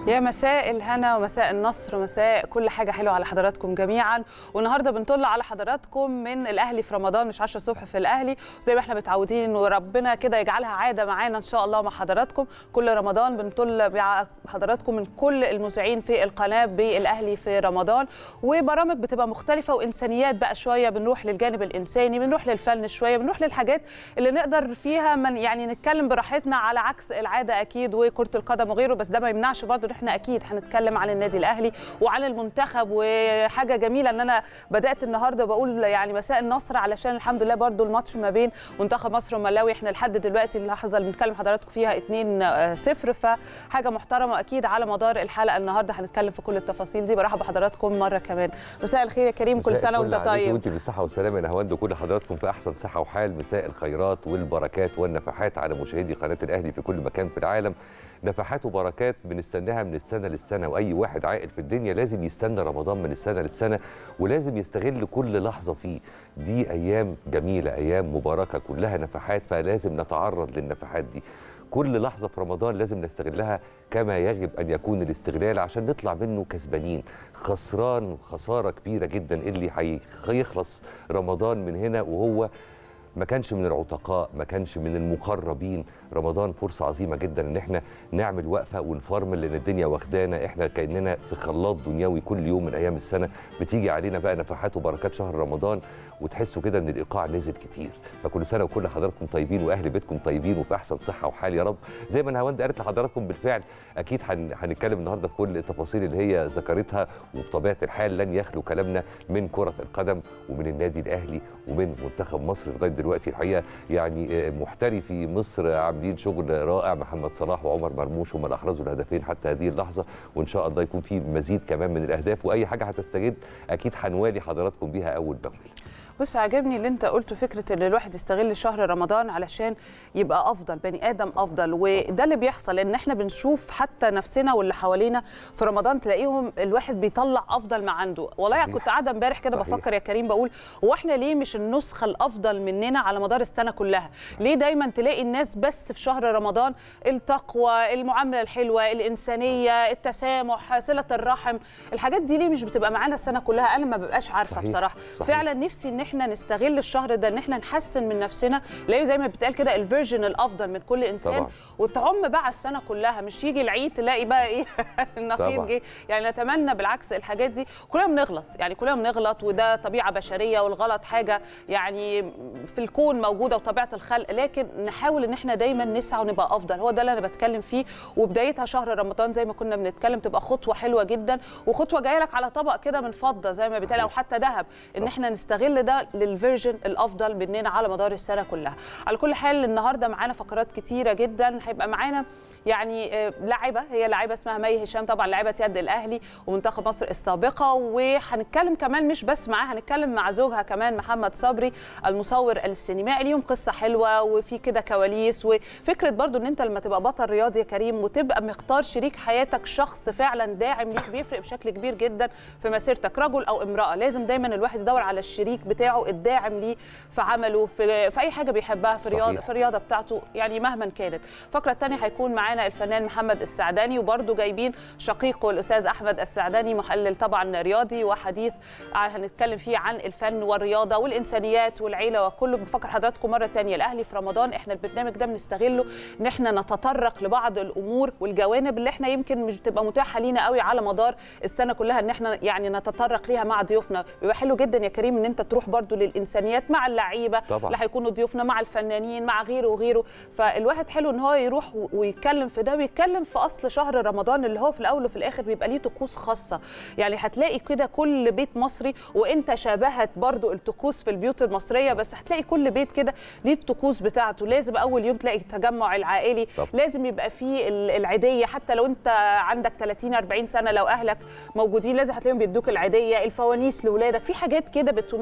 يا مساء الهنا ومساء النصر ومساء كل حاجه حلوه على حضراتكم جميعا والنهارده بنطل على حضراتكم من الاهلي في رمضان مش 10 الصبح في الاهلي زي ما احنا متعودين وربنا كده يجعلها عاده معانا ان شاء الله مع حضراتكم كل رمضان بنطل مع حضراتكم من كل المذيعين في القناه بالاهلي في رمضان وبرامج بتبقى مختلفه وانسانيات بقى شويه بنروح للجانب الانساني بنروح للفن شويه بنروح للحاجات اللي نقدر فيها من يعني نتكلم براحتنا على عكس العاده اكيد وكره القدم وغيره بس ده ما يمنعش برضو ان احنا اكيد هنتكلم عن النادي الاهلي وعن المنتخب وحاجه جميله ان انا بدات النهارده بقول يعني مساء النصر علشان الحمد لله برضو الماتش ما بين منتخب مصر وملاوي احنا لحد دلوقتي اللحظه اللي بنتكلم حضراتكم فيها 2 0 فحاجه محترمه اكيد على مدار الحلقه النهارده هنتكلم في كل التفاصيل دي برحب بحضراتكم مره كمان مساء الخير يا كريم كل سنه وانت طيب وانت بالصحه والسلامه يا نهاوند وكل حضراتكم في احسن صحه وحال مساء الخيرات والبركات والنفحات على مشاهدي قناه الاهلي في كل مكان في العالم نفحات وبركات بنستناها من السنه للسنه واي واحد عاقل في الدنيا لازم يستنى رمضان من السنه للسنه ولازم يستغل كل لحظه فيه دي ايام جميله ايام مباركه كلها نفحات فلازم نتعرض للنفحات دي كل لحظه في رمضان لازم نستغلها كما يجب ان يكون الاستغلال عشان نطلع منه كسبانين خسران خساره كبيره جدا اللي هيخلص رمضان من هنا وهو ما كانش من العتقاء ما كانش من المقربين رمضان فرصة عظيمة جدا ان احنا نعمل وقفة ونفرمل لان الدنيا واخدانا احنا كأننا في خلاط دنيوي كل يوم من ايام السنة بتيجي علينا بقى نفحات وبركات شهر رمضان وتحسوا كده ان الايقاع نزل كتير فكل سنة وكل حضراتكم طيبين واهل بيتكم طيبين وفي احسن صحة وحال يا رب زي ما نهاوند قالت لحضراتكم بالفعل اكيد هنتكلم النهارده في كل التفاصيل اللي هي ذكرتها وبطبيعة الحال لن يخلو كلامنا من كرة القدم ومن النادي الاهلي ومن منتخب مصر لغايه دلوقتي الحقيقه يعني محترفي مصر عاملين شغل رائع محمد صلاح وعمر مرموش هم اللي احرزوا الهدفين حتى هذه اللحظه وان شاء الله يكون في مزيد كمان من الاهداف واي حاجه هتستجد اكيد هنوالي حضراتكم بيها اول باول بص عجبني اللي انت قلته فكره ان الواحد يستغل شهر رمضان علشان يبقى افضل بني ادم افضل وده اللي بيحصل ان احنا بنشوف حتى نفسنا واللي حوالينا في رمضان تلاقيهم الواحد بيطلع افضل ما عنده والله كنت قاعده امبارح كده بفكر يا كريم بقول هو احنا ليه مش النسخه الافضل مننا على مدار السنه كلها ليه دايما تلاقي الناس بس في شهر رمضان التقوى المعامله الحلوه الانسانيه التسامح صله الرحم الحاجات دي ليه مش بتبقى معانا السنه كلها انا ما ببقاش عارفه صحيح. بصراحه صحيح. فعلا نفسي ان احنا نستغل الشهر ده ان احنا نحسن من نفسنا لاقي زي ما بتقال كده الفيرجن الافضل من كل انسان طبعا. وتعم بقى السنه كلها مش يجي العيد تلاقي بقى ايه النقيض طبعا. جه يعني نتمنى بالعكس الحاجات دي كلنا بنغلط يعني كلنا بنغلط وده طبيعه بشريه والغلط حاجه يعني في الكون موجوده وطبيعه الخلق لكن نحاول ان احنا دايما نسعى ونبقى افضل هو ده اللي انا بتكلم فيه وبدايتها شهر رمضان زي ما كنا بنتكلم تبقى خطوه حلوه جدا وخطوه جايه لك على طبق كده من فضه زي ما بيتقال او حتى ذهب ان احنا نستغل ده للفيرجن الافضل مننا على مدار السنه كلها على كل حال النهارده معانا فقرات كتيره جدا هيبقى معانا يعني لاعبه هي لاعبه اسمها مي هشام طبعا لاعبه يد الاهلي ومنتخب مصر السابقه وهنتكلم كمان مش بس معاها هنتكلم مع زوجها كمان محمد صبري المصور السينمائي ليهم قصه حلوه وفي كده كواليس وفكره برضو ان انت لما تبقى بطل رياضي يا كريم وتبقى مختار شريك حياتك شخص فعلا داعم ليك بيفرق بشكل كبير جدا في مسيرتك رجل او امراه لازم دايما الواحد يدور على الشريك بتاعه الداعم ليه في عمله في, في اي حاجه بيحبها في الرياضه في الرياضه بتاعته يعني مهما كانت الفقره الثانيه هيكون معانا الفنان محمد السعداني وبرده جايبين شقيقه الاستاذ احمد السعداني محلل طبعا رياضي وحديث هنتكلم فيه عن الفن والرياضه والانسانيات والعيله وكله بفكر حضراتكم مره ثانيه الاهلي في رمضان احنا البرنامج ده بنستغله ان احنا نتطرق لبعض الامور والجوانب اللي احنا يمكن مش بتبقى متاحه لينا قوي على مدار السنه كلها ان احنا يعني نتطرق ليها مع ضيوفنا بيبقى حلو جدا يا كريم ان انت تروح برده للانسانيات مع اللعيبه طبعا. اللي هيكونوا ضيوفنا مع الفنانين مع غيره وغيره فالواحد حلو ان هو يروح ويتكلم في ده ويتكلم في اصل شهر رمضان اللي هو في الاول وفي الاخر بيبقى ليه طقوس خاصه يعني هتلاقي كده كل بيت مصري وانت شابهت برضو الطقوس في البيوت المصريه بس هتلاقي كل بيت كده ليه الطقوس بتاعته لازم اول يوم تلاقي التجمع العائلي طب. لازم يبقى فيه العيديه حتى لو انت عندك 30 40 سنه لو اهلك موجودين لازم هتلاقيهم بيدوك العيديه الفوانيس لاولادك في حاجات كده بتميز ومش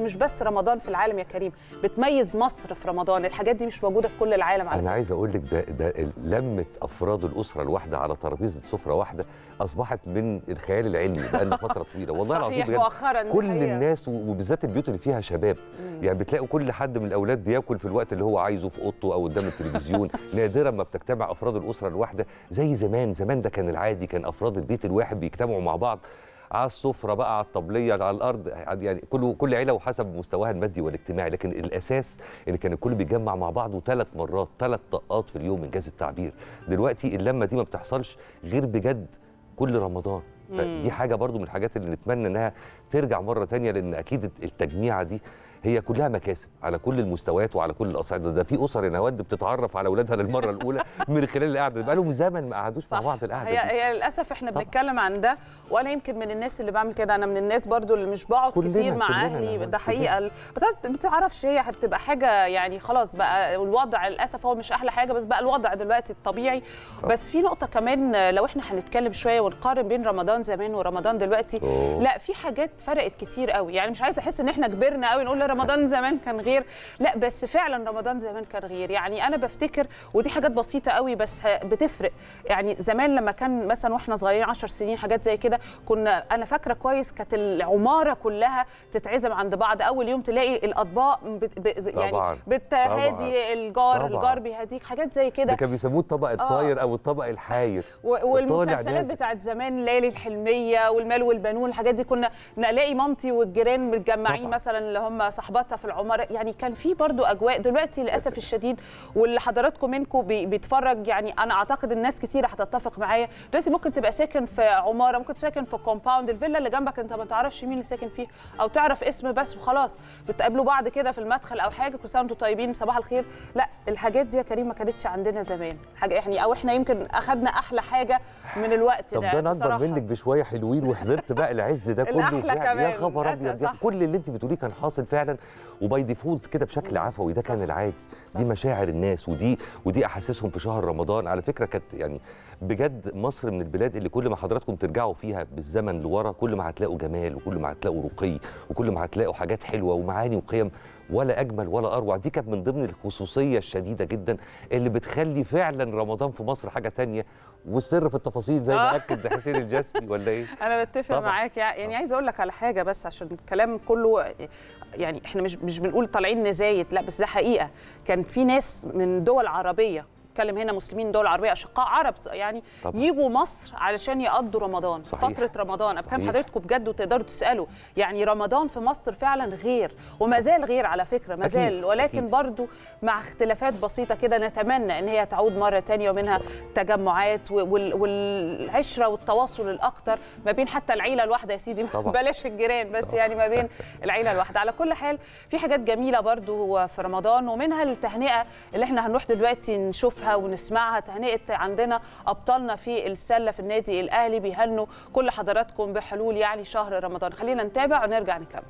مش بس رمضان في العالم يا كريم بتميز مصر في رمضان الحاجات دي مش موجوده في كل العالم على انا عايز اقول لك ده ده لمه افراد الاسره الواحده على ترابيزه سفره واحده اصبحت من الخيال العلمي بقالنا فتره طويله والله العظيم صحيح بجد مؤخرا كل الحقيقة. الناس وبالذات البيوت اللي فيها شباب يعني بتلاقوا كل حد من الاولاد بياكل في الوقت اللي هو عايزه في اوضته او قدام التلفزيون نادرا ما بتجتمع افراد الاسره الواحده زي زمان زمان ده كان العادي كان افراد البيت الواحد بيجتمعوا مع بعض على السفره بقى على الطبليه على الارض يعني كل كل عيله وحسب مستواها المادي والاجتماعي لكن الاساس ان كان الكل بيتجمع مع بعضه ثلاث مرات ثلاث طقات في اليوم انجاز التعبير دلوقتي اللمه دي ما بتحصلش غير بجد كل رمضان فدي حاجه برضو من الحاجات اللي نتمنى انها ترجع مره تانية لان اكيد التجميعه دي هي كلها مكاسب على كل المستويات وعلى كل الاصعده ده في اسر يا نواد بتتعرف على اولادها للمره الاولى من خلال القعده بقى لهم زمن ما قعدوش مع صح، بعض صح. القعده هي دي هي للاسف احنا طبعا. بنتكلم عن ده وانا يمكن من الناس اللي بعمل كده انا من الناس برضو اللي مش بقعد كلنا- كتير مع كلنا اهلي نعمل ده كده. حقيقه بتعرف- ما بتعرفش هي بتبقى حاجه يعني خلاص بقى الوضع للاسف هو مش احلى حاجه بس بقى الوضع دلوقتي الطبيعي بس في نقطه كمان لو احنا هنتكلم شويه ونقارن بين رمضان زمان ورمضان دلوقتي أوه. لا في حاجات فرقت كتير قوي يعني مش عايزه احس ان احنا كبرنا قوي نقول لا رمضان زمان كان غير لا بس فعلا رمضان زمان كان غير يعني انا بفتكر ودي حاجات بسيطه قوي بس ه- بتفرق يعني زمان لما كان مثلا واحنا صغيرين 10 سنين حاجات زي كده كنا انا فاكره كويس كانت العماره كلها تتعزم عند بعض اول يوم تلاقي الاطباق بت ب يعني طبعاً. بتهادي الجار طبعاً. الجار بيهديك حاجات زي ده كده كان بيسموه الطبق الطاير او الطبق الحاير و- طالع والمسلسلات نازل. بتاعت زمان ليالي الحلميه والمال والبنون الحاجات دي كنا نلاقي مامتي والجيران متجمعين طبعاً. مثلا اللي هم صاحباتها في العماره يعني كان في برضو اجواء دلوقتي للاسف الشديد واللي حضراتكم منكم بي- بيتفرج يعني انا اعتقد الناس كتير هتتفق معايا دلوقتي ممكن تبقى ساكن في عماره ممكن ساكن في كومباوند الفيلا اللي جنبك انت ما تعرفش مين اللي ساكن فيه او تعرف اسم بس وخلاص بتقابلوا بعض كده في المدخل او حاجه كل سنه وانتم طيبين صباح الخير لا الحاجات دي يا كريم ما كانتش عندنا زمان حاجه يعني او احنا يمكن اخدنا احلى حاجه من الوقت طب ده ده انا اكبر بصراحة. منك بشويه حلوين وحضرت بقى العز ده كله الأحلى فعلا. يا كمان، خبر للأسف، ابيض صح. كل اللي انت بتقوليه كان حاصل فعلا وباي ديفولت كده بشكل عفوي ده صح. كان العادي صح. دي مشاعر الناس ودي ودي احاسيسهم في شهر رمضان على فكره كانت يعني بجد مصر من البلاد اللي كل ما حضراتكم ترجعوا فيها بالزمن لورا كل ما هتلاقوا جمال وكل ما هتلاقوا رقي وكل ما هتلاقوا حاجات حلوه ومعاني وقيم ولا اجمل ولا اروع دي كانت من ضمن الخصوصيه الشديده جدا اللي بتخلي فعلا رمضان في مصر حاجه تانية والسر في التفاصيل زي ما آه. اكد حسين الجسمي ولا ايه انا بتفق طبعاً. معاك يعني عايزه اقول لك على حاجه بس عشان الكلام كله يعني احنا مش مش بنقول طالعين نزايد لا بس ده حقيقه كان في ناس من دول عربيه اتكلم هنا مسلمين دول عربيه اشقاء عرب يعني طبعاً. يجوا مصر علشان يقضوا رمضان صحيح. فتره رمضان انا بكلم صحيح. حضرتكم بجد وتقدروا تسالوا يعني رمضان في مصر فعلا غير وما زال غير على فكره ما أكيد، زال ولكن أكيد. برضو مع اختلافات بسيطه كده نتمنى ان هي تعود مره تانية ومنها تجمعات وال- والعشره والتواصل الاكتر ما بين حتى العيله الواحده يا سيدي طبعاً. بلاش الجيران بس يعني ما بين العيله الواحده على كل حال في حاجات جميله برضو في رمضان ومنها التهنئه اللي احنا هنروح دلوقتي نشوفها ونسمعها تهنئه عندنا ابطالنا في السله في النادي الاهلي بيهنوا كل حضراتكم بحلول يعني شهر رمضان خلينا نتابع ونرجع نكمل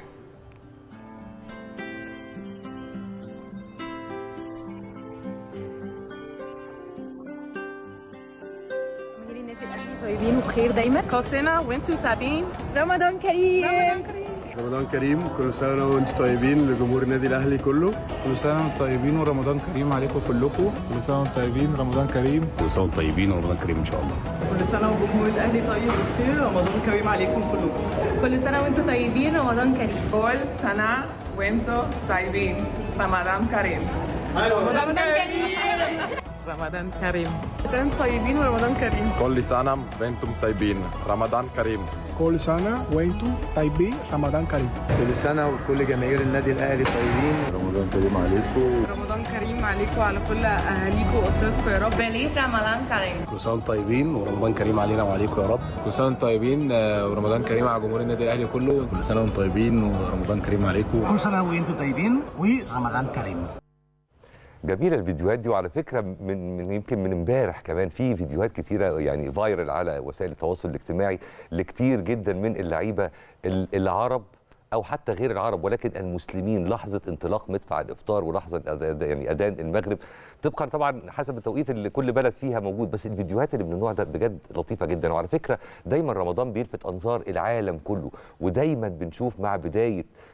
جماهير النادي الاهلي طيبين وبخير دايما كل سنة وانتم طيبين رمضان كريم رمضان كريم كل سنة وانتم طيبين لجمهور النادي الأهلي كله كل سنة وانتم طيبين ورمضان كريم عليكم كلكم كل سنة وانتم طيبين رمضان كريم كل سنة وانتم طيبين ورمضان كريم إن شاء الله كل سنة وجمهور الأهلي طيب بخير رمضان كريم عليكم كلكم كل سنه وانتم طيبين رمضان كريم كل سنة وانتم طيبين رمضان كريم رمضان كريم رمضان كريم سنة وانتم طيبين ورمضان كريم كل سنة وانتم طيبين رمضان كريم كل سنة وانتم طيبين رمضان كريم كل سنة وكل جماهير النادي الأهلي طيبين رمضان كريم عليكم رمضان كريم عليكم وعلى كل أهاليكم وأسرتكم يا رب بليد رمضان كريم كل سنة وانتم طيبين ورمضان كريم علينا وعليكم يا رب كل سنة وانتم طيبين آه، ورمضان كريم على جمهور النادي الأهلي كله كل سنة وانتم طيبين ورمضان كريم عليكم كل سنة وانتم طيبين ورمضان كريم جميله الفيديوهات دي وعلى فكره من, من يمكن من امبارح كمان في فيديوهات كتيره يعني فايرل على وسائل التواصل الاجتماعي لكتير جدا من اللعيبه ال- العرب او حتى غير العرب ولكن المسلمين لحظه انطلاق مدفع الافطار ولحظه أذ- يعني اذان المغرب طبقا طبعا حسب التوقيت اللي كل بلد فيها موجود بس الفيديوهات اللي من النوع ده بجد لطيفه جدا وعلى فكره دايما رمضان بيلفت انظار العالم كله ودايما بنشوف مع بدايه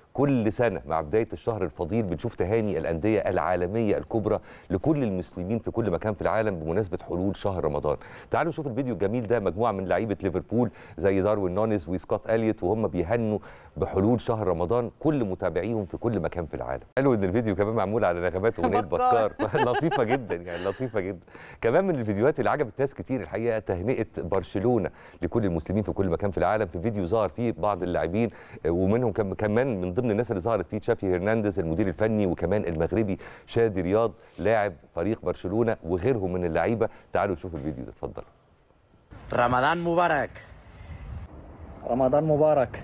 كل سنه مع بدايه الشهر الفضيل بنشوف تهاني الانديه العالميه الكبرى لكل المسلمين في كل مكان في العالم بمناسبه حلول شهر رمضان تعالوا نشوف الفيديو الجميل ده مجموعه من لعيبه ليفربول زي داروين نونيز وسكوت اليوت وهم بيهنوا بحلول شهر رمضان كل متابعيهم في كل مكان في العالم حلو ان الفيديو كمان معمول على نغمات اغنيه بكار. بكار لطيفه جدا يعني لطيفه جدا كمان من الفيديوهات اللي عجبت ناس كتير الحقيقه تهنئه برشلونه لكل المسلمين في كل مكان في العالم في فيديو ظهر فيه بعض اللاعبين آه، ومنهم كم- كمان من ضمن الناس اللي ظهرت فيه تشافي هرنانديز المدير الفني وكمان المغربي شادي رياض لاعب فريق برشلونه وغيرهم من اللعيبه تعالوا نشوف الفيديو ده اتفضل رمضان مبارك رمضان مبارك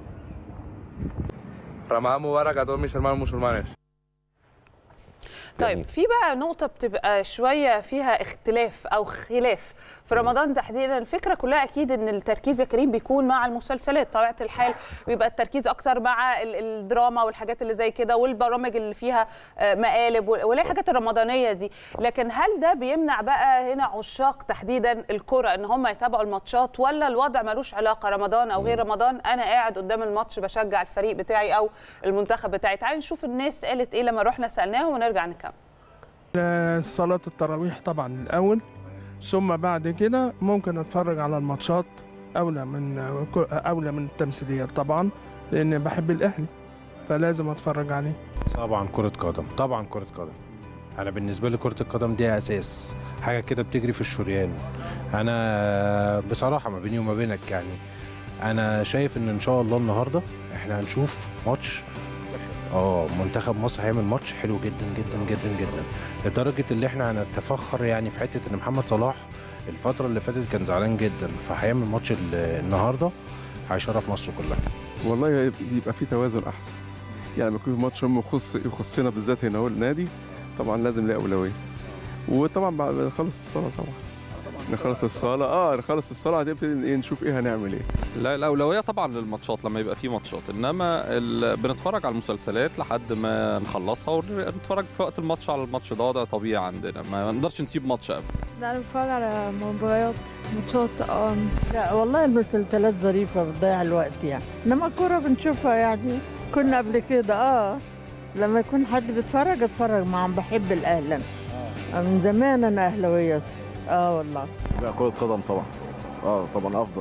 Ramadán Mubarak a todos mis hermanos musulmanes. طيب جميل. في بقى نقطة بتبقى شوية فيها اختلاف أو خلاف في رمضان تحديدا الفكرة كلها أكيد إن التركيز يا كريم بيكون مع المسلسلات طبيعة الحال بيبقى التركيز أكتر مع ال- الدراما والحاجات اللي زي كده والبرامج اللي فيها آه، مقالب وال- واللي هي الحاجات الرمضانية دي لكن هل ده بيمنع بقى هنا عشاق تحديدا الكرة إن هم يتابعوا الماتشات ولا الوضع ملوش علاقة رمضان أو غير رمضان أنا قاعد قدام الماتش بشجع الفريق بتاعي أو المنتخب بتاعي تعالي نشوف الناس قالت إيه لما رحنا سألناهم ونرجع نكمل صلاة التراويح طبعا الأول ثم بعد كده ممكن أتفرج على الماتشات أولى من أولى من التمثيليات طبعا لأن بحب الأهلي فلازم أتفرج عليه طبعا كرة قدم طبعا كرة قدم انا بالنسبه لي كره القدم دي اساس حاجه كده بتجري في الشريان انا بصراحه ما بيني وما بينك يعني انا شايف ان ان شاء الله النهارده احنا هنشوف ماتش اه منتخب مصر هيعمل ماتش حلو جدا جدا جدا جدا لدرجه اللي احنا هنتفخر يعني في حته ان محمد صلاح الفتره اللي فاتت كان زعلان جدا فهيعمل ماتش ال- النهارده هيشرف مصر كلها والله بيبقى في توازن احسن يعني لما يكون ماتش هم يخص يخصنا بالذات هنا هو النادي طبعا لازم ليه اولويه وطبعا بعد ما نخلص الصلاه طبعا نخلص الصلاه اه نخلص الصلاه هنبتدي ايه نشوف ايه هنعمل ايه لا الأولوية طبعا للماتشات لما يبقى في ماتشات إنما ال... بنتفرج على المسلسلات لحد ما نخلصها ونتفرج في وقت الماتش على الماتش ده ده طبيعي عندنا ما نقدرش نسيب ماتش أبدا لا انا بتفرج على مباريات ماتشات اه لا والله المسلسلات ظريفة بتضيع الوقت يعني إنما الكورة بنشوفها يعني كنا قبل كده اه لما يكون حد بيتفرج اتفرج معاهم بحب الأهل أنا. آه، من زمان أنا أهلاوية أصلاً. اه والله لا كره قدم طبعا اه طبعا افضل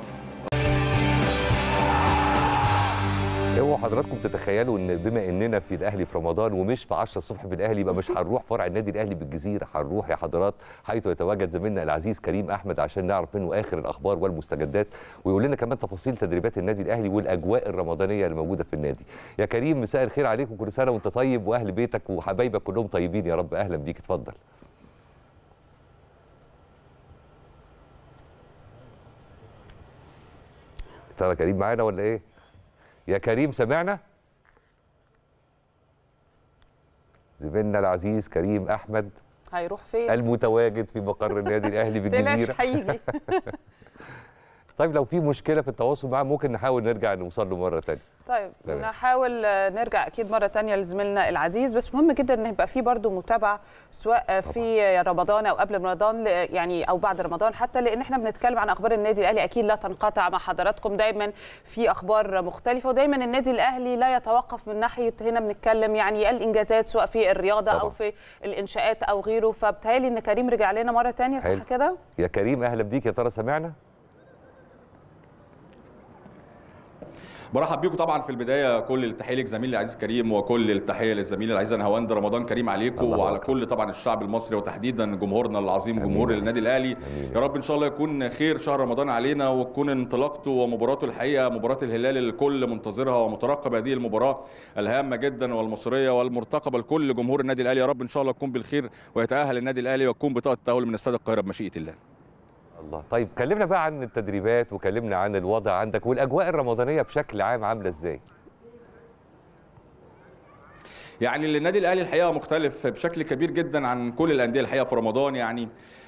اوعوا حضراتكم تتخيلوا ان بما اننا في الاهلي في رمضان ومش في 10 الصبح في الاهلي يبقى مش هنروح فرع النادي الاهلي بالجزيره هنروح يا حضرات حيث يتواجد زميلنا العزيز كريم احمد عشان نعرف منه اخر الاخبار والمستجدات ويقول لنا كمان تفاصيل تدريبات النادي الاهلي والاجواء الرمضانيه اللي موجوده في النادي يا كريم مساء الخير عليك وكل سنه وانت طيب واهل بيتك وحبايبك كلهم طيبين يا رب اهلا بيك اتفضل ترى كريم معانا ولا ايه يا كريم سمعنا زميلنا العزيز كريم احمد هيروح فين؟ المتواجد في مقر النادي الاهلي تلاش بالجزيره هيجي طيب لو في مشكله في التواصل معاه ممكن نحاول نرجع نوصل له مره ثانيه طيب تمام. نحاول آه، نرجع اكيد مره تانية لزميلنا العزيز بس مهم جدا ان يبقى في برضو متابعه سواء آه، في رمضان او قبل رمضان ل- يعني او بعد رمضان حتى لان احنا بنتكلم عن اخبار النادي الاهلي اكيد لا تنقطع مع حضراتكم دايما في اخبار مختلفه ودايما النادي الاهلي لا يتوقف من ناحيه هنا بنتكلم يعني الانجازات سواء في الرياضه او طبعا. في الانشاءات او غيره فبتهيألي ان كريم رجع لنا مره تانية حلو. صح كده؟ يا كريم اهلا بيك يا ترى سمعنا برحب بيكم طبعا في البدايه كل التحيه لك زميلي العزيز كريم وكل التحيه للزميل العزيز نهاوند رمضان كريم عليكم الله وعلى أكبر. كل طبعا الشعب المصري وتحديدا جمهورنا العظيم جمهور النادي الاهلي يا رب ان شاء الله يكون خير شهر رمضان علينا وتكون انطلاقته ومباراته الحقيقه مباراه الهلال اللي الكل منتظرها ومترقب هذه المباراه الهامه جدا والمصريه والمرتقبه لكل جمهور النادي الاهلي يا رب ان شاء الله تكون بالخير ويتاهل النادي الاهلي ويكون بطاقه التاهل من استاد القاهره بمشيئه الله الله طيب كلمنا بقى عن التدريبات وكلمنا عن الوضع عندك والاجواء الرمضانيه بشكل عام عامله ازاي يعني النادي الاهلي الحقيقه مختلف بشكل كبير جدا عن كل الانديه الحقيقه في رمضان يعني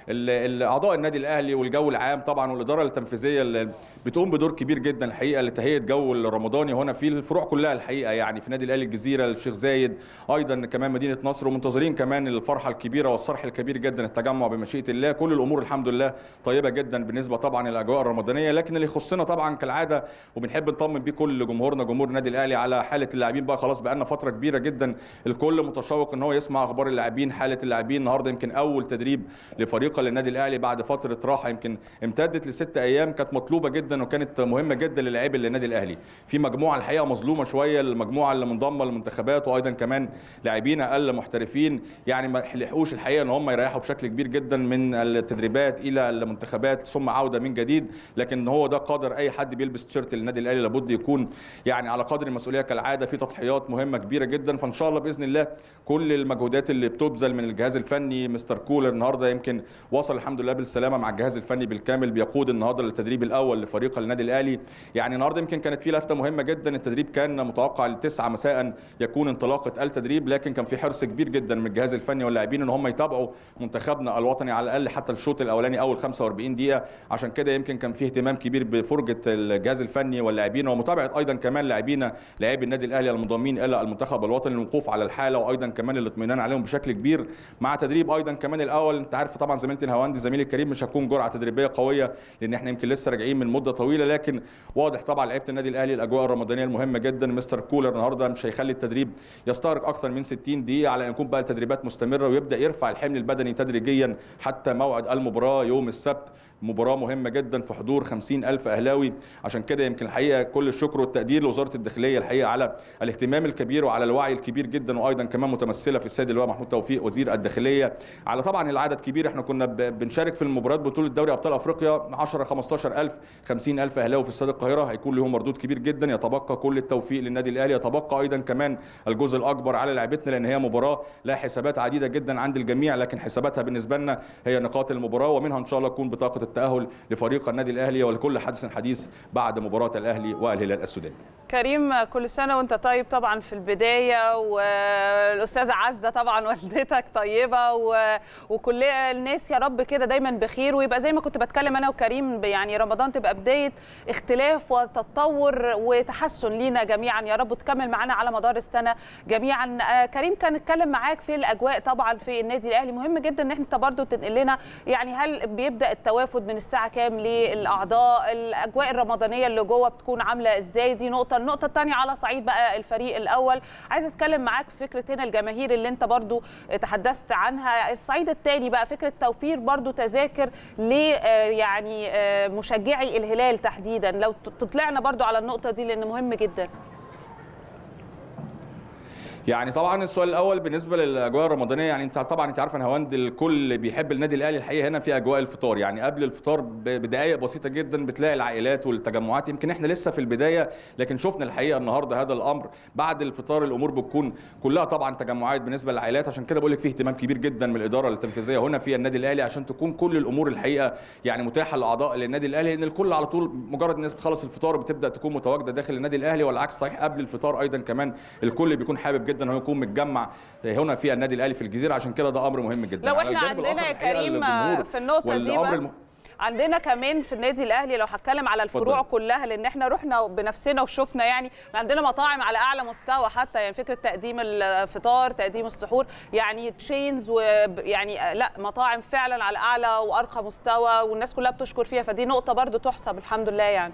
ال- ال- اعضاء النادي الاهلي والجو العام طبعا والاداره التنفيذيه اللي بتقوم بدور كبير جدا الحقيقه لتهيئه جو الرمضاني هنا في الفروع كلها الحقيقه يعني في نادي الاهلي الجزيره الشيخ زايد ايضا كمان مدينه نصر ومنتظرين كمان الفرحه الكبيره والصرح الكبير جدا التجمع بمشيئه الله كل الامور الحمد لله طيبه جدا بالنسبه طبعا للاجواء الرمضانيه لكن اللي يخصنا طبعا كالعاده وبنحب نطمن بيه كل جمهورنا جمهور النادي الاهلي على حاله اللاعبين بقى خلاص بقى لنا فتره كبيره جدا الكل متشوق ان هو يسمع اخبار اللاعبين حاله اللاعبين النهارده يمكن اول تدريب لفريق للنادي الاهلي بعد فتره راحه يمكن امتدت لست ايام كانت مطلوبه جدا وكانت مهمه جدا للاعبي النادي الاهلي في مجموعه الحقيقه مظلومه شويه المجموعه اللي منضمه للمنتخبات وايضا كمان لاعبين اقل محترفين يعني ما لحقوش الحقيقه ان هم يريحوا بشكل كبير جدا من التدريبات الى المنتخبات ثم عوده من جديد لكن هو ده قدر اي حد بيلبس تيشيرت النادي الاهلي لابد يكون يعني على قدر المسؤوليه كالعاده في تضحيات مهمه كبيره جدا فان شاء الله باذن الله كل المجهودات اللي بتبذل من الجهاز الفني مستر كولر النهارده يمكن وصل الحمد لله بالسلامه مع الجهاز الفني بالكامل بيقود النهارده للتدريب الاول لفريق النادي الاهلي يعني النهارده يمكن كانت في لفته مهمه جدا التدريب كان متوقع للتسعة مساء يكون انطلاقه التدريب لكن كان في حرص كبير جدا من الجهاز الفني واللاعبين ان هم يتابعوا منتخبنا الوطني على الاقل حتى الشوط الاولاني اول 45 دقيقه عشان كده يمكن كان في اهتمام كبير بفرجه الجهاز الفني واللاعبين ومتابعه ايضا كمان لاعبينا لاعبي النادي الاهلي المنضمين الى المنتخب الوطني للوقوف على الحاله وايضا كمان الاطمئنان عليهم بشكل كبير مع تدريب ايضا كمان الاول انت عارف طبعا زميلتي الهواندي زميلي الكريم مش هتكون جرعه تدريبيه قويه لان احنا يمكن لسه راجعين من مده طويله لكن واضح طبعا لعيبه النادي الاهلي الاجواء الرمضانيه المهمه جدا مستر كولر النهارده مش هيخلي التدريب يستغرق اكثر من 60 دقيقه على ان يكون بقى التدريبات مستمره ويبدا يرفع الحمل البدني تدريجيا حتى موعد المباراه يوم السبت مباراة مهمة جدا في حضور 50 ألف أهلاوي عشان كده يمكن الحقيقة كل الشكر والتقدير لوزارة الداخلية الحقيقة على الاهتمام الكبير وعلى الوعي الكبير جدا وأيضا كمان متمثلة في السيد اللواء محمود توفيق وزير الداخلية على طبعا العدد كبير احنا كنا ب- بنشارك في المباريات بطولة دوري أبطال أفريقيا 10 15 ألف 50 ألف أهلاوي في استاد القاهرة هيكون لهم مردود كبير جدا يتبقى كل التوفيق للنادي الأهلي يتبقى أيضا كمان الجزء الأكبر على لعيبتنا لأن هي مباراة لها حسابات عديدة جدا عند الجميع لكن حساباتها بالنسبة لنا هي نقاط المباراة ومنها إن شاء الله تكون بطاقة التأهل لفريق النادي الأهلي ولكل حدث حديث بعد مباراة الأهلي والهلال السوداني كريم كل سنة وانت طيب طبعا في البداية والأستاذة عزة طبعا والدتك طيبة و... وكل الناس يا رب كده دايما بخير ويبقى زي ما كنت بتكلم أنا وكريم يعني رمضان تبقى بداية اختلاف وتطور وتحسن لينا جميعا يا رب تكمل معانا على مدار السنة جميعا آه، كريم كان اتكلم معاك في الأجواء طبعا في النادي الأهلي مهم جدا ان انت برضو تنقل لنا يعني هل بيبدأ التوافد من الساعة كام للأعضاء الأجواء الرمضانية اللي جوه بتكون عاملة ازاي دي نقطة النقطة الثانية على صعيد بقى الفريق الأول عايزة أتكلم معاك في فكرة هنا الجماهير اللي أنت برضو تحدثت عنها الصعيد الثاني بقى فكرة توفير برضو تذاكر ل آه، يعني آه، مشجعي الهلال تحديدا لو تطلعنا برضو على النقطة دي لأن مهم جدا يعني طبعا السؤال الاول بالنسبه للاجواء الرمضانيه يعني انت طبعا انت عارف ان هواند الكل بيحب النادي الاهلي الحقيقه هنا في اجواء الفطار يعني قبل الفطار ب- بدقائق بسيطه جدا بتلاقي العائلات والتجمعات يمكن احنا لسه في البدايه لكن شفنا الحقيقه النهارده هذا الامر بعد الفطار الامور بتكون كلها طبعا تجمعات بالنسبه للعائلات عشان كده بقول لك في اهتمام كبير جدا من الاداره التنفيذيه هنا في النادي الاهلي عشان تكون كل الامور الحقيقه يعني متاحه لاعضاء للنادي الاهلي لان الكل على طول مجرد الناس بتخلص الفطار بتبدا تكون متواجده داخل النادي الاهلي والعكس صحيح قبل الفطار ايضا كمان الكل بيكون حابب جدا ان هو يكون متجمع هنا في النادي الاهلي في الجزيره عشان كده ده امر مهم جدا لو على احنا الجانب عندنا يا الآخر الحقيقة كريم الجمهور في النقطة دي والأمر بس الم- عندنا كمان في النادي الاهلي لو هتكلم على الفروع اتفضل. كلها لان احنا رحنا بنفسنا وشفنا يعني عندنا مطاعم على اعلى مستوى حتى يعني فكره تقديم الفطار تقديم السحور يعني تشينز ويعني لا مطاعم فعلا على اعلى وارقى مستوى والناس كلها بتشكر فيها فدي نقطه برضو تحسب الحمد لله يعني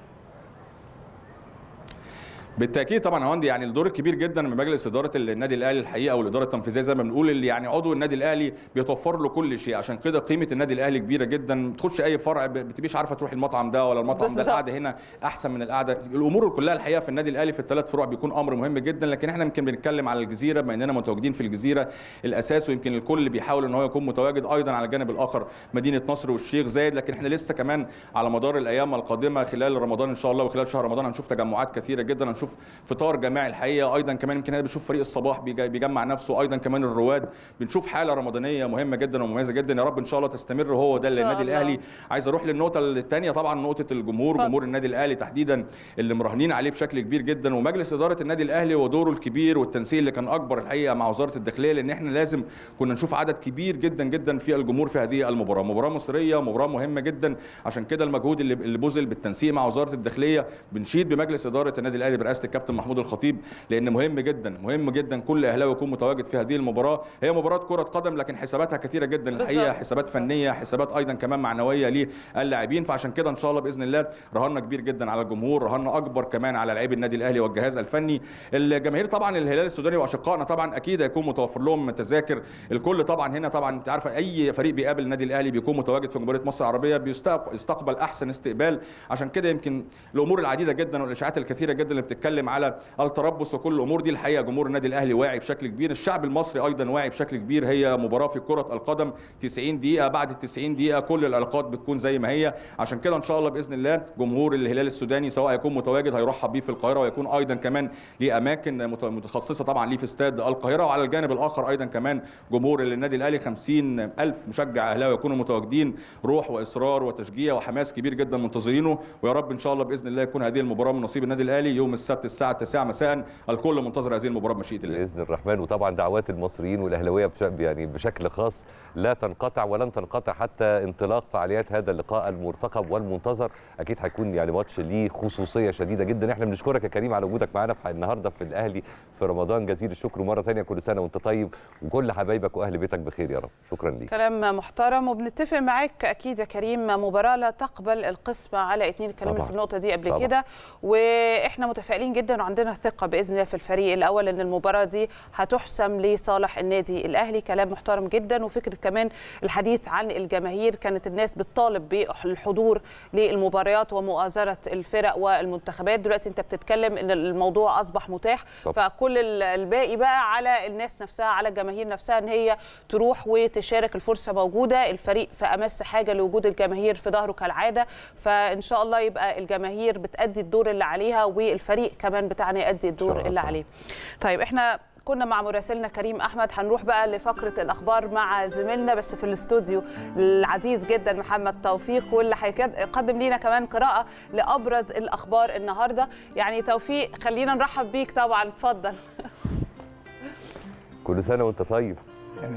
بالتاكيد طبعا هوندي يعني الدور الكبير جدا من مجلس اداره النادي الاهلي الحقيقه والاداره التنفيذيه زي ما بنقول اللي يعني عضو النادي الاهلي بيتوفر له كل شيء عشان كده قيمه النادي الاهلي كبيره جدا ما تخش اي فرع ب- بتبقيش عارفه تروح المطعم ده ولا المطعم ده بالظبط. القعده هنا احسن من القعده الامور كلها الحقيقه في النادي الاهلي في الثلاث فروع بيكون امر مهم جدا لكن احنا يمكن بنتكلم على الجزيره بما اننا متواجدين في الجزيره الاساس ويمكن الكل بيحاول ان هو يكون متواجد ايضا على الجانب الاخر مدينه نصر والشيخ زايد لكن احنا لسه كمان على مدار الايام القادمه خلال رمضان ان شاء الله وخلال شهر رمضان هنشوف تجمعات كثيره جدا هنشوف بنشوف فطار جماعي الحقيقه ايضا كمان يمكن هنا بنشوف فريق الصباح بيج- بيجمع نفسه ايضا كمان الرواد بنشوف حاله رمضانيه مهمه جدا ومميزه جدا يا رب ان شاء الله تستمر هو ده إن شاء النادي الله. الاهلي عايز اروح للنقطه الثانيه طبعا نقطه الجمهور اتفضل. جمهور النادي الاهلي تحديدا اللي مراهنين عليه بشكل كبير جدا ومجلس اداره النادي الاهلي ودوره الكبير والتنسيق اللي كان اكبر الحقيقه مع وزاره الداخليه لان احنا لازم كنا نشوف عدد كبير جدا جدا في الجمهور في هذه المباراه مباراه مصريه مباراه مهمه جدا عشان كده المجهود اللي اللي بذل بالتنسيق مع وزاره الداخليه بنشيد بمجلس اداره النادي الاهلي برئاسه الكابتن محمود الخطيب لان مهم جدا مهم جدا كل اهلاوي يكون متواجد في هذه المباراه هي مباراه كره قدم لكن حساباتها كثيره جدا الحقيقه بالظبط. حسابات فنيه حسابات ايضا كمان معنويه للاعبين فعشان كده ان شاء الله باذن الله رهنا كبير جدا على الجمهور رهنا اكبر كمان على لاعبي النادي الاهلي والجهاز الفني الجماهير طبعا الهلال السوداني واشقائنا طبعا اكيد هيكون متوفر لهم تذاكر الكل طبعا هنا طبعا انت عارفه اي فريق بيقابل النادي الاهلي بيكون متواجد في جمهوريه مصر العربيه بيستق- بيستقبل احسن استقبال عشان كده يمكن الامور العديده جدا والاشاعات الكثيره جدا اللي بتتكلم على التربص وكل الامور دي الحقيقه جمهور النادي الاهلي واعي بشكل كبير الشعب المصري ايضا واعي بشكل كبير هي مباراه في كره القدم 90 دقيقه بعد ال 90 دقيقه كل العلاقات بتكون زي ما هي عشان كده ان شاء الله باذن الله جمهور الهلال السوداني سواء هيكون متواجد هيرحب بيه في القاهره ويكون ايضا كمان ليه اماكن مت- متخصصه طبعا ليه في استاد القاهره وعلى الجانب الاخر ايضا كمان جمهور النادي الاهلي 50 الف مشجع اهلاوي يكونوا متواجدين روح واصرار وتشجيع وحماس كبير جدا منتظرينه ويا رب ان شاء الله باذن الله يكون هذه المباراه من نصيب النادي الاهلي يوم السبت الساعه 9 مساء الكل منتظر هذه المباراه بمشيئه الله باذن الرحمن وطبعا دعوات المصريين والاهلاويه بش- يعني بشكل خاص لا تنقطع ولن تنقطع حتى انطلاق فعاليات هذا اللقاء المرتقب والمنتظر اكيد هيكون يعني ماتش ليه خصوصيه شديده جدا احنا بنشكرك يا كريم على وجودك معانا في النهارده في الاهلي في رمضان جزيل الشكر ومره ثانيه كل سنه وانت طيب وكل حبايبك واهل بيتك بخير يا رب شكرا ليك كلام محترم وبنتفق معاك اكيد يا كريم مباراه لا تقبل القسمه على اتنين اتكلمنا طبعاً. في النقطه دي قبل طبعاً. كده واحنا متفائلين جدا وعندنا ثقه باذن الله في الفريق الاول ان المباراه دي هتحسم لصالح النادي الاهلي كلام محترم جدا وفكره كمان الحديث عن الجماهير كانت الناس بتطالب بالحضور للمباريات ومؤازره الفرق والمنتخبات دلوقتي انت بتتكلم ان الموضوع اصبح متاح طبعاً. فكل ال- الباقي بقى على الناس نفسها على الجماهير نفسها ان هي تروح وتشارك الفرصه موجوده الفريق في امس حاجه لوجود الجماهير في ظهره كالعاده فان شاء الله يبقى الجماهير بتادي الدور اللي عليها والفريق كمان بتاعنا يؤدي الدور اللي عليه طيب احنا كنا مع مراسلنا كريم احمد هنروح بقى لفقره الاخبار مع زميلنا بس في الاستوديو العزيز جدا محمد توفيق واللي هيقدم لينا كمان قراءه لابرز الاخبار النهارده يعني توفيق خلينا نرحب بيك طبعا اتفضل كل سنه وانت طيب يعني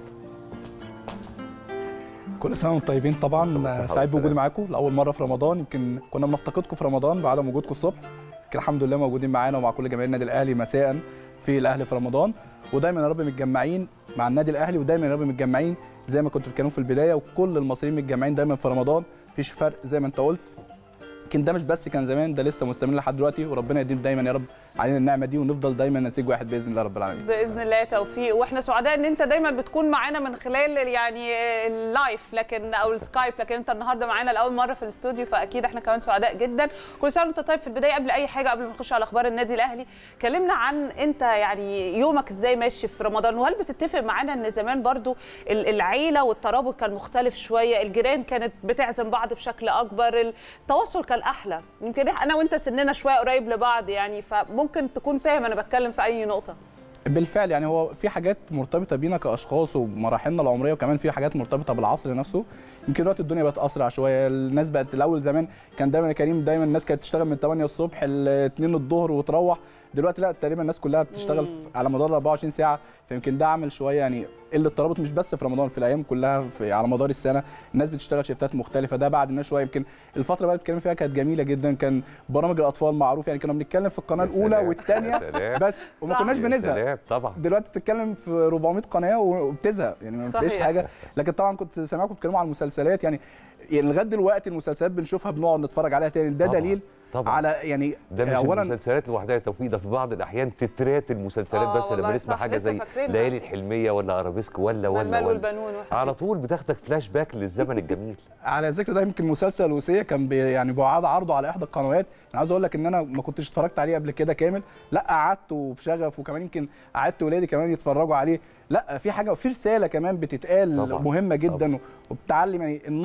كل سنه وانتم طيبين طبعا سعيد بوجودي معاكم لاول مره في رمضان يمكن كنا بنفتقدكم في رمضان بعدم وجودكم الصبح لكن الحمد لله موجودين معانا ومع كل جماهير النادي الاهلي مساء في الاهلي في رمضان ودايما يا رب متجمعين مع النادي الاهلي ودايما يا رب متجمعين زي ما كنتوا بتتكلموا في البدايه وكل المصريين متجمعين دايما في رمضان مفيش فرق زي ما انت قلت يمكن ده مش بس كان زمان ده لسه مستمر لحد دلوقتي وربنا يديم دايما يا رب علينا النعمه دي ونفضل دايما نسيج واحد باذن الله رب العالمين باذن الله توفيق واحنا سعداء ان انت دايما بتكون معانا من خلال يعني اللايف لكن او السكايب لكن انت النهارده معانا لاول مره في الاستوديو فاكيد احنا كمان سعداء جدا كل سنه وانت طيب في البدايه قبل اي حاجه قبل ما نخش على اخبار النادي الاهلي كلمنا عن انت يعني يومك ازاي ماشي في رمضان وهل بتتفق معانا ان زمان برضو ال- العيله والترابط كان مختلف شويه الجيران كانت بتعزم بعض بشكل اكبر التواصل كان احلى يمكن انا وانت سننا شويه قريب لبعض يعني فممكن تكون فاهم انا بتكلم في اي نقطه بالفعل يعني هو في حاجات مرتبطه بينا كاشخاص ومراحلنا العمريه وكمان في حاجات مرتبطه بالعصر نفسه يمكن دلوقتي الدنيا بقت اسرع شويه الناس بقت الاول زمان كان دايما يا كريم دايما الناس كانت تشتغل من 8 الصبح ل 2 الظهر وتروح دلوقتي لا تقريبا الناس كلها بتشتغل في- على مدار 24 ساعه فيمكن ده عمل شويه يعني قله ترابط مش بس في رمضان في الايام كلها في على مدار السنه الناس بتشتغل شيفتات مختلفه ده بعد ما شويه يمكن الفتره بقى اللي بتتكلم فيها كانت جميله جدا كان برامج الاطفال معروف يعني كنا بنتكلم في القناه الاولى سلام. والثانيه يا سلام. بس وما كناش يا بنزهق سلام، طبعا دلوقتي بتتكلم في 400 قناه وبتزهق يعني ما بتلاقيش صحيح. حاجه لكن طبعا كنت سامعكم بتتكلموا عن المسلسلات يعني يعني لغايه دلوقتي المسلسلات بنشوفها بنقعد نتفرج عليها تاني ده طبعاً. دليل طبعاً. على يعني ده مش اولا المسلسلات لوحدها يا توفيق ده في بعض الاحيان تترات المسلسلات آه بس والله لما نسمع صح، حاجه لسه زي فاكرينها. ليالي الحلميه ولا ارابيسك ولا ولا المال ولا والبنون والحاجات على طول بتاخدك فلاش باك للزمن الجميل على ذكر ده يمكن مسلسل وصيه كان بي يعني بعاد عرضه على احدى القنوات انا عاوز اقول لك ان انا ما كنتش اتفرجت عليه قبل كده كامل لا قعدت وبشغف وكمان يمكن قعدت ولادي كمان يتفرجوا عليه لا في حاجه في رساله كمان بتتقال طبعاً. مهمه جدا وبتعلم يعني النص نفسه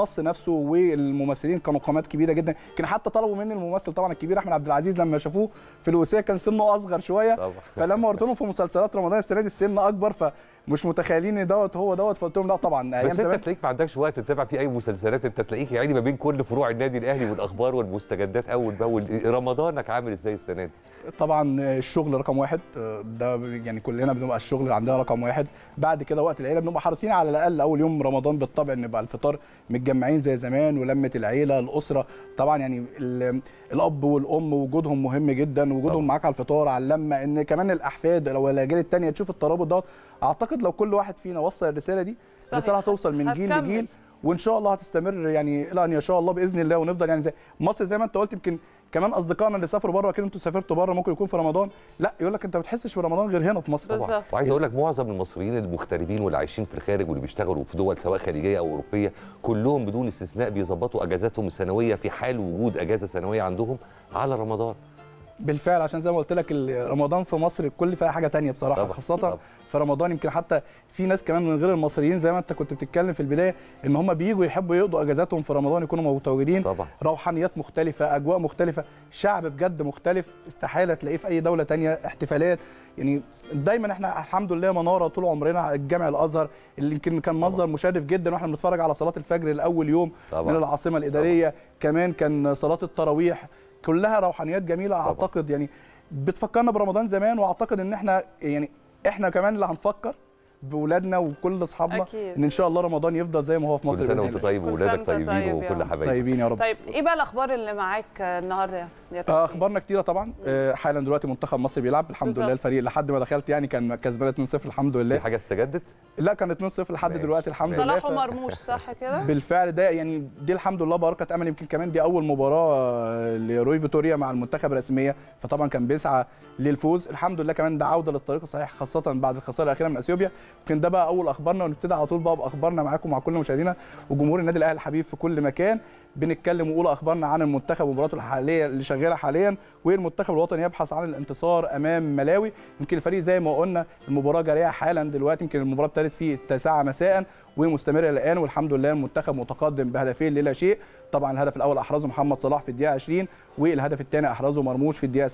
نفسه والممثلين كانوا قامات كبيره جدا كان حتى طلبوا مني الممثل طبعا الكبير احمد عبد العزيز لما شافوه في الوصيه كان سنه اصغر شويه طبعا. فلما قلت لهم في مسلسلات رمضان السنه دي السن اكبر فمش متخيلين ان دوت هو دوت فقلت لهم لا طبعا ايام بس انت زمان تلاقيك ما عندكش وقت تتابع فيه اي مسلسلات انت تلاقيك يعني ما بين كل فروع النادي الاهلي والاخبار والمستجدات اول باول رمضانك عامل ازاي السنه دي طبعا الشغل رقم واحد ده يعني كلنا بنبقى الشغل عندنا رقم واحد بعد كده وقت العيله بنبقى حريصين على الاقل اول يوم رمضان بالطبع ان يبقى الفطار متجمعين زي زمان ولمه العيله الاسره طبعا يعني ال- الاب والام وجودهم مهم جدا وجودهم معاك على الفطار على اللمه ان كمان الاحفاد لو الاجيال الثانيه تشوف الترابط دوت اعتقد لو كل واحد فينا وصل الرساله دي صحيح. الرساله هتوصل من جيل هتكمل. لجيل وان شاء الله هتستمر يعني الى ان يشاء الله باذن الله ونفضل يعني زي مصر زي ما انت قلت يمكن كمان اصدقائنا اللي سافروا بره اكيد انتوا سافرتوا بره ممكن يكون في رمضان لا يقول لك انت ما بتحسش في رمضان غير هنا في مصر بالظبط. وعايز اقول لك معظم المصريين المغتربين واللي عايشين في الخارج واللي بيشتغلوا في دول سواء خليجيه او اوروبيه كلهم بدون استثناء بيظبطوا اجازاتهم السنويه في حال وجود اجازه سنويه عندهم على رمضان بالفعل عشان زي ما قلت لك ال- رمضان في مصر الكل فيها حاجه تانية بصراحه طبعاً، خاصه طبعاً. في رمضان يمكن حتى في ناس كمان من غير المصريين زي ما انت كنت بتتكلم في البدايه ان هم بييجوا يحبوا يقضوا اجازاتهم في رمضان يكونوا متواجدين طبعا روحانيات مختلفه اجواء مختلفه شعب بجد مختلف استحاله تلاقيه في اي دوله تانية احتفالات يعني دايما احنا الحمد لله مناره طول عمرنا الجامع الازهر اللي يمكن كان منظر مشرف جدا واحنا بنتفرج على صلاه الفجر لاول يوم طبعاً. من العاصمه الاداريه كمان كان صلاه التراويح كلها روحانيات جميله طبعاً. اعتقد يعني بتفكرنا برمضان زمان واعتقد ان احنا يعني احنا كمان اللي هنفكر باولادنا وكل اصحابنا أكيد. ان ان شاء الله رمضان يفضل زي ما هو في مصر كل سنه بإذن وانت الله. طيب كل واولادك سنة وأنت طيبين طيب يا وكل رب. حبايبك طيبين يا رب طيب ايه بقى الاخبار اللي معاك النهارده يا آه، توفيق؟ اخبارنا كتيره طبعا آه، حالا دلوقتي منتخب مصر بيلعب الحمد بالظبط. لله الفريق لحد ما دخلت يعني كان كسبان 2-0 الحمد في لله حاجه استجدت لا كان 2-0 لحد ماشي. دلوقتي الحمد لله صلاح ف- ومرموش صح كده؟ بالفعل ده يعني دي الحمد لله بركه امل يمكن كمان دي اول مباراه آه، لروي فيتوريا مع المنتخب رسميه فطبعا كان بيسعى للفوز الحمد لله كمان ده عوده للطريق الصحيح خاصه بعد الخساره الاخيره من اثيوبيا يمكن ده بقى اول اخبارنا ونبتدي على طول بقى باخبارنا معاكم مع كل مشاهدينا وجمهور النادي الاهلي الحبيب في كل مكان بنتكلم ونقول اخبارنا عن المنتخب ومباراته الحاليه اللي شغاله حاليا والمنتخب الوطني يبحث عن الانتصار امام ملاوي يمكن الفريق زي ما قلنا المباراه جاريه حالا دلوقتي يمكن المباراه ابتدت في التاسعه مساء ومستمره الان والحمد لله المنتخب متقدم بهدفين للا شيء طبعا الهدف الاول احرزه محمد صلاح في الدقيقه 20 والهدف الثاني احرزه مرموش في الدقيقه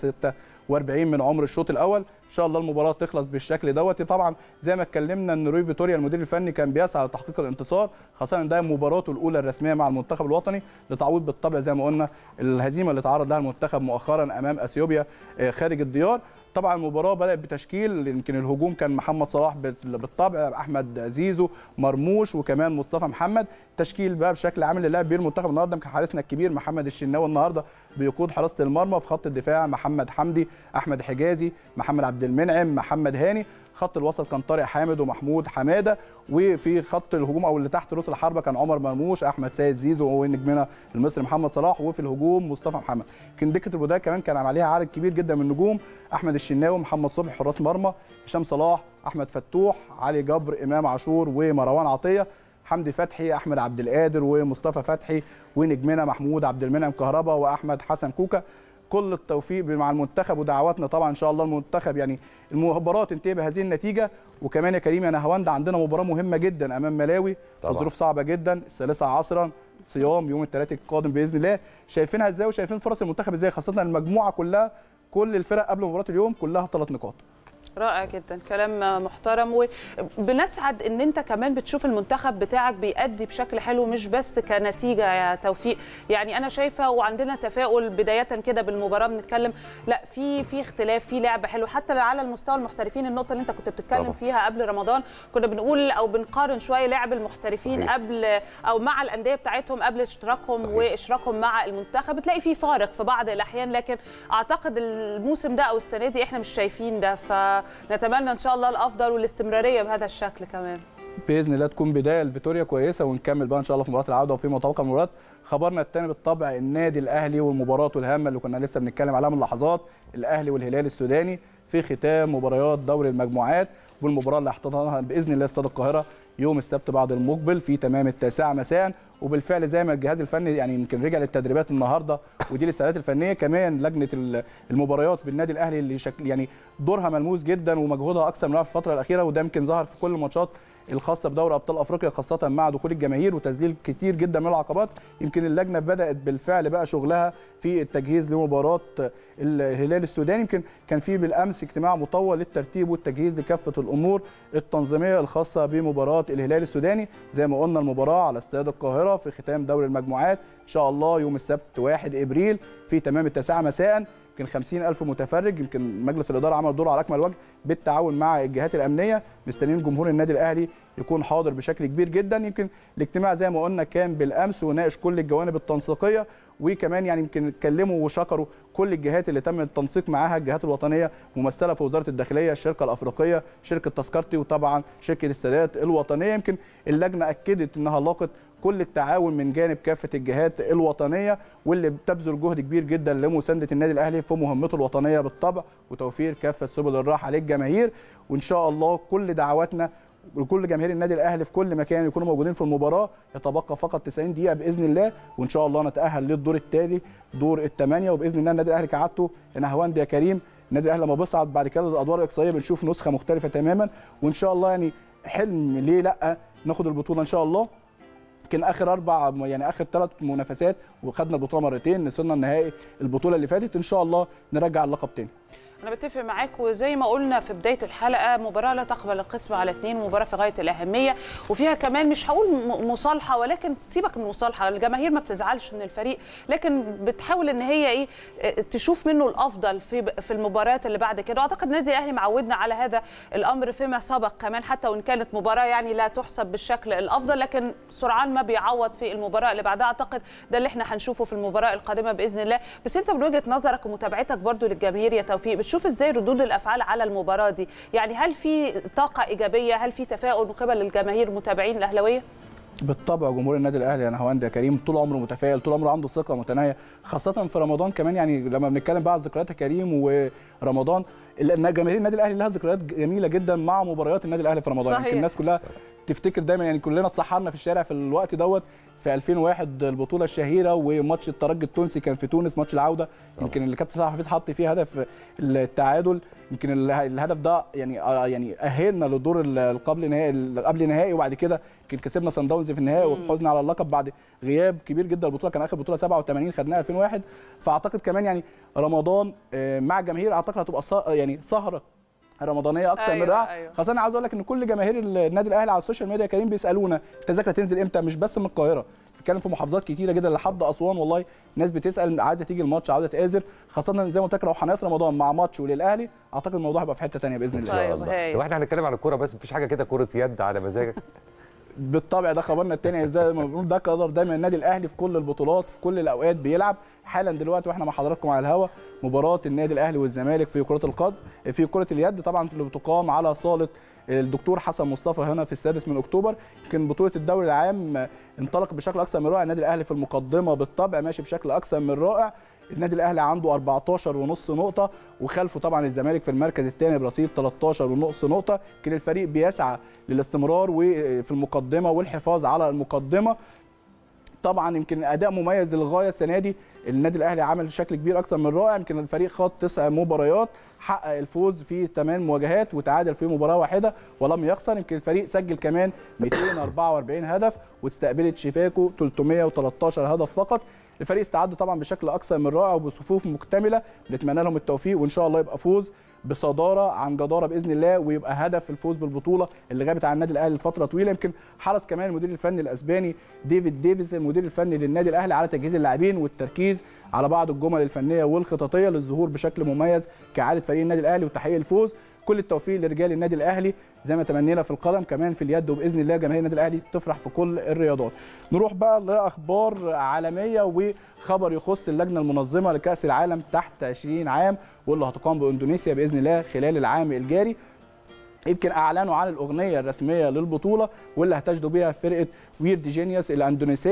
46 من عمر الشوط الاول ان شاء الله المباراه تخلص بالشكل دوت طبعا زي ما اتكلمنا ان روي فيتوريا المدير الفني كان بيسعى لتحقيق الانتصار خاصه ان ده مباراته الاولى الرسميه مع المنتخب الوطني لتعويض بالطبع زي ما قلنا الهزيمه اللي تعرض لها المنتخب مؤخرا امام اثيوبيا آه، خارج الديار طبعا المباراه بدات بتشكيل يمكن الهجوم كان محمد صلاح بال- بالطبع احمد زيزو مرموش وكمان مصطفى محمد تشكيل بقى بشكل عام اللي لعب بيه المنتخب النهارده يمكن حارسنا الكبير محمد الشناوي النهارده بيقود حراسه المرمى في خط الدفاع محمد حمدي احمد حجازي محمد عبد المنعم محمد هاني خط الوسط كان طارق حامد ومحمود حماده وفي خط الهجوم او اللي تحت رؤوس الحربه كان عمر مرموش احمد سيد زيزو ونجمنا المصري محمد صلاح وفي الهجوم مصطفى محمد يمكن دكه البدايه كمان كان عليها عدد كبير جدا من النجوم احمد الشناوي محمد صبحي حراس مرمى هشام صلاح احمد فتوح علي جبر امام عاشور ومروان عطيه حمدي فتحي احمد عبد القادر ومصطفى فتحي ونجمنا محمود عبد المنعم كهربا واحمد حسن كوكا كل التوفيق مع المنتخب ودعواتنا طبعا ان شاء الله المنتخب يعني المباراه تنتهي بهذه النتيجه وكمان يا كريم يا نهاوند عندنا مباراه مهمه جدا امام ملاوي في طبعاً. ظروف صعبه جدا الثالثه عصرا صيام يوم الثلاث القادم باذن الله شايفينها ازاي وشايفين فرص المنتخب ازاي خاصه المجموعه كلها كل الفرق قبل مباراه اليوم كلها ثلاث نقاط رائع جدا كلام محترم وبنسعد ان انت كمان بتشوف المنتخب بتاعك بيأدي بشكل حلو مش بس كنتيجه يا توفيق يعني انا شايفه وعندنا تفاؤل بدايه كده بالمباراه بنتكلم لا في في اختلاف في لعب حلو حتى على المستوى المحترفين النقطه اللي انت كنت بتتكلم طبعا. فيها قبل رمضان كنا بنقول او بنقارن شويه لعب المحترفين صحيح. قبل او مع الانديه بتاعتهم قبل اشتراكهم صحيح. واشراكهم مع المنتخب بتلاقي في فارق في بعض الاحيان لكن اعتقد الموسم ده او السنه دي احنا مش شايفين ده فنتمنى ان شاء الله الافضل والاستمراريه بهذا الشكل كمان باذن الله تكون بدايه لفيتوريا كويسه ونكمل بقى ان شاء الله في مباراه العوده وفي متوقع المباراه خبرنا الثاني بالطبع النادي الاهلي والمباراه الهامه اللي كنا لسه بنتكلم عليها من لحظات الاهلي والهلال السوداني في ختام مباريات دوري المجموعات والمباراه اللي احتضنها باذن الله استاد القاهره يوم السبت بعد المقبل في تمام التاسعه مساء وبالفعل زي ما الجهاز الفني يعني يمكن رجع للتدريبات النهارده ودي الاستعدادات الفنيه كمان لجنه ال- المباريات بالنادي الاهلي اللي شكل يعني دورها ملموس جدا ومجهودها اكثر من في الفتره الاخيره وده يمكن ظهر في كل الماتشات الخاصه بدوري ابطال افريقيا خاصه مع دخول الجماهير وتذليل كتير جدا من العقبات يمكن اللجنه بدات بالفعل بقى شغلها في التجهيز لمباراه الهلال السوداني يمكن كان في بالامس اجتماع مطول للترتيب والتجهيز لكافه الامور التنظيميه الخاصه بمباراه الهلال السوداني زي ما قلنا المباراه على استاد القاهره في ختام دوري المجموعات ان شاء الله يوم السبت 1 ابريل في تمام التاسعه مساء يمكن 50 ألف متفرج يمكن مجلس الإدارة عمل دوره على أكمل وجه بالتعاون مع الجهات الأمنية مستنيين جمهور النادي الأهلي يكون حاضر بشكل كبير جدا يمكن الاجتماع زي ما قلنا كان بالأمس وناقش كل الجوانب التنسيقية وكمان يعني يمكن اتكلموا وشكروا كل الجهات اللي تم التنسيق معاها الجهات الوطنيه ممثله في وزاره الداخليه الشركه الافريقيه شركه تذكرتي وطبعا شركه السادات الوطنيه يمكن اللجنه اكدت انها لاقت كل التعاون من جانب كافه الجهات الوطنيه واللي بتبذل جهد كبير جدا لمسانده النادي الاهلي في مهمته الوطنيه بالطبع وتوفير كافه سبل الراحه للجماهير وان شاء الله كل دعواتنا لكل جماهير النادي الاهلي في كل مكان يكونوا موجودين في المباراه يتبقى فقط 90 دقيقه باذن الله وان شاء الله نتاهل للدور التالي دور الثمانيه وباذن الله النادي الاهلي كعادته انا هواند يا كريم النادي الاهلي لما بيصعد بعد كده للادوار الاقصائيه بنشوف نسخه مختلفه تماما وان شاء الله يعني حلم ليه لا ناخد البطوله ان شاء الله يمكن اخر اربع يعني اخر ثلاث منافسات وخدنا البطوله مرتين وصلنا النهائي البطوله اللي فاتت ان شاء الله نرجع اللقب تاني انا بتفق معاك وزي ما قلنا في بدايه الحلقه مباراه لا تقبل القسم على اثنين مباراه في غايه الاهميه وفيها كمان مش هقول مصالحه ولكن سيبك من المصالحه الجماهير ما بتزعلش من الفريق لكن بتحاول ان هي ايه تشوف منه الافضل في في المباريات اللي بعد كده واعتقد النادي الاهلي معودنا على هذا الامر فيما سبق كمان حتى وان كانت مباراه يعني لا تحسب بالشكل الافضل لكن سرعان ما بيعوض في المباراه اللي بعدها اعتقد ده اللي احنا هنشوفه في المباراه القادمه باذن الله بس انت من وجهه نظرك ومتابعتك برضو للجماهير يا توفيق بتشوف ازاي ردود الافعال على المباراه دي يعني هل في طاقه ايجابيه هل في تفاؤل من قبل الجماهير المتابعين الاهلاويه بالطبع جمهور النادي الاهلي انا هواند يا كريم طول عمره متفائل طول عمره عنده ثقه متناهيه خاصه في رمضان كمان يعني لما بنتكلم بقى على ذكريات يا كريم ورمضان لان جماهير النادي الاهلي لها ذكريات جميله جدا مع مباريات النادي الاهلي في رمضان صحيح. يمكن الناس كلها تفتكر دايما يعني كلنا اتسحرنا في الشارع في الوقت دوت في 2001 البطوله الشهيره وماتش الترجي التونسي كان في تونس ماتش العوده يمكن اللي كابتن صلاح حفيظ حط فيه هدف التعادل يمكن الهدف ده يعني يعني اهلنا للدور القبل نهائي قبل نهائي وبعد كده يمكن كسبنا سان داونز في النهائي وفزنا على اللقب بعد غياب كبير جدا البطوله كان اخر بطوله 87 خدناها 2001 فاعتقد كمان يعني رمضان مع الجماهير اعتقد هتبقى يعني سهره رمضانيه اكثر أيوة من رائعه أيوة. خاصه انا عاوز اقول لك ان كل جماهير النادي الاهلي على السوشيال ميديا كريم بيسالونا التذاكر هتنزل امتى مش بس من القاهره بنتكلم في محافظات كتيره جدا لحد اسوان والله ناس بتسال عايزه تيجي الماتش عاوزه تآزر خاصه زي ما قلت لك روحانيات رمضان مع ماتش وللاهلي اعتقد الموضوع هيبقى في حته ثانيه باذن الله ان شاء الله طب احنا هنتكلم عن الكوره بس مفيش حاجه كده كره يد على مزاجك بالطبع ده خبرنا الثاني زي ما بنقول ده قدر دايما النادي الاهلي في كل البطولات في كل الاوقات بيلعب حالا دلوقتي واحنا مع حضراتكم على الهوا مباراه النادي الاهلي والزمالك في كره القدم في كره اليد طبعا اللي بتقام على صاله الدكتور حسن مصطفى هنا في السادس من اكتوبر يمكن بطوله الدوري العام انطلق بشكل اكثر من رائع النادي الاهلي في المقدمه بالطبع ماشي بشكل اكثر من رائع النادي الاهلي عنده 14 ونص نقطه وخلفه طبعا الزمالك في المركز الثاني برصيد 13 ونص نقطه يمكن الفريق بيسعى للاستمرار وفي المقدمه والحفاظ على المقدمه طبعا يمكن اداء مميز للغايه السنه دي النادي الاهلي عمل شكل كبير اكثر من رائع يمكن الفريق خاض تسع مباريات حقق الفوز في ثمان مواجهات وتعادل في مباراه واحده ولم يخسر يمكن الفريق سجل كمان 244 هدف واستقبلت شيفاكو 313 هدف فقط الفريق استعد طبعا بشكل اكثر من رائع وبصفوف مكتمله بنتمنى لهم التوفيق وان شاء الله يبقى فوز بصداره عن جداره باذن الله ويبقى هدف الفوز بالبطوله اللي غابت عن النادي الاهلي لفتره طويله يمكن حرص كمان المدير الفني الاسباني ديفيد ديفيس المدير الفني للنادي الاهلي على تجهيز اللاعبين والتركيز على بعض الجمل الفنيه والخططيه للظهور بشكل مميز كعاده فريق النادي الاهلي وتحقيق الفوز كل التوفيق لرجال النادي الاهلي زي ما تمنينا في القدم كمان في اليد وباذن الله جماهير النادي الاهلي تفرح في كل الرياضات نروح بقى لاخبار عالميه وخبر يخص اللجنه المنظمه لكاس العالم تحت 20 عام واللي هتقام باندونيسيا باذن الله خلال العام الجاري يمكن اعلنوا عن الاغنيه الرسميه للبطوله واللي هتجدوا بها فرقه ويرد جينيوس الاندونيسيه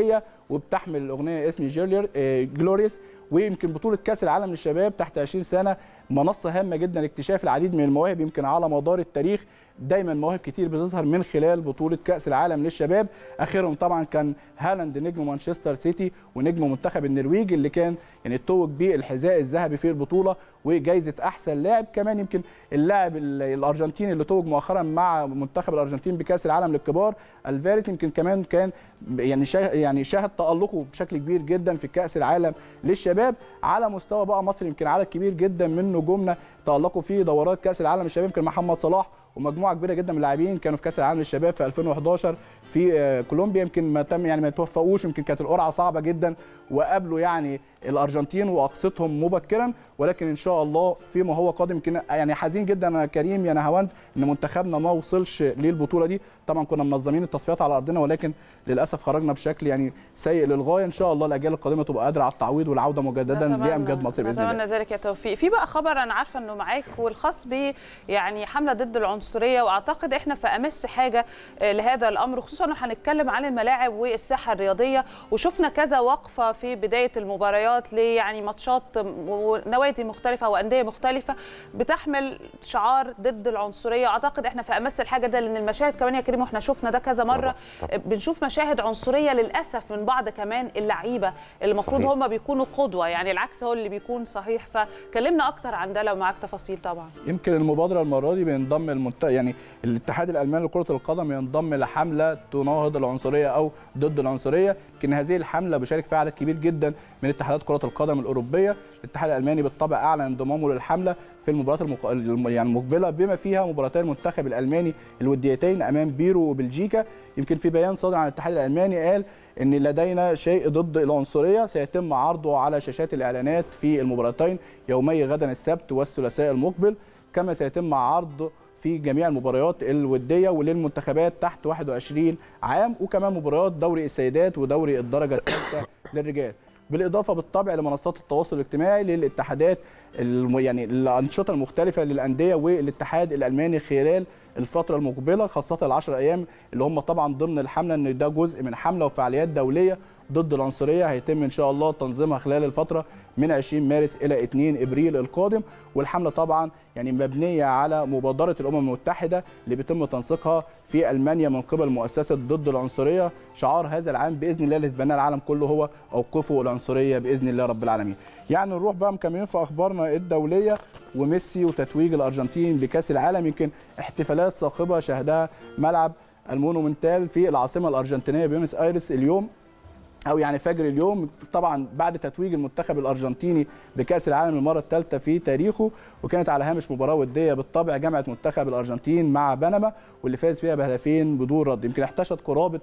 وبتحمل الاغنيه اسم جولير آه، جلوريوس ويمكن بطوله كاس العالم للشباب تحت 20 سنه منصه هامه جدا لاكتشاف العديد من المواهب يمكن على مدار التاريخ دايما مواهب كتير بتظهر من خلال بطوله كاس العالم للشباب اخرهم طبعا كان هالاند نجم مانشستر سيتي ونجم منتخب النرويج اللي كان يعني توج بالحذاء الذهبي في البطوله وجائزه احسن لاعب كمان يمكن اللاعب ال- الارجنتيني اللي توج مؤخرا مع منتخب الارجنتين بكاس العالم للكبار الفاريز يمكن كمان كان يعني شا يعني شاهد تالقه بشكل كبير جدا في كاس العالم للشباب على مستوى بقى مصر يمكن عدد كبير جدا من نجومنا تالقوا في دورات كاس العالم للشباب يمكن محمد صلاح ومجموعه كبيره جدا من اللاعبين كانوا في كاس العالم للشباب في 2011 في آه، كولومبيا يمكن ما تم يعني ما توفقوش يمكن كانت القرعه صعبه جدا وقابلوا يعني الارجنتين واقصتهم مبكرا ولكن ان شاء الله فيما هو قادم يمكن يعني حزين جدا يا كريم يا نهاوند ان منتخبنا ما وصلش للبطوله دي طبعا كنا منظمين التصفيات على ارضنا ولكن للاسف خرجنا بشكل يعني سيء للغايه ان شاء الله الاجيال القادمه تبقى قادره على التعويض والعوده مجددا نتمنى- لامجاد مصر باذن الله نتمنى ذلك يا توفيق في بقى خبر انا عارفه انه معاك والخاص ب يعني حمله ضد العنصريه واعتقد احنا في امس حاجه آه، لهذا الامر خصوصا انه هنتكلم عن الملاعب والساحه الرياضيه وشفنا كذا وقفه في بدايه المباريات ليعني ماتشات ونوادي مختلفه وانديه مختلفه بتحمل شعار ضد العنصريه اعتقد احنا في امس الحاجه ده لان المشاهد كمان يا كريم واحنا شفنا ده كذا مره آه، بنشوف مشاهد عنصريه للاسف من بعض كمان اللعيبه اللي المفروض صحيح. هم بيكونوا قدوه يعني العكس هو اللي بيكون صحيح فكلمنا اكتر عن ده لو معاك تفاصيل طبعا يمكن المبادره المره دي بينضم المنت... يعني الاتحاد الالماني لكره القدم ينضم لحمله تناهض العنصريه او ضد العنصريه يمكن هذه الحمله بيشارك فيها عدد كبير جدا من اتحادات كره القدم الاوروبيه الاتحاد الالماني بالطبع اعلن انضمامه للحمله في المباريات المق... الم- يعني المقبله بما فيها مباراتي المنتخب الالماني الوديتين امام بيرو وبلجيكا يمكن في بيان صادر عن الاتحاد الالماني قال ان لدينا شيء ضد العنصريه سيتم عرضه على شاشات الاعلانات في المباراتين يومي غدا السبت والثلاثاء المقبل كما سيتم عرض في جميع المباريات الوديه وللمنتخبات تحت 21 عام وكمان مباريات دوري السيدات ودوري الدرجه الثالثه للرجال بالاضافه بالطبع لمنصات التواصل الاجتماعي للاتحادات الم... يعني الانشطه المختلفه للانديه والاتحاد الالماني خلال الفتره المقبله خاصه العشر ايام اللي هم طبعا ضمن الحمله ان ده جزء من حمله وفعاليات دوليه ضد العنصريه هيتم ان شاء الله تنظيمها خلال الفتره من 20 مارس الى 2 ابريل القادم والحمله طبعا يعني مبنيه على مبادره الامم المتحده اللي بيتم تنسيقها في المانيا من قبل مؤسسه ضد العنصريه شعار هذا العام باذن الله اللي تبناه العالم كله هو اوقفوا العنصريه باذن الله رب العالمين يعني نروح بقى مكملين في اخبارنا الدوليه وميسي وتتويج الارجنتين بكاس العالم يمكن احتفالات صاخبه شهدها ملعب المونومنتال في العاصمه الارجنتينيه بيونس ايرس اليوم او يعني فجر اليوم طبعا بعد تتويج المنتخب الارجنتيني بكاس العالم للمره الثالثه في تاريخه وكانت على هامش مباراه وديه بالطبع جمعت منتخب الارجنتين مع بنما واللي فاز فيها بهدفين بدون رد يمكن احتشد قرابه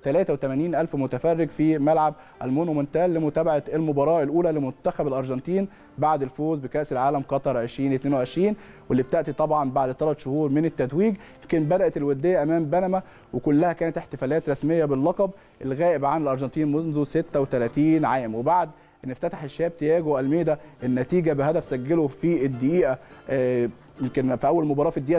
83 ألف متفرج في ملعب المونومنتال لمتابعة المباراة الأولى لمنتخب الأرجنتين بعد الفوز بكأس العالم قطر 2022 واللي بتأتي طبعا بعد ثلاث شهور من التتويج يمكن بدأت الودية أمام بنما وكلها كانت احتفالات رسمية باللقب الغائب عن الأرجنتين منذ 36 عام وبعد ان افتتح الشاب تياجو الميدا النتيجه بهدف سجله في الدقيقه آه، يمكن في اول مباراه في الدقيقه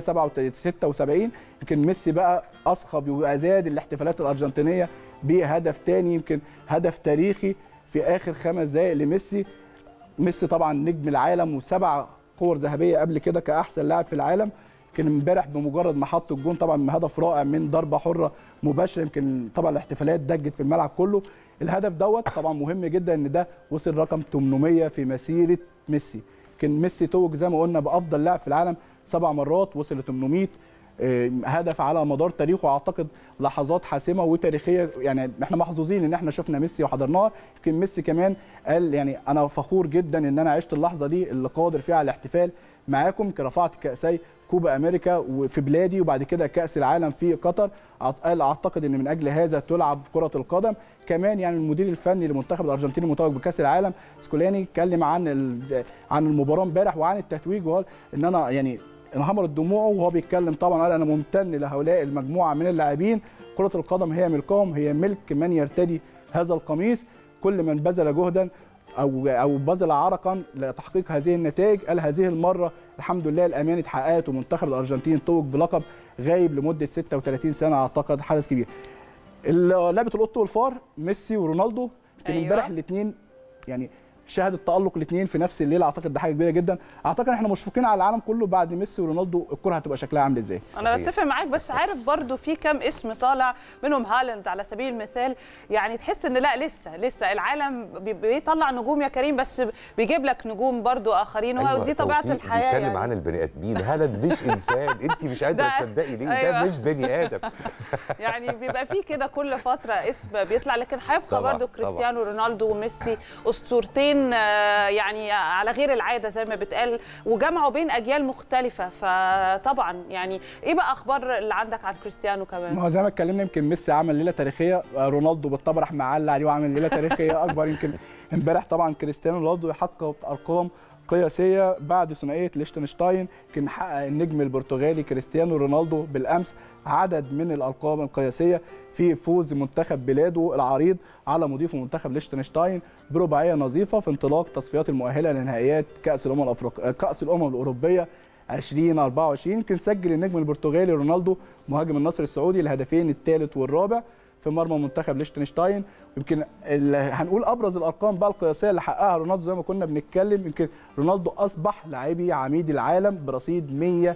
76 يمكن ميسي بقى اصخب وازاد الاحتفالات الارجنتينيه بهدف تاني يمكن هدف تاريخي في اخر خمس دقائق لميسي ميسي طبعا نجم العالم وسبع كور ذهبيه قبل كده كاحسن لاعب في العالم يمكن امبارح بمجرد ما حط الجون طبعا هدف رائع من ضربه حره مباشره يمكن طبعا الاحتفالات دجت في الملعب كله الهدف دوت طبعا مهم جدا ان ده وصل رقم 800 في مسيره ميسي يمكن ميسي توج زي ما قلنا بافضل لاعب في العالم سبع مرات وصل ل 800 آه، هدف على مدار تاريخه اعتقد لحظات حاسمه وتاريخيه يعني احنا محظوظين ان احنا شفنا ميسي وحضرناها يمكن ميسي كمان قال يعني انا فخور جدا ان انا عشت اللحظه دي اللي قادر فيها على الاحتفال معاكم رفعت كاسي كوبا امريكا وفي بلادي وبعد كده كاس العالم في قطر أعت- قال اعتقد ان من اجل هذا تلعب كره القدم كمان يعني المدير الفني لمنتخب الارجنتين المتوج بكاس العالم سكولاني اتكلم عن ال- عن المباراه امبارح وعن التتويج وقال ان انا يعني انهمرت دموعه وهو بيتكلم طبعا قال انا ممتن لهؤلاء المجموعه من اللاعبين كره القدم هي ملكهم هي ملك من يرتدي هذا القميص كل من بذل جهدا او او بذل عرقا لتحقيق هذه النتائج قال هذه المره الحمد لله الامانه اتحققت ومنتخب الارجنتين توج بلقب غايب لمده 36 سنه اعتقد حدث كبير لعبه القط والفار ميسي ورونالدو يمكن أيوة. امبارح الاثنين يعني شهد التالق الاثنين في نفس الليله اعتقد ده حاجه كبيره جدا اعتقد احنا مشفقين على العالم كله بعد ميسي ورونالدو الكره هتبقى شكلها عامل ازاي انا بتفق معاك بس عارف برضو في كام اسم طالع منهم هالاند على سبيل المثال يعني تحس ان لا لسه لسه العالم بي- بيطلع نجوم يا كريم بس بيجيب لك نجوم برضو اخرين أيوة، ودي طبيعه توفيق الحياه بيتكلم يعني عن البني ادمين هالاند مش انسان انت مش قادره ده- تصدقي ليه أيوة. ده مش بني ادم يعني بيبقى في كده كل فتره اسم بيطلع لكن هيبقى طبعاً، برضو طبعاً. كريستيانو رونالدو وميسي اسطورتين آه، يعني على غير العاده زي ما بتقال وجمعوا بين اجيال مختلفه فطبعا يعني ايه بقى اخبار اللي عندك عن كريستيانو كمان ما هو زي ما اتكلمنا يمكن ميسي عمل ليله تاريخيه آه، رونالدو بالطبع راح معلق عليه وعمل ليله تاريخيه اكبر يمكن امبارح طبعا كريستيانو رونالدو يحقق ارقام قياسيه بعد ثنائيه ليشتنشتاين كان حقق النجم البرتغالي كريستيانو رونالدو بالامس عدد من الارقام القياسيه في فوز منتخب بلاده العريض على مضيفه منتخب ليشتنشتاين برباعيه نظيفه في انطلاق تصفيات المؤهله لنهائيات كاس الامم الافريقيه كاس الامم الاوروبيه 2024 يمكن سجل النجم البرتغالي رونالدو مهاجم النصر السعودي الهدفين الثالث والرابع في مرمى منتخب ليشتنشتاين يمكن ال- هنقول ابرز الارقام بقى القياسيه اللي حققها رونالدو زي ما كنا بنتكلم يمكن رونالدو اصبح لاعبي عميد العالم برصيد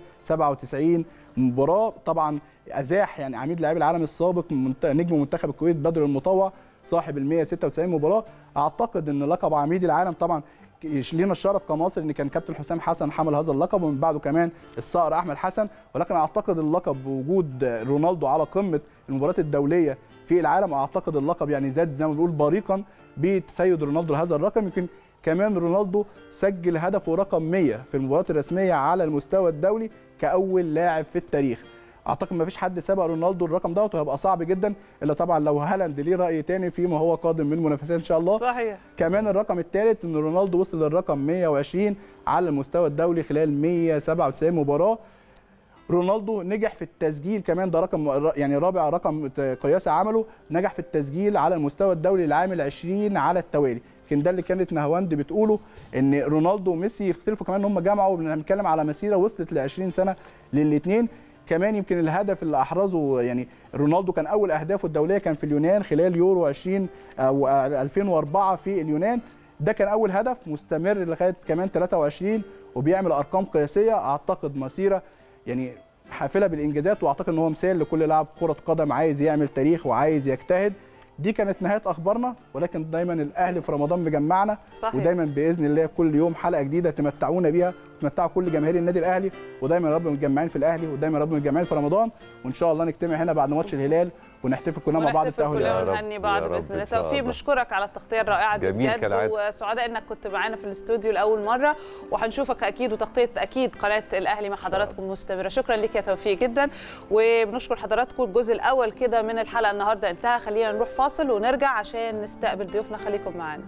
197 مباراه طبعا ازاح يعني عميد لاعبي العالم السابق منت- نجم منتخب الكويت بدر المطوع صاحب ال 196 مباراه اعتقد ان لقب عميد العالم طبعا لينا الشرف كمصر ان كان كابتن حسام حسن حمل هذا اللقب ومن بعده كمان الصقر احمد حسن ولكن اعتقد اللقب بوجود رونالدو على قمه المباريات الدوليه في العالم اعتقد اللقب يعني زاد زي ما بنقول بريقا بتسيد رونالدو لهذا الرقم يمكن كمان رونالدو سجل هدفه رقم 100 في المباريات الرسميه على المستوى الدولي كاول لاعب في التاريخ اعتقد ما فيش حد سبق رونالدو الرقم دوت وهيبقى صعب جدا الا طبعا لو هالاند ليه راي تاني فيما هو قادم من منافسات ان شاء الله صحيح كمان الرقم الثالث ان رونالدو وصل للرقم 120 على المستوى الدولي خلال 197 مباراه رونالدو نجح في التسجيل كمان ده رقم يعني رابع رقم قياسي عمله نجح في التسجيل على المستوى الدولي العام العشرين على التوالي يمكن ده اللي كانت نهواند بتقوله ان رونالدو وميسي يختلفوا كمان ان هم جمعوا بنتكلم على مسيره وصلت ل 20 سنه للاثنين كمان يمكن الهدف اللي احرزه يعني رونالدو كان اول اهدافه الدوليه كان في اليونان خلال يورو 20 او 2004 في اليونان ده كان اول هدف مستمر لغايه كمان 23 وبيعمل ارقام قياسيه اعتقد مسيره يعني حافله بالانجازات واعتقد ان هو مثال لكل لاعب كره قدم عايز يعمل تاريخ وعايز يجتهد دي كانت نهايه اخبارنا ولكن دايما الاهلي في رمضان مجمعنا صحيح. ودايما باذن الله كل يوم حلقه جديده تمتعونا بيها تمتعوا كل جماهير النادي الاهلي ودايما يا رب متجمعين في الاهلي ودايما يا رب متجمعين في رمضان وان شاء الله نجتمع هنا بعد ماتش الهلال ونحتفل كلنا مع بعض ونحتفل التاهل كلنا للأهلي. ونهني بعض يا رب باذن الله إن شاء توفيق الله. بنشكرك على التغطيه الرائعه دي جميل بجد كالعادة. وسعداء انك كنت معانا في الاستوديو لاول مره وهنشوفك اكيد وتغطيه اكيد قناه الاهلي مع حضراتكم مستمره شكرا لك يا توفيق جدا وبنشكر حضراتكم الجزء الاول كده من الحلقه النهارده انتهى خلينا نروح فاصل ونرجع عشان نستقبل ضيوفنا خليكم معانا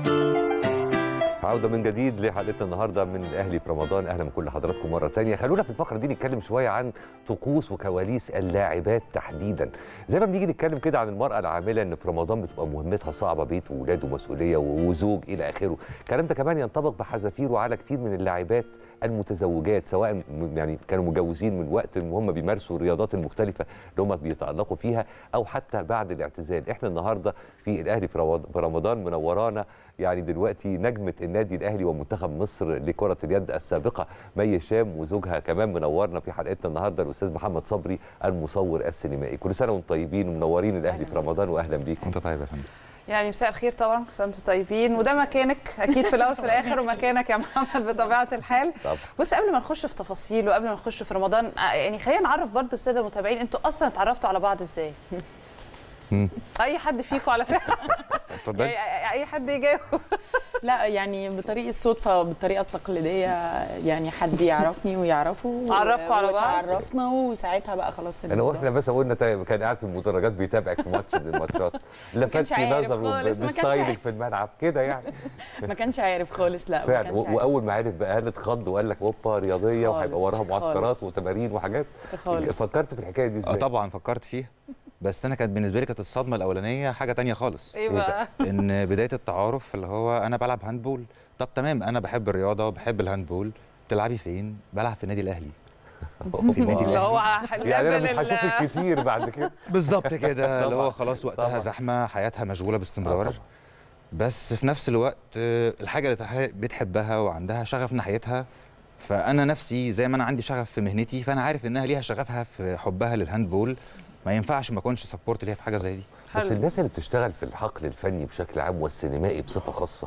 عودة من جديد لحلقتنا النهارده من الاهلي في رمضان اهلا بكل حضراتكم مره تانية خلونا في الفقره دي نتكلم شويه عن طقوس وكواليس اللاعبات تحديدا زي ما بنيجي نتكلم كده عن المراه العامله ان في رمضان بتبقى مهمتها صعبه بيت واولاد ومسؤوليه وزوج الى اخره الكلام ده كمان ينطبق بحذافيره على كتير من اللاعبات المتزوجات سواء م- يعني كانوا متجوزين من وقت ان هم بيمارسوا الرياضات المختلفه اللي هم بيتالقوا فيها او حتى بعد الاعتزال احنا النهارده في الاهلي في روض- في رمضان منورانا يعني دلوقتي نجمه النادي الاهلي ومنتخب مصر لكره اليد السابقه مي هشام وزوجها كمان منورنا في حلقتنا النهارده الاستاذ محمد صبري المصور السينمائي كل سنه وانتم طيبين ومنورين الاهلي في رمضان واهلا بيكم انت طيب يا فندم يعني مساء الخير طبعا كل سنه وانتم طيبين وده مكانك اكيد في الاول في الاخر ومكانك يا محمد بطبيعه الحال طبعا بص قبل ما نخش في تفاصيل وقبل ما نخش في رمضان آه، يعني خلينا نعرف برضو الساده المتابعين انتوا اصلا اتعرفتوا على بعض ازاي اي حد فيكم على فكره اتفضلي يعني اي حد يجاوب لا يعني بطريقه الصدفه بالطريقه التقليديه يعني حد يعرفني ويعرفه عرفكوا على بعض؟ عرفنا وساعتها بقى خلاص انا الموضوع. واحنا بس قلنا تا- كان قاعد في المدرجات بيتابعك في ماتش من الماتشات لفت كانش في عارف نظره خالص، ما كانش بستايلك عارف. في الملعب كده يعني ما كانش عارف خالص لا ما فعلا كانش و- عارف. واول ما عرف بقى قال اتخض وقال لك اوبا رياضيه وهيبقى وراها خالص، معسكرات خالص. وتمارين وحاجات خالص. فكرت في الحكايه دي اه ازاي؟ طبعا فكرت فيها بس انا كانت بالنسبه لي كانت الصدمه الاولانيه حاجه تانية خالص ايه بقى ان بدايه التعارف اللي هو انا بلعب هاندبول طب تمام انا بحب الرياضه وبحب الهاندبول بتلعبي فين بلعب في النادي الاهلي في النادي اللي هو الاهلي يعني انا level مش ال- هشوفك كتير بعد كده بالظبط كده اللي طبعاً. هو خلاص وقتها طبعاً. زحمه حياتها مشغوله باستمرار طبعاً. بس في نفس الوقت آه، الحاجه اللي تح- بتحبها وعندها شغف ناحيتها فانا نفسي زي ما انا عندي شغف في مهنتي فانا عارف انها ليها شغفها في حبها للهاندبول ما ينفعش ما اكونش سبورت ليها في حاجه زي دي بس الناس اللي بتشتغل في الحقل الفني بشكل عام والسينمائي بصفه خاصه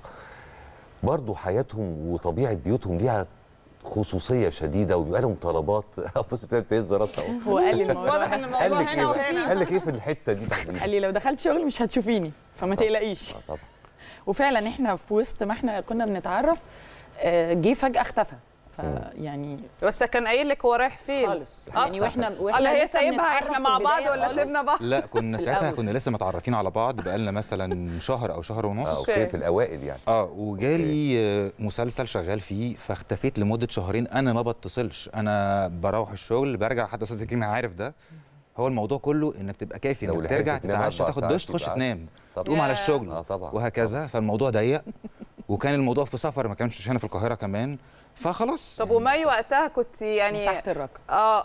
برضه حياتهم وطبيعه بيوتهم ليها خصوصيه شديده وبيبقى لهم طلبات بص ابتدت تهز راسها أهو. هو قال لي الموضوع واضح ان ده. الموضوع قال لك هنا ايه وهنا قال لك ايه في الحته دي تحديدا قال لي لو دخلت شغل مش هتشوفيني فما تقلقيش طبعا وفعلا احنا في وسط ما احنا كنا بنتعرف آه، جه فجاه اختفى فيعني بس كان قايل لك هو رايح فين خالص يعني واحنا واحنا ولا هي لسه سايبها بنتعرف احنا في مع بعض البداية ولا خالص. سيبنا بعض لا كنا في ساعتها الأول. كنا لسه متعرفين على بعض بقالنا مثلا شهر او شهر ونص اه اوكي في الاوائل يعني اه وجالي آه، مسلسل شغال فيه فاختفيت لمده شهرين انا ما بتصلش انا بروح الشغل برجع حتى استاذ كريم عارف ده هو الموضوع كله انك تبقى كافي لو انك لحقت ترجع تنام تتعشى أربع تاخد ساعات دش تخش يبقى تنام طبعا. تقوم على ياه. الشغل اه طبعا وهكذا فالموضوع ضيق وكان الموضوع في سفر ما كانش هنا في القاهره كمان فخلاص طب ومي وقتها كنت يعني مساحه الرقم اه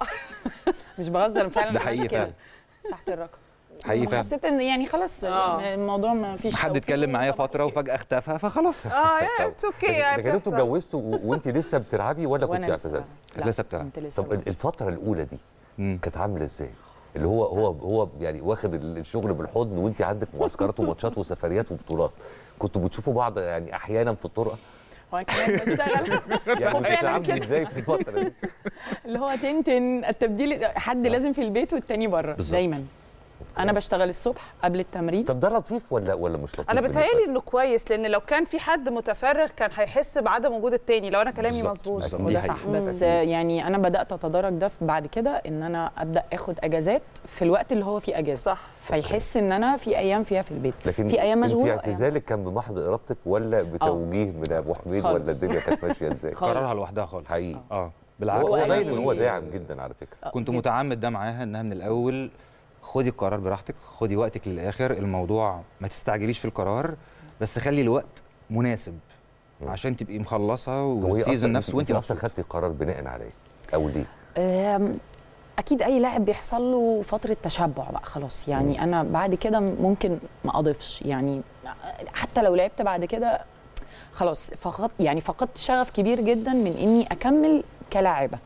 مش بهزر فعلا ده عملت حقيقي كده. فعلا مساحه الرقم حقيقي فعلا حسيت ان يعني خلاص آه. الموضوع ما فيش حد توفيق اتكلم معايا وصباح فتره الخير. وفجاه اختفى فخلاص اه يا اتس اوكي لكن انتوا اتجوزتوا و- وانت لسه بتلعبي ولا كنت وانا لسه اعتزلتي؟ كانت لا، لسه بتلعب كنت لسه طب ال- الفتره الاولى دي مم. كانت عامله ازاي؟ اللي هو هو هو يعني واخد ال- الشغل بالحضن وانت عندك معسكرات وماتشات وسفريات وبطولات كنتوا بتشوفوا بعض يعني احيانا في الطرق وانا كمان بشتغل يعني هو فعلا بتتعاملي كده. ازاي في الفتره دي؟ اللي هو تنتن التبديل حد لازم في البيت والتاني بره بالظبط. دايما انا بشتغل الصبح قبل التمرين طب ده لطيف ولا ولا مش لطيف؟ انا بالنسبة بتهيألي لك؟ انه كويس لان لو كان في حد متفرغ كان هيحس بعدم وجود التاني لو انا كلامي بالظبط. مظبوط بالظبط. وده دي صح حقيقة. بس آه، يعني انا بدات اتدرج ده بعد كده ان انا ابدا اخد اجازات في الوقت اللي هو فيه اجازه صح فيحس ان انا في ايام فيها في البيت لكن في ايام مشغوله انت اعتزالك كان بمحض ارادتك ولا بتوجيه من ابو حميد خالص. ولا الدنيا كانت ماشيه ازاي؟ خالص. قررها لوحدها خالص حقيقي. اه بالعكس هو أنا باين ان هو كنت- داعم جدا على فكره كنت جداً. متعمد ده معاها انها من الاول خدي القرار براحتك خدي وقتك للاخر الموضوع ما تستعجليش في القرار بس خلي الوقت مناسب عشان تبقي مخلصه هو هي والسيزون أصلاً- نفسه وانت انت اصلا مبسوطه خدتي قرار بناء عليه او ليه؟ آم، اكيد اي لاعب بيحصل له فتره تشبع بقى خلاص يعني انا بعد كده ممكن ما اضيفش يعني حتى لو لعبت بعد كده خلاص فقدت يعني فقدت شغف كبير جدا من اني اكمل كلاعبه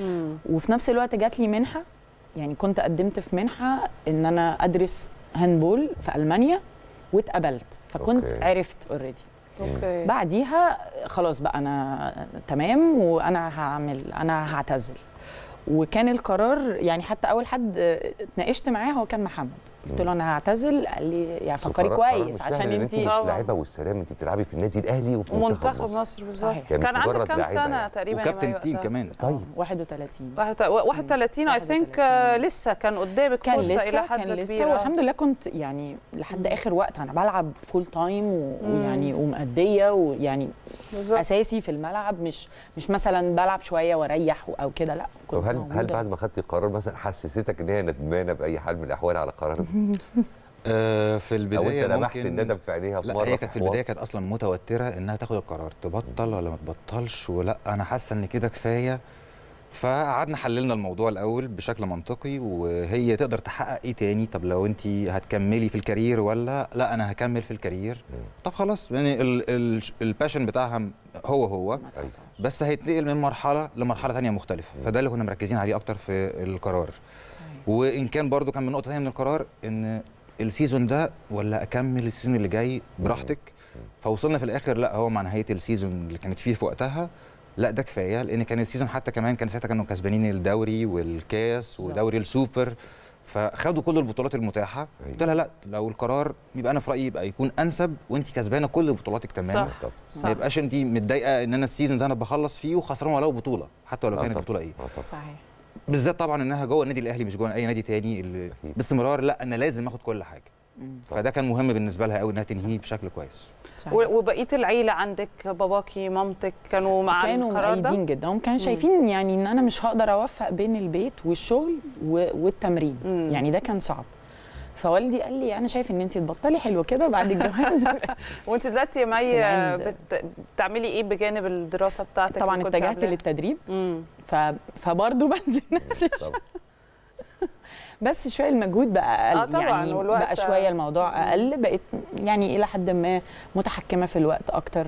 وفي نفس الوقت جات لي منحه يعني كنت قدمت في منحه ان انا ادرس هاندبول في المانيا واتقبلت فكنت أوكي. عرفت اوريدي اوكي بعديها خلاص بقى انا تمام وانا هعمل انا هعتزل وكان القرار يعني حتى اول حد اتناقشت معاه هو كان محمد قلت له انا هعتزل قال لي يعني فكري قرار- قرار كويس مش عشان سهل، لأن انت انت مش لاعيبه والسلام انت بتلعبي في النادي الاهلي وفي ومنتخب منتخب مصر مصر بالظبط صحيح. يعني كان مش عندك مجرد كام لعيبة سنه يعني. تقريبا يا وكابتن مي التيم وقتها؟ كمان 31 واحد- 31 اي ثينك لسه كان قدامك كان فرصه الى لسه حد كان لسه كبير والحمد لله كنت يعني لحد اخر وقت انا بلعب فول تايم و- ويعني ومأديه ويعني بالظبط. اساسي في الملعب مش مش مثلا بلعب شويه واريح او كده لا كنت طب هل هل موجودة. بعد ما خدتي القرار مثلا حسستك ان هي ندمانه باي حال من الاحوال على قرارك؟ آه في او البدايه انت لمحت ممكن الندم في عينيها في لا مره هي كانت في حوار؟ البدايه كانت اصلا متوتره انها تاخد القرار تبطل ولا ما تبطلش ولا انا حاسه ان كده كفايه فقعدنا حللنا الموضوع الاول بشكل منطقي وهي تقدر تحقق ايه تاني طب لو انت هتكملي في الكارير ولا لا انا هكمل في الكارير طب خلاص يعني ال- ال- الباشن بتاعها هو هو أيوة. بس هيتنقل من مرحله لمرحله تانية مختلفه فده اللي كنا مركزين عليه اكتر في القرار وان كان برضو كان من نقطه ثانيه من القرار ان السيزون ده ولا اكمل السيزون اللي جاي براحتك فوصلنا في الاخر لا هو مع نهايه السيزون اللي كانت فيه في وقتها لا ده كفايه لان كان السيزون حتى كمان كان ساعتها كانوا كسبانين الدوري والكاس ودوري السوبر فخدوا كل البطولات المتاحه قلت لها لا لو القرار يبقى انا في رايي يبقى يكون انسب وانت كسبانه كل بطولاتك تماما صح. صح. ما يبقاش انت متضايقه ان انا السيزون ده انا بخلص فيه وخسران ولو بطوله حتى ولو آه كانت طبعاً. بطوله ايه آه طبعاً. صحيح بالذات طبعا انها جوه النادي الاهلي مش جوه اي نادي تاني اللي أكيد. باستمرار لا انا لازم اخد كل حاجه فده كان مهم بالنسبه لها قوي انها تنهيه بشكل كويس صحيح. و- وبقيه العيله عندك باباكي مامتك كانوا مع كانوا القرار ده مؤيدين جدا هم كانوا شايفين يعني ان انا مش هقدر اوفق بين البيت والشغل و- والتمرين مم. يعني ده كان صعب فوالدي قال لي انا شايف ان انت تبطلي حلو كده بعد الجواز وانت دلوقتي يا بس مي العند- بت... بتعملي ايه بجانب الدراسه بتاعتك طبعا اللي كنت اتجهت عاملاها؟ للتدريب مم. ف... فبرضه بنزل نفس طبعاً. بس شويه المجهود بقى اقل آه طبعاً، يعني والوقت- بقى شويه الموضوع اقل بقيت يعني الى حد ما متحكمه في الوقت اكتر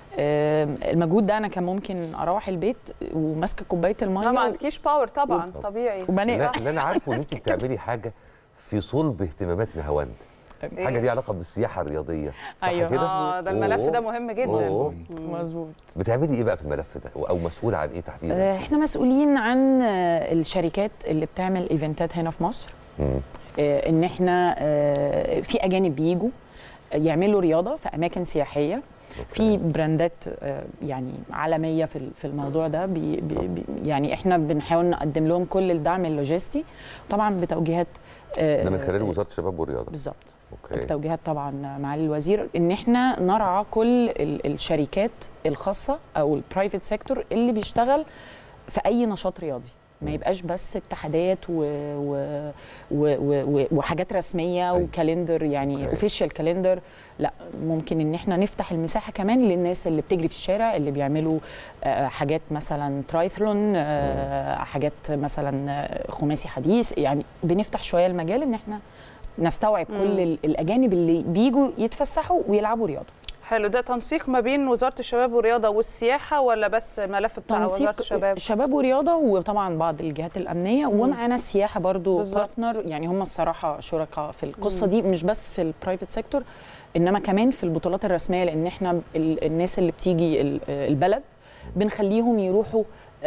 آم، المجهود ده انا كان ممكن اروح البيت وماسكه كوبايه الميه لا ما و- عندكيش باور طبعا طبيعي وبنام لا اللي انا عارفه ان انت بتعملي حاجه في صلب اهتمامات نهاوند حاجه ليها علاقه بالسياحه الرياضيه صح أيوة. كده؟ اه ده الملف أوه. ده مهم جدا أوه. مظبوط بتعملي ايه بقى في الملف ده او مسؤوله عن ايه تحديدا؟ آه، احنا مسؤولين عن آه، الشركات اللي بتعمل ايفنتات هنا في مصر مم. آه، ان احنا آه، في اجانب بيجوا يعملوا رياضه في اماكن سياحيه في براندات آه، يعني عالميه في ال- في الموضوع ده بي بي بي يعني احنا بنحاول نقدم لهم كل الدعم اللوجستي طبعا بتوجيهات آه، ده من خلال وزاره الشباب والرياضه بالظبط اوكي بتوجيهات طبعا معالي الوزير ان احنا نرعى كل ال- الشركات الخاصه او البرايفت سيكتور اللي بيشتغل في اي نشاط رياضي ما يبقاش بس اتحادات و... و... و... و... و... وحاجات رسميه وكالندر يعني اوفيشال كالندر لا ممكن ان احنا نفتح المساحه كمان للناس اللي بتجري في الشارع اللي بيعملوا آه، حاجات مثلا ترايثلون آه، حاجات مثلا آه، خماسي حديث يعني بنفتح شويه المجال ان احنا نستوعب مم. كل ال- الاجانب اللي بيجوا يتفسحوا ويلعبوا رياضه حلو ده تنسيق ما بين وزاره الشباب والرياضه والسياحه ولا بس ملف بتاع وزاره تنسيق الشباب شباب ورياضه وطبعا بعض الجهات الامنيه ومعانا السياحه برضو بالظبط. بارتنر يعني هم الصراحه شركاء في القصه مم. دي مش بس في البرايفت سيكتور انما كمان في البطولات الرسميه لان احنا ال- الناس اللي بتيجي ال- البلد بنخليهم يروحوا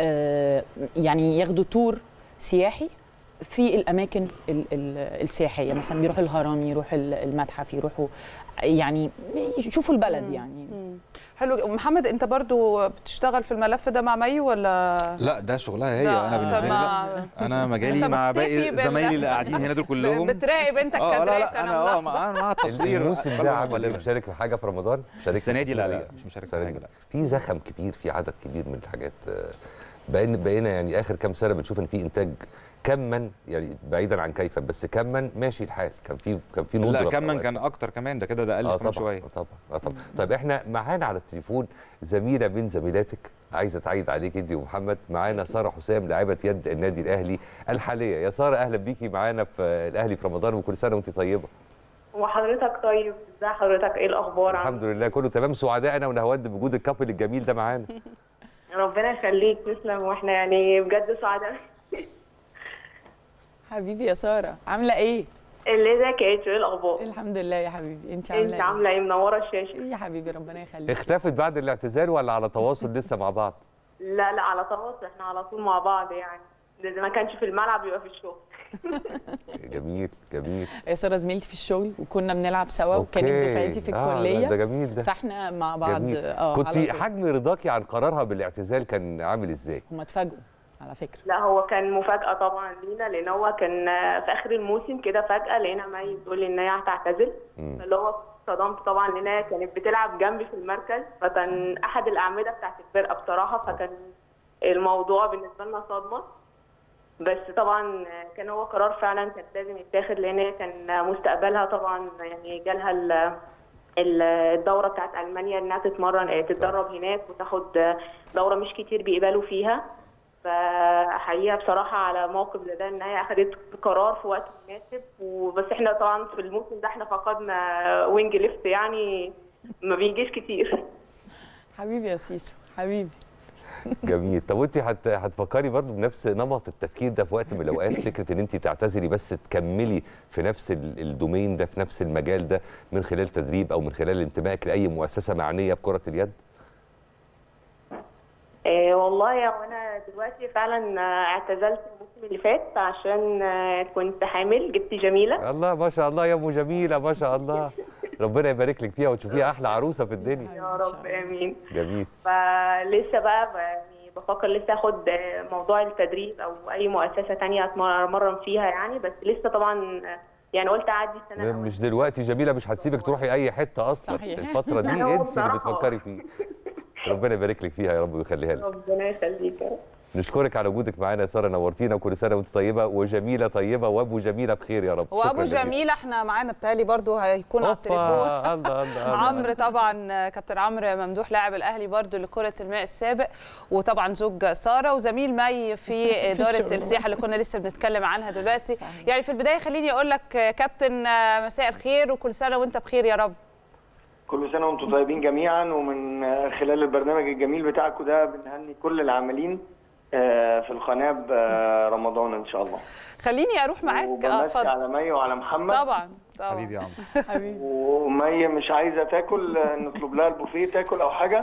آه، يعني ياخدوا تور سياحي في الاماكن ال- ال- السياحيه مثلا بيروحوا الهرم يروحوا ال- المتحف يروحوا يعني يشوفوا البلد يعني حلو محمد انت برضو بتشتغل في الملف ده مع مي ولا لا ده شغلها هي لا، انا بالنسبه لي ما- لا انا مجالي أنت مع مكتفي باقي بال- زمايلي اللي قاعدين هنا دول كلهم بتراقب انت اه لا الكادرات لا انا اه مع مع التصوير الموسم قلبا ده عامل وقالبا. ايه مشارك في حاجه في رمضان؟ مشارك السنة دي لا، لا، في- مش مشارك في السنة حاجة، دي. لا. في زخم كبير في عدد كبير من الحاجات آه، بقينا بقينا يعني اخر كام سنه بنشوف ان في انتاج كما يعني بعيدا عن كيفا بس كما ماشي الحال كان في كان في ندره لا في كمان أوقات. كان اكتر كمان ده كده ده قل اه كمان طبعا شويه آه طبعا اه طبعا طيب احنا معانا على التليفون زميله من زميلاتك عايزه تعيد عليك انت ومحمد معانا ساره حسام لاعبه يد النادي الاهلي الحاليه يا ساره اهلا بيكي معانا في الاهلي في رمضان وكل سنه وانت طيبه وحضرتك طيب ازي حضرتك ايه الاخبار عم الحمد لله كله تمام سعداء انا ونهود بوجود الكابل الجميل ده معانا ربنا يخليك تسلم واحنا يعني بجد سعداء حبيبي يا ساره عامله ايه اللي ازيك يا ايه الاخبار الحمد لله يا حبيبي انت عامله انت ايه عامله ايه منوره الشاشه يا حبيبي ربنا يخليك اختفت بعد الاعتزال ولا على تواصل لسه مع بعض لا لا على تواصل احنا على طول مع بعض يعني ده إذا ما كانش في الملعب يبقى في الشغل جميل جميل يا ساره زميلتي في الشغل وكنا بنلعب سوا وكانت أوكي. دفعتي في آه، الكليه لا، ده جميل ده. فاحنا مع بعض جميل اه كنت على طول. حجم رضاكي عن قرارها بالاعتزال كان عامل ازاي هم اتفاجئوا على فكره لا هو كان مفاجاه طبعا لينا لان هو كان في اخر الموسم كده فجاه لقينا مي بتقول ان هي هتعتزل فاللي هو صدمت طبعا لان هي كانت بتلعب جنبي في المركز فكان احد الاعمده بتاعت الفرقه بصراحه فكان الموضوع بالنسبه لنا صدمه بس طبعا كان هو قرار فعلا كان لازم يتاخد لان هي كان مستقبلها طبعا يعني جالها ال- ال- الدوره بتاعت المانيا انها تتمرن تتدرب هناك وتاخد دوره مش كتير بيقبلوا فيها فحقيقه بصراحه على موقف زي ده ان هي اخذت قرار في وقت مناسب وبس احنا طبعا في الموسم ده احنا فقدنا وينج ليفت يعني ما بيجيش كتير حبيبي يا سيسو حبيبي جميل طب وانت هت... هتفكري برضو بنفس نمط التفكير ده في وقت من الاوقات فكره ان انت تعتزلي بس تكملي في نفس ال- الدومين ده في نفس المجال ده من خلال تدريب او من خلال انتمائك لاي مؤسسه معنيه بكره اليد آه والله يا وانا دلوقتي فعلا آه، اعتزلت الموسم اللي فات عشان آه، كنت حامل جبت جميله الله ما شاء الله يا ام جميله ما شاء الله ربنا يبارك لك فيها وتشوفيها احلى عروسه في الدنيا يا رب امين جميل فلسه بقى ب- يعني بفكر لسه اخد آه، موضوع التدريب او اي مؤسسه تانية اتمرن فيها يعني بس لسه طبعا آه، يعني قلت اعدي السنه م- مش دلوقتي جميله مش هتسيبك تروحي اي حته اصلا صحيح. الفتره دي لا، هو انسي اللي بصراحة- بتفكري فيه ربنا يبارك لك فيها يا رب ويخليها لك ربنا يخليك يا رب. نشكرك على وجودك معانا يا ساره نورتينا وكل سنه وانت طيبه وجميله طيبه وابو جميله بخير يا رب وابو شكراً جزيلاً. جميل احنا معانا بتالي برضو هيكون على التليفون الله الله الله عمرو طبعا كابتن عمرو ممدوح لاعب الاهلي برضو لكره الماء السابق وطبعا زوج ساره وزميل مي في اداره الشغل. السياحه اللي كنا لسه بنتكلم عنها دلوقتي يعني في البدايه خليني اقول لك كابتن مساء الخير وكل سنه وانت بخير يا رب كل سنة وانتم طيبين جميعا ومن خلال البرنامج الجميل بتاعكم ده بنهني كل العاملين آه، في القناة برمضان إن شاء الله خليني اروح معاك اه وبمسي اتفضل على مي وعلى محمد طبعا طبعا حبيبي يا عمرو ومي مش عايزة تاكل آه، نطلب لها البوفيه تاكل أو حاجة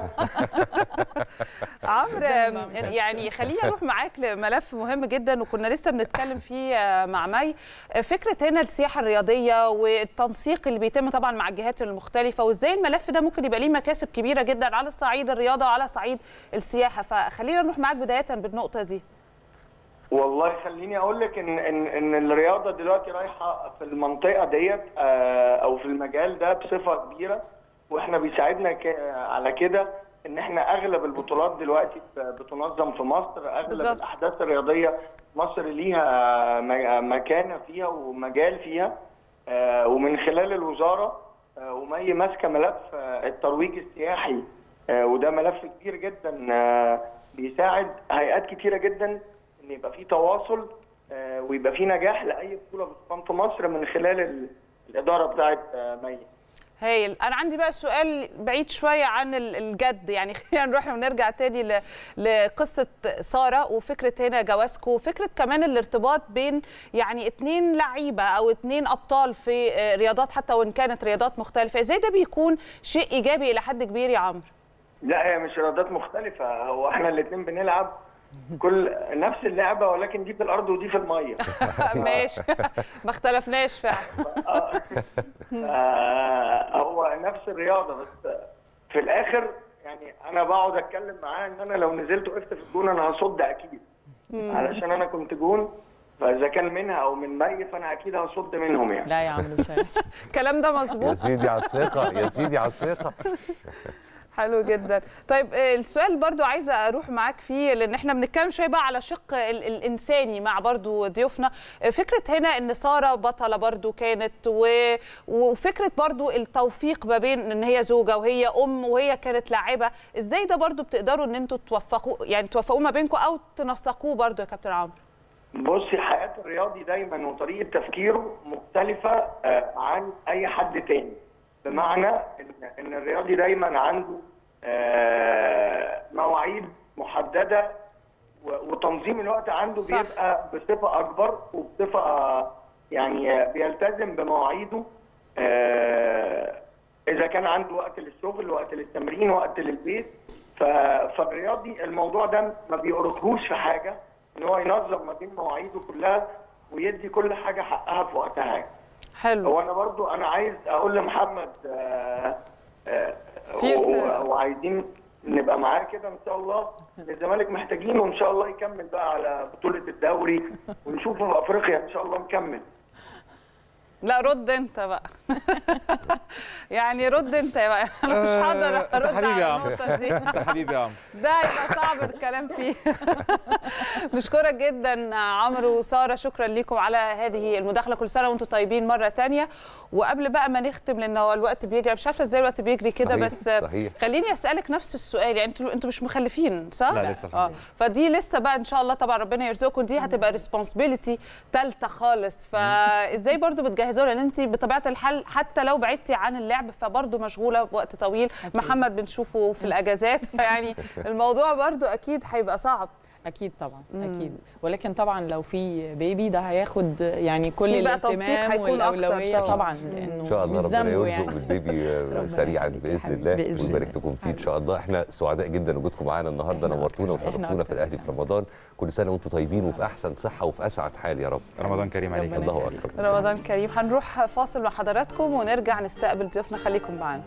عمرو يعني خليني اروح معاك لملف مهم جدا وكنا لسه بنتكلم فيه مع مي فكره هنا السياحه الرياضيه والتنسيق اللي بيتم طبعا مع الجهات المختلفه وازاي الملف ده ممكن يبقى ليه مكاسب كبيره جدا على صعيد الرياضه وعلى صعيد السياحه فخلينا نروح معاك بدايه بالنقطه دي والله خليني اقول لك ان ان ان الرياضه دلوقتي رايحه في المنطقه ديت آه، او في المجال ده بصفه كبيره واحنا بيساعدنا ك- على كده ان احنا اغلب البطولات دلوقتي ب- بتنظم في مصر اغلب بالظبط. الاحداث الرياضيه مصر ليها م- مكانه فيها ومجال فيها آه، ومن خلال الوزاره آه، ومي ماسكه ملف آه، الترويج السياحي آه، وده ملف كبير جدا آه، بيساعد هيئات كتيره جدا ان يبقى في تواصل آه، ويبقى في نجاح لاي بطوله بتقام في مصر من خلال ال- الاداره بتاعه آه، مي هايل انا عندي بقى سؤال بعيد شويه عن ال- الجد يعني خلينا نروح ونرجع تاني ل- لقصه ساره وفكره هنا جوازكو وفكره كمان الارتباط بين يعني اتنين لعيبه او اتنين ابطال في آه، رياضات حتى وان كانت رياضات مختلفه ازاي ده بيكون شيء ايجابي الى حد كبير يا عمرو لا هي مش رياضات مختلفه هو احنا الاثنين بنلعب كل نفس اللعبه ولكن دي في الارض ودي في الميه ماشي ما اختلفناش فعلا آه، هو نفس الرياضه بس في الاخر يعني انا بقعد اتكلم معاه ان انا لو نزلت وقفت في الجون انا هصد اكيد علشان انا كنت جون فاذا كان منها او من مي فانا اكيد هصد منهم يعني لا يا عمرو مش هيحصل الكلام ده يا مظبوط سيدي على الثقه يا سيدي على الثقه حلو جدا طيب آه، السؤال برضو عايزه اروح معاك فيه لان احنا بنتكلم شويه بقى على شق ال- الانساني مع برضو ضيوفنا آه، فكره هنا ان ساره بطله برضو كانت و... وفكره برضو التوفيق ما بين ان هي زوجه وهي ام وهي كانت لاعبه ازاي ده برضو بتقدروا ان انتوا توفقوا يعني توفقوه ما بينكم او تنسقوه برضو يا كابتن عمرو بصي حياه الرياضي دايما وطريقه تفكيره مختلفه آه، عن اي حد تاني بمعنى ان ان الرياضي دايما عنده آه، مواعيد محدده و- وتنظيم الوقت عنده صح. بيبقى بصفه اكبر وبصفه آه، يعني آه، بيلتزم بمواعيده آه، اذا كان عنده وقت للشغل وقت للتمرين وقت للبيت ف- فالرياضي الموضوع ده ما بيؤرقهوش في حاجه ان هو ينظم ما بين مواعيده كلها ويدي كل حاجه حقها في وقتها يعني. حلو هو انا برضو انا عايز اقول لمحمد آه، آه، في و- رسالة. و- وعايزين نبقى معاه كده ان شاء الله الزمالك محتاجينه وان شاء الله يكمل بقى على بطوله الدوري ونشوفه في افريقيا ان شاء الله مكمل لا رد انت بقى يعني رد انت بقى انا مش هقدر أنت ارد حبيبي يا على عمرو. النقطه دي انت حبيبي يا عمرو ده هيبقى صعب الكلام فيه نشكرك جدا عمرو وساره شكرا لكم على هذه المداخله كل سنه وانتم طيبين مره تانية وقبل بقى ما نختم لان هو الوقت بيجري مش عارفه ازاي الوقت بيجري كده صحيح، بس صحيح. خليني اسالك نفس السؤال يعني انتوا انتوا مش مخلفين صح لا، لسه الحمد اه فدي لسه بقى ان شاء الله طبعا ربنا يرزقكم دي هتبقى ريسبونسبيلتي ثالثه خالص فازاي برضو بتجهزوا لان انت بطبيعه الحال حتى لو بعدتي عن اللعب فبرضو مشغوله بوقت طويل محمد بنشوفه في الاجازات فيعني الموضوع برضو اكيد هيبقى صعب اكيد طبعا مم. اكيد ولكن طبعا لو في بيبي ده هياخد يعني كل في بقى تنسيق الاهتمام هيكون أكتر والاولويه طبعاً. طبعا مم. لانه ان شاء الله مش ربنا ذنبه يرزق يعني بالبيبي آه، ربنا سريعا يخليك يا باذن حبيبي، الله بإذن ويبارك لكم فيه ان شاء الله احنا سعداء جدا وجودكم معانا النهارده نورتونا وشرفتونا في الاهلي في رمضان كل سنه وانتم طيبين وفي احسن صحه وفي اسعد حال يا رب رمضان كريم عليك الله اكبر رمضان كريم هنروح فاصل مع حضراتكم ونرجع نستقبل ضيوفنا خليكم معانا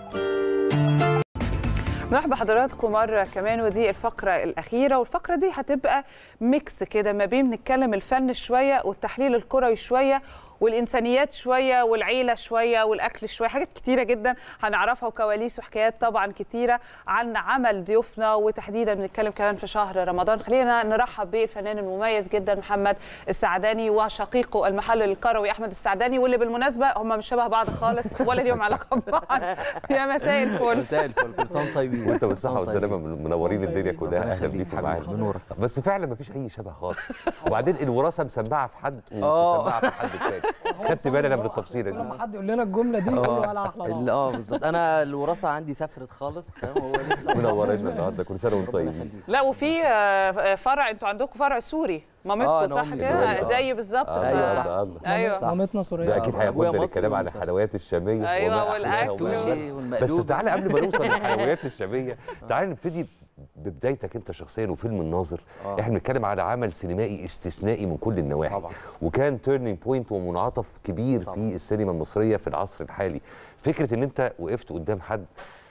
مرحبا بحضراتكم مرة كمان ودي الفقرة الأخيرة والفقرة دي هتبقى ميكس كده ما بين نتكلم الفن شوية والتحليل الكروي شوية والانسانيات شويه والعيله شويه والاكل شويه حاجات كتيره جدا هنعرفها وكواليس وحكايات طبعا كتيره عن عمل ضيوفنا وتحديدا بنتكلم كمان في شهر رمضان خلينا نرحب بالفنان المميز جدا محمد السعداني وشقيقه المحلل الكروي احمد السعداني واللي بالمناسبه هم مش شبه بعض خالص ولا ليهم علاقه ببعض يا مساء الفل مساء الفل كل سنه وانتم طيبين وانت كل بالصحه سنة وانتم والسلامه طيبين. منورين كل سنة الدنيا وانتم كلها طيبين. اهلا ربنا بيكم يخليك معانا حبيبي، بنورك. بس فعلا ما فيش اي شبه خالص وبعدين الوراثه مسمعه في حد آه. ومسمعه في حد تاني خدت بالي انا من التفصيله لما دي حد يقول لنا الجمله دي نقول له على احلى ال- بعض. اه بالظبط انا الوراثه عندي سافرت خالص فاهم هو لسه منورينا النهارده كل سنه وانتم طيبين لا وفي آه، فرع انتوا عندكم فرع سوري مامتكم آه، أنا صح أمي كده سورية. زي بالظبط آه، ف- ايوه صح الله ايوه مامتنا سوريه ده اكيد أبويا هياخدنا مصري للكلام عن ومصري. الحلويات الشاميه أيوة، وما أحلاها والأكل وما- والمقلوب. بس تعالى قبل ما نوصل للحلويات الشاميه تعالى نبتدي ببدايتك انت شخصيا وفيلم الناظر آه. احنا بنتكلم على عمل سينمائي استثنائي من كل النواحي طبعا. وكان تيرنينج بوينت ومنعطف كبير طبعا. في السينما المصريه في العصر الحالي فكره ان انت وقفت قدام حد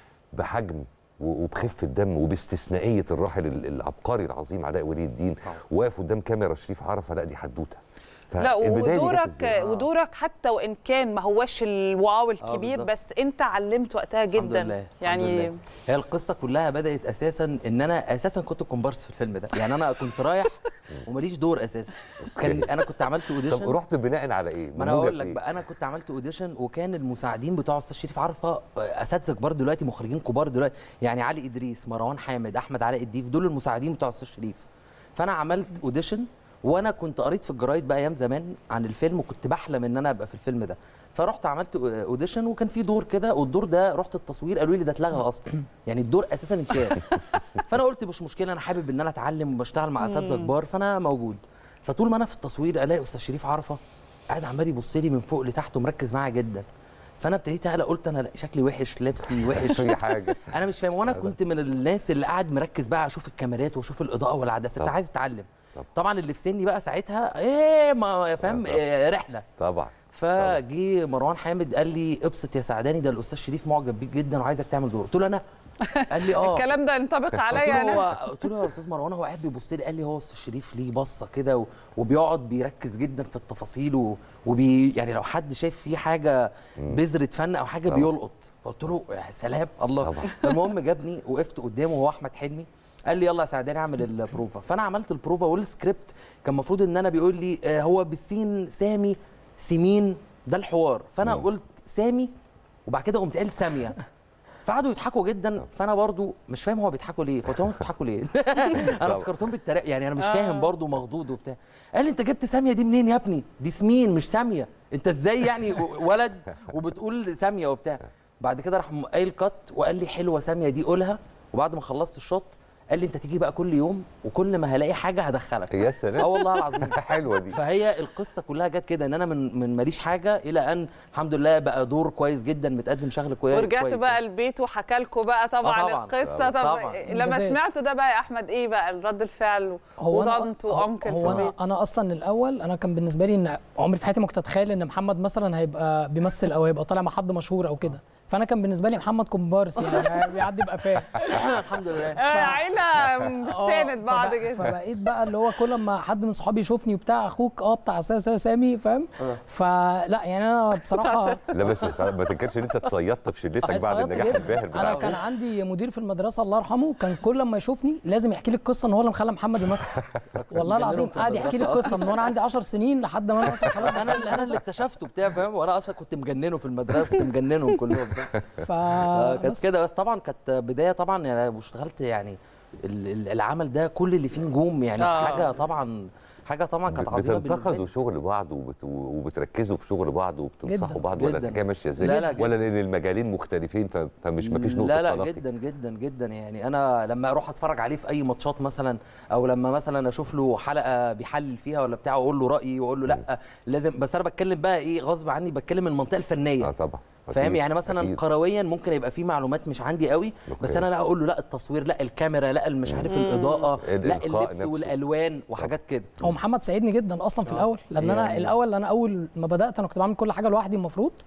بحجم و- وبخفه دم وباستثنائيه الراحل ال- العبقري العظيم علاء ولي الدين طبعا. واقف قدام كاميرا شريف عرفه لا دي حدوته لا فالبداية دي جت ودورك إزاي؟ ودورك حتى وان كان ما هوش الواو الكبير بالظبط. بس انت علمت وقتها الحمد جدا لله يعني الحمد لله. هي القصه كلها بدات اساسا ان انا اساسا كنت كومبارس في الفيلم ده يعني انا كنت رايح وماليش دور اساسا كان انا كنت عملت اوديشن طب رحت بناء على ايه؟ ما انا موجب هقول لك إيه؟ بقى انا كنت عملت اوديشن وكان المساعدين بتوع استاذ شريف عرفه اساتذه كبار دلوقتي مخرجين كبار دلوقتي يعني علي ادريس مروان حامد احمد علاء الديف دول المساعدين بتوع استاذ شريف فانا عملت اوديشن وانا كنت قريت في الجرايد بقى ايام زمان عن الفيلم وكنت بحلم ان انا ابقى في الفيلم ده فرحت عملت اوديشن وكان في دور كده والدور ده رحت التصوير قالوا لي ده اتلغى اصلا يعني الدور اساسا اتشال فانا قلت مش مشكله انا حابب ان انا اتعلم وبشتغل مع اساتذه مم. كبار فانا موجود فطول ما انا في التصوير الاقي استاذ شريف عرفه قاعد عمال يبص لي من فوق لتحت ومركز معايا جدا فانا ابتديت اقلق قلت انا شكلي وحش لبسي وحش اي حاجه انا مش فاهم وانا كنت من الناس اللي قاعد مركز بقى اشوف الكاميرات واشوف الاضاءه والعدسات طبعا. عايز اتعلم طبعا. طبعا اللي في سني بقى ساعتها ايه ما فاهم طبعا. إيه رحله طبعا فجي مروان حامد قال لي ابسط يا سعداني ده الاستاذ شريف معجب بيك جدا وعايزك تعمل دور قلت له انا قال لي اه الكلام ده ينطبق قلت عليا له انا هو قلت له يا استاذ مروان هو قاعد بيبص لي قال لي هو استاذ شريف ليه بصه كده و- وبيقعد بيركز جدا في التفاصيل و- وبي يعني لو حد شايف فيه حاجه بذره فن او حاجه طبعا. بيلقط فقلت له يا سلام الله طبعا. فالمهم جابني وقفت قدامه وهو احمد حلمي قال لي يلا يا سعداني اعمل البروفا فانا عملت البروفا والسكريبت كان المفروض ان انا بيقول لي آه، هو بالسين سامي سمين ده الحوار فانا مم. قلت سامي وبعد كده قمت قايل ساميه فقعدوا يضحكوا جدا فانا برضو مش فاهم هو بيضحكوا ليه فقلت لهم بتضحكوا ليه انا افتكرتهم بالتريق يعني انا مش آه. فاهم برضو مخضوض وبتاع قال لي انت جبت ساميه دي منين يا ابني دي سمين مش ساميه انت ازاي يعني ولد وبتقول ساميه وبتاع بعد كده راح قايل كات وقال لي حلوه ساميه دي قولها وبعد ما خلصت الشوط قال لي انت تيجي بقى كل يوم وكل ما هلاقي حاجه هدخلك يا سلام اه والله العظيم حلوه دي فهي القصه كلها جت كده ان انا من من ماليش حاجه الى ان الحمد لله بقى دور كويس جدا متقدم شغل كويس ورجعت كويس بقى البيت وحكى لكم بقى طبعا, آه طبعاً. القصه طب طبعاً. لما إنجازات. سمعتوا ده بقى يا احمد ايه بقى رد الفعل هو انا وطنط وانكل هو انا انا اصلا الاول انا كان بالنسبه لي ان عمري في حياتي ما كنت اتخيل ان محمد مثلا هيبقى بيمثل او هيبقى طالع مع حد مشهور او كده فانا كان بالنسبه لي محمد كومبارس يعني بيعدي بقفاه الحمد لله آه، عيله ساند بعض فبق- كده فبقيت بقى اللي هو كل ما حد من صحابي يشوفني وبتاع اخوك اه بتاع اساس سامي فاهم فلا يعني انا بصراحه لا بس خلاص ما تنكرش ان انت اتصيدت في شلتك بعد اتصيدت النجاح جدا. الباهر انا بتاعك كان عندي مدير في المدرسه الله يرحمه كان كل ما يشوفني لازم يحكي لي القصه ان هو اللي مخلى محمد يمثل والله العظيم في قعد يحكي لي المدرسة. القصه من وانا عندي 10 سنين لحد ما انا مثلا خلاص انا اللي انا اللي اكتشفته بتاع فاهم وانا اصلا كنت مجننه في المدرسه كنت مجننهم كلهم ف كانت بس كده بس طبعا كانت بدايه طبعا يعني واشتغلت يعني ال- ال- العمل ده كل اللي فيه نجوم يعني آه. حاجه طبعا حاجه طبعا كانت عظيمه بالنسبه بتنتقدوا لي شغل بعض وبت... وبتركزوا في شغل بعض وبتنصحوا جداً، بعض ولا جداً. الحكايه ماشيه ازاي لا، لا، جداً. ولا لان المجالين مختلفين ف... فمش مفيش نقطه لا لا تلاقي؟ جدا جدا جدا يعني انا لما اروح اتفرج عليه في اي ماتشات مثلا او لما مثلا اشوف له حلقه بيحلل فيها ولا بتاع واقول له رايي واقول له لا لازم بس انا بتكلم بقى ايه غصب عني بتكلم من المنطقه الفنيه اه طبعا فاهم أكيد، يعني مثلا أكيد. قرويا ممكن يبقى في معلومات مش عندي قوي بس أوكي. انا لا اقول له لا التصوير لا الكاميرا لا مش عارف الاضاءه لا الإلقاء اللبس نفسه. والالوان وحاجات كده هو محمد ساعدني جدا اصلا في آه. الاول لان انا يعني- الاول انا اول ما بدات انا كنت بعمل كل حاجه لوحدي المفروض آه.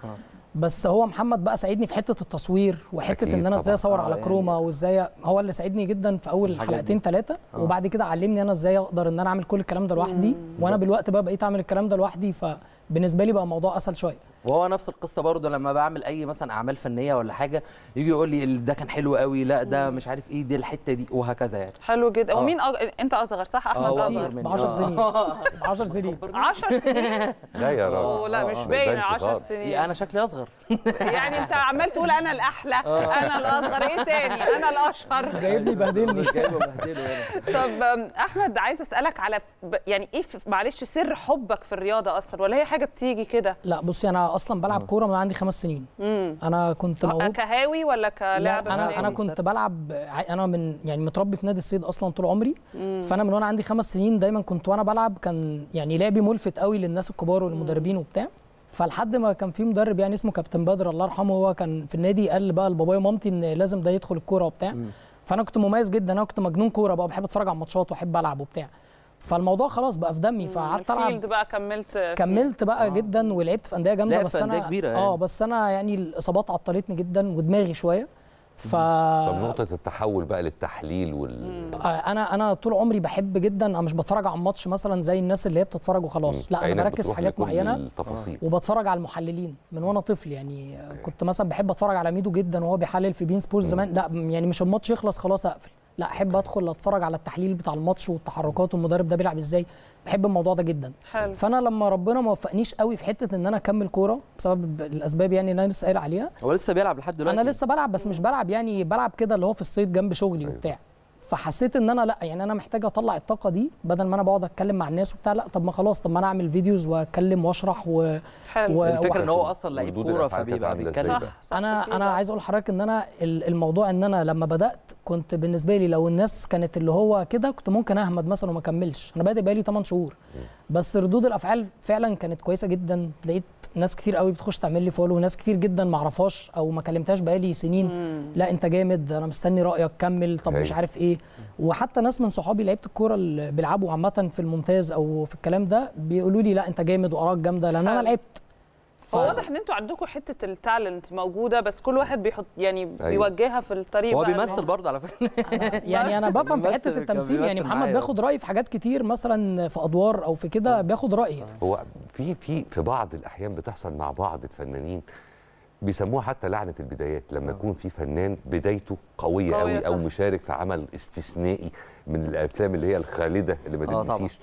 بس هو محمد بقى ساعدني في حته التصوير وحته أكيد ان انا ازاي طبعاً. اصور آه، على يعني- كروما وازاي هو اللي ساعدني جدا في اول الحاجات حلقتين دي. ثلاثه آه. وبعد كده علمني انا ازاي اقدر ان انا اعمل كل الكلام ده لوحدي وانا بالوقت بقى بقيت اعمل الكلام ده لوحدي فبالنسبه لي بقى الموضوع اسهل شويه وهو نفس القصه برضه لما بعمل اي مثلا اعمال فنيه ولا حاجه يجي يقول لي ال- ده كان حلو قوي لا ده مش عارف ايه دي الحته دي وهكذا يعني حلو جدا آه. ومين أغ... انت اصغر صح احمد آه، هو اصغر أصغر مني. ب 10 آه. سنين ب 10 سنين 10 سنين لا يا راجل أوه، لا مش ما باين يبانش 10 خالص. سنين انا شكلي اصغر يعني انت عمال تقول انا الاحلى انا الاصغر ايه تاني انا الاشهر جايبني يبهدلني مش جايبه بهدله يعني طب أم، احمد عايز اسالك على ب- يعني ايه في- معلش سر حبك في الرياضه اصلا ولا هي حاجه بتيجي كده لا بصي انا اصلا بلعب كوره من عندي خمس سنين امم انا كنت موهوب كهاوي ولا لا كلاعب انا انا فني؟ كنت بلعب ع- انا من يعني متربي في نادي الصيد اصلا طول عمري مم. فانا من وانا عندي خمس سنين دايما كنت وانا بلعب كان يعني لعبي ملفت قوي للناس الكبار والمدربين وبتاع فلحد ما كان في مدرب يعني اسمه كابتن بدر الله يرحمه هو كان في النادي قال بقى لبابايا ومامتي ان لازم ده يدخل الكوره وبتاع فانا كنت مميز جدا انا كنت مجنون كوره بقى بحب اتفرج على الماتشات واحب العب وبتاع فالموضوع خلاص بقى في دمي فقعدت العب الفيلد بقى كملت فيه. كملت بقى آه. جدا ولعبت في انديه جامده لعب بس في أندية انا كبيرة يعني. اه بس انا يعني الاصابات عطلتني جدا ودماغي شويه ف طب نقطه التحول بقى للتحليل وال آه، انا انا طول عمري بحب جدا انا مش بتفرج على الماتش مثلا زي الناس اللي هي بتتفرج وخلاص لا انا عينك بركز في بتروح حاجات لكل معينه التفاصيل. وبتفرج على المحللين من وانا طفل يعني آه، كنت مثلا بحب اتفرج على ميدو جدا وهو بيحلل في بين سبورتس زمان لا م- يعني مش الماتش يخلص خلاص اقفل لا احب ادخل اتفرج على التحليل بتاع الماتش والتحركات والمدرب ده بيلعب ازاي بحب الموضوع ده جدا حلو. فانا لما ربنا ما وفقنيش قوي في حته ان انا اكمل كوره بسبب الاسباب يعني اللي انا لسه قايل عليها هو لسه بيلعب لحد دلوقتي انا لسه بلعب بس مش بلعب يعني بلعب كده اللي هو في الصيد جنب شغلي وبتاع فحسيت ان انا لا يعني انا محتاج اطلع الطاقه دي بدل ما انا بقعد اتكلم مع الناس وبتاع لا طب ما خلاص طب ما انا اعمل فيديوز واتكلم واشرح و... حلو. الفكره ان هو اصلا لعيب وردود كوره الأفعال كانت فبيبقى عاملة بيتكلم إزاي بقى؟ انا انا عايز اقول لحضرتك ان انا ال- الموضوع ان انا لما بدات كنت بالنسبه لي لو الناس كانت اللي هو كده كنت ممكن اهمد مثلا وما اكملش انا بادئ بقالي 8 شهور بس ردود الافعال فعلا كانت كويسه جدا لقيت ناس كتير قوي بتخش تعمل لي فولو وناس كتير جدا ما اعرفهاش او ما كلمتهاش بقالي سنين لا انت جامد انا مستني رايك كمل طب مش هايل. عارف ايه وحتى ناس من صحابي لعيبه الكوره اللي بيلعبوا عامه في الممتاز او في الكلام ده بيقولوا لي لا انت جامد واراك جامده لان انا حلو. لعبت ف- هو واضح ان انتوا عندكم حته التالنت موجوده بس كل واحد بيحط يعني أيوة. بيوجهها في الطريق هو بقى بيمثل برضه على فكره يعني انا بفهم في بيمثل- حته كان التمثيل يعني بيمثل محمد معايا. بياخد رايي في حاجات كتير مثلا في ادوار او في كده بياخد رايي هو في في في بعض الاحيان بتحصل مع بعض الفنانين بيسموها حتى لعنه البدايات لما يكون في فنان بدايته قويه قوية قوي او صح. مشارك في عمل استثنائي من الافلام اللي هي الخالده اللي ما آه طبعاً. تتنسيش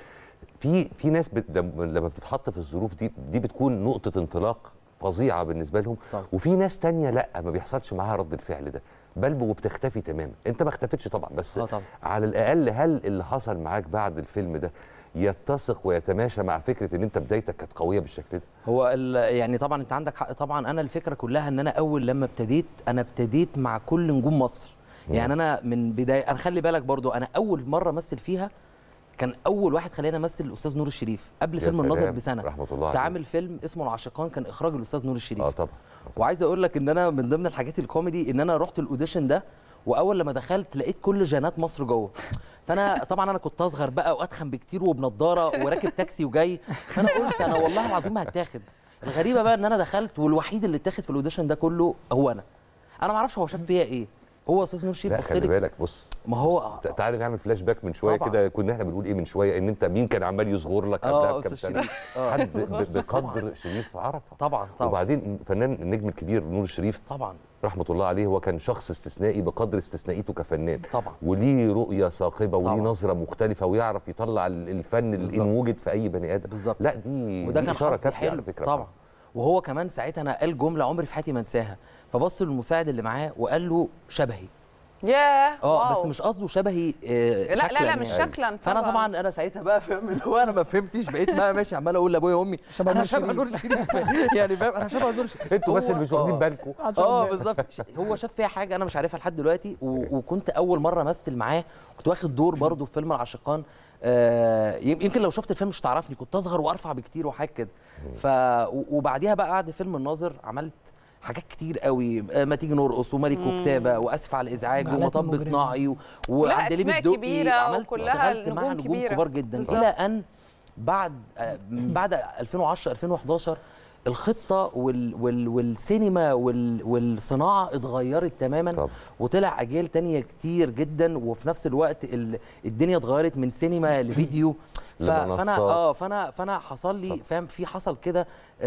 في في ناس بت لما لما بتتحط في الظروف دي دي بتكون نقطه انطلاق فظيعه بالنسبه لهم طبعاً. وفي ناس تانية لا ما بيحصلش معاها رد الفعل ده بل وبتختفي تماما انت ما اختفتش طبعا بس آه طبعاً. على الاقل هل اللي حصل معاك بعد الفيلم ده يتسق ويتماشى مع فكره ان انت بدايتك كانت قويه بالشكل ده هو ال- يعني طبعا انت عندك حق طبعا انا الفكره كلها ان انا اول لما ابتديت انا ابتديت مع كل نجوم مصر يعني انا من بدايه انا خلي بالك برضو انا اول مره امثل فيها كان اول واحد خلاني امثل الاستاذ نور الشريف قبل يا فيلم الناظر سلام، بسنه رحمة الله كنت عليه. عامل فيلم اسمه العاشقان كان اخراج الاستاذ نور الشريف اه طبعا وعايز اقول لك ان انا من ضمن الحاجات الكوميدي ان انا رحت الاوديشن ده واول لما دخلت لقيت كل جانات مصر جوه فانا طبعا انا كنت اصغر بقى واتخن بكتير وبنضاره وراكب تاكسي وجاي فانا قلت انا والله العظيم ما هتاخد الغريبه بقى ان انا دخلت والوحيد اللي اتاخد في الاوديشن ده كله هو انا انا ما اعرفش هو شاف فيا ايه هو استاذ نور الشريف لا بص خلي لي بالك بص ما هو ت- تعالى نعمل فلاش باك من شويه طبعاً. كده كنا احنا بنقول ايه من شويه ان انت مين كان عمال يصغر لك آه، قبلها بكام أستاذ سنه شريف. آه. حد ب- بقدر شريف عرفه طبعا طبعا وبعدين فنان النجم الكبير نور الشريف طبعا رحمه الله عليه هو كان شخص استثنائي بقدر استثنائيته كفنان طبعا وليه رؤيه ثاقبه وليه طبعاً. نظره مختلفه ويعرف يطلع ال- الفن اللي بالظبط. ان وجد في اي بني ادم بالظبط لا دي وده دي كان اشاره حظي كافيه حلو على فكره طبعا وهو كمان ساعتها انا قال جمله عمري في حياتي ما انساها فبص للمساعد اللي معاه وقال له شبهي ياه اه واو. بس مش قصده شبهي آه لا لا شكلاً لا مش يعني. شكلا فانا طبعا انا ساعتها بقى فاهم اللي هو انا ما فهمتش بقيت بقى ماشي عمال اقول لابويا وامي شبه انا نور شبه الشريف. نور الشريف يعني فاهم انا شبه نور الشريف انتوا بس هو- اللي مش واخدين آه. بالكم اه بالظبط ش- هو شاف فيها حاجه انا مش عارفها لحد دلوقتي و... وكنت اول مره امثل معاه كنت واخد دور برضه في فيلم العاشقان آه يم- يمكن لو شفت الفيلم مش تعرفني كنت اصغر وارفع بكتير وحاجه كده ف و- وبعديها بقى بعد فيلم الناظر عملت حاجات كتير قوي آه، ما تيجي نرقص وملك مم. وكتابه واسف على الازعاج جعلتني ومطب مجرما. صناعي و- كلها وعندليب أسماء الدقي كبيرة عملت وكلها اشتغلت مع نجوم نجوم كبيرة. كبار جدا بالظبط. الى ان بعد آه، بعد 2010 2011 الخطه وال وال والسينما وال والصناعه اتغيرت تماما طب. وطلع اجيال تانية كتير جدا وفي نفس الوقت ال الدنيا اتغيرت من سينما لفيديو ف- فانا لمنصات. اه فانا فانا حصل لي فاهم في حصل كده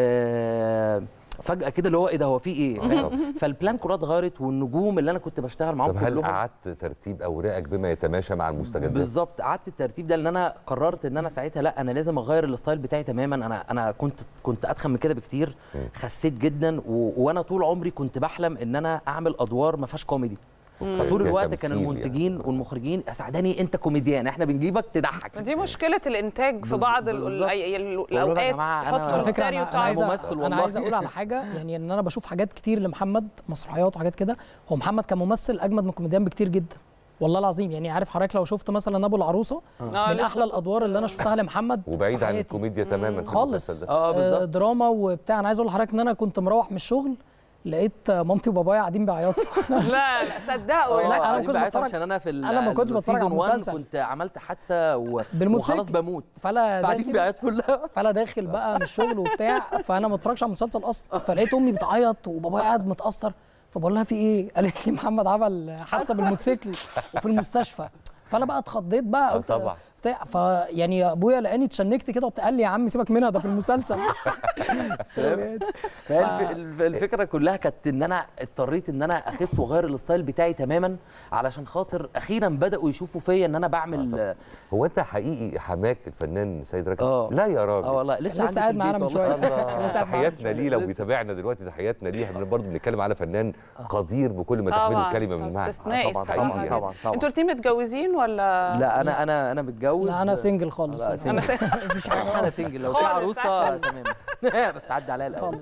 آه فجاه كده اللي هو ايه ده هو في ايه فاهم فالبلان كلها اتغيرت والنجوم اللي انا كنت بشتغل معاهم طب هل كلهم قعدت ترتيب اوراقك بما يتماشى مع المستجدات بالظبط قعدت الترتيب ده لان انا قررت ان انا ساعتها لا انا لازم اغير الستايل بتاعي تماما انا انا كنت كنت اتخن من كده بكتير خسيت جدا و... وانا طول عمري كنت بحلم ان انا اعمل ادوار ما فيهاش كوميدي مم. فطول الوقت كان كتمثيل المنتجين والمخرجين اسعدني انت كوميديان احنا بنجيبك تضحك دي مشكله الانتاج في بز- بعض ال- بالظبط. ال- ال- بقول لهم يا الاوقات جماعة تحط أنا- له على فكره ستيريو انا بتاع انا عايز ممثل انا والله. عايز اقول على حاجه يعني ان انا بشوف حاجات كتير لمحمد مسرحيات وحاجات كده هو محمد كممثل اجمد من كوميديان بكتير جدا والله العظيم يعني عارف حضرتك لو شفت مثلا ابو العروسه آه، من لسه احلى الادوار اللي انا شفتها لمحمد وبعيد في عن حياتي. الكوميديا تماما في خالص المسلسل ده. آه دراما وبتاع انا عايز اقول لحضرتك ان انا كنت مروح من الشغل لقيت مامتي وبابايا قاعدين بيعيطوا لا لا صدقوا لا لا، أنا ما انا كنتش كنت بتفرج- عشان انا في ال- أنا ما كنتش بتفرج على السيزون 1 المسلسل. كنت عملت حادثه و... بالموتوسيكل. وخلاص بموت فانا فقاعدين داخل بيعيطوا كلها فانا داخل بقى من الشغل وبتاع فانا ما اتفرجش على المسلسل اصلا فلقيت امي بتعيط وبابايا قاعد متاثر فبقول لها في ايه؟ قالت لي محمد عمل حادثه بالموتوسيكل وفي المستشفى فانا بقى اتخضيت بقى آه، قلت طبعا. بتاع فيعني ابويا لقاني اتشنكت كده وبتاع قال لي يا عم سيبك منها ده في المسلسل فاهم فالف- الف- الفكره كلها كانت ان انا اضطريت ان انا اخس واغير الستايل بتاعي تماما علشان خاطر اخيرا بداوا يشوفوا فيا ان انا بعمل هو انت حقيقي حماك الفنان سيد رجب آه. لا يا راجل اه والله لسه لسه عندي في قاعد معانا البيت من والله. شوية. الله. لسه قاعد معانا تحياتنا من ليه لو شوية. بيتابعنا دلوقتي تحياتنا ليه احنا برضه بنتكلم على فنان قدير بكل ما تحمله طبعا الكلمه من معنى استثنائي طبعاً، الصراحة طبعاً، جداً. طبعاً، طبعاً. انتوا الاثنين متجوزين ولا لا انا انا انا متجوز لا انا سنجل خالص لا سنجل انا سنجل لو في خالص، عروسه تمام بس تعدي عليا الاول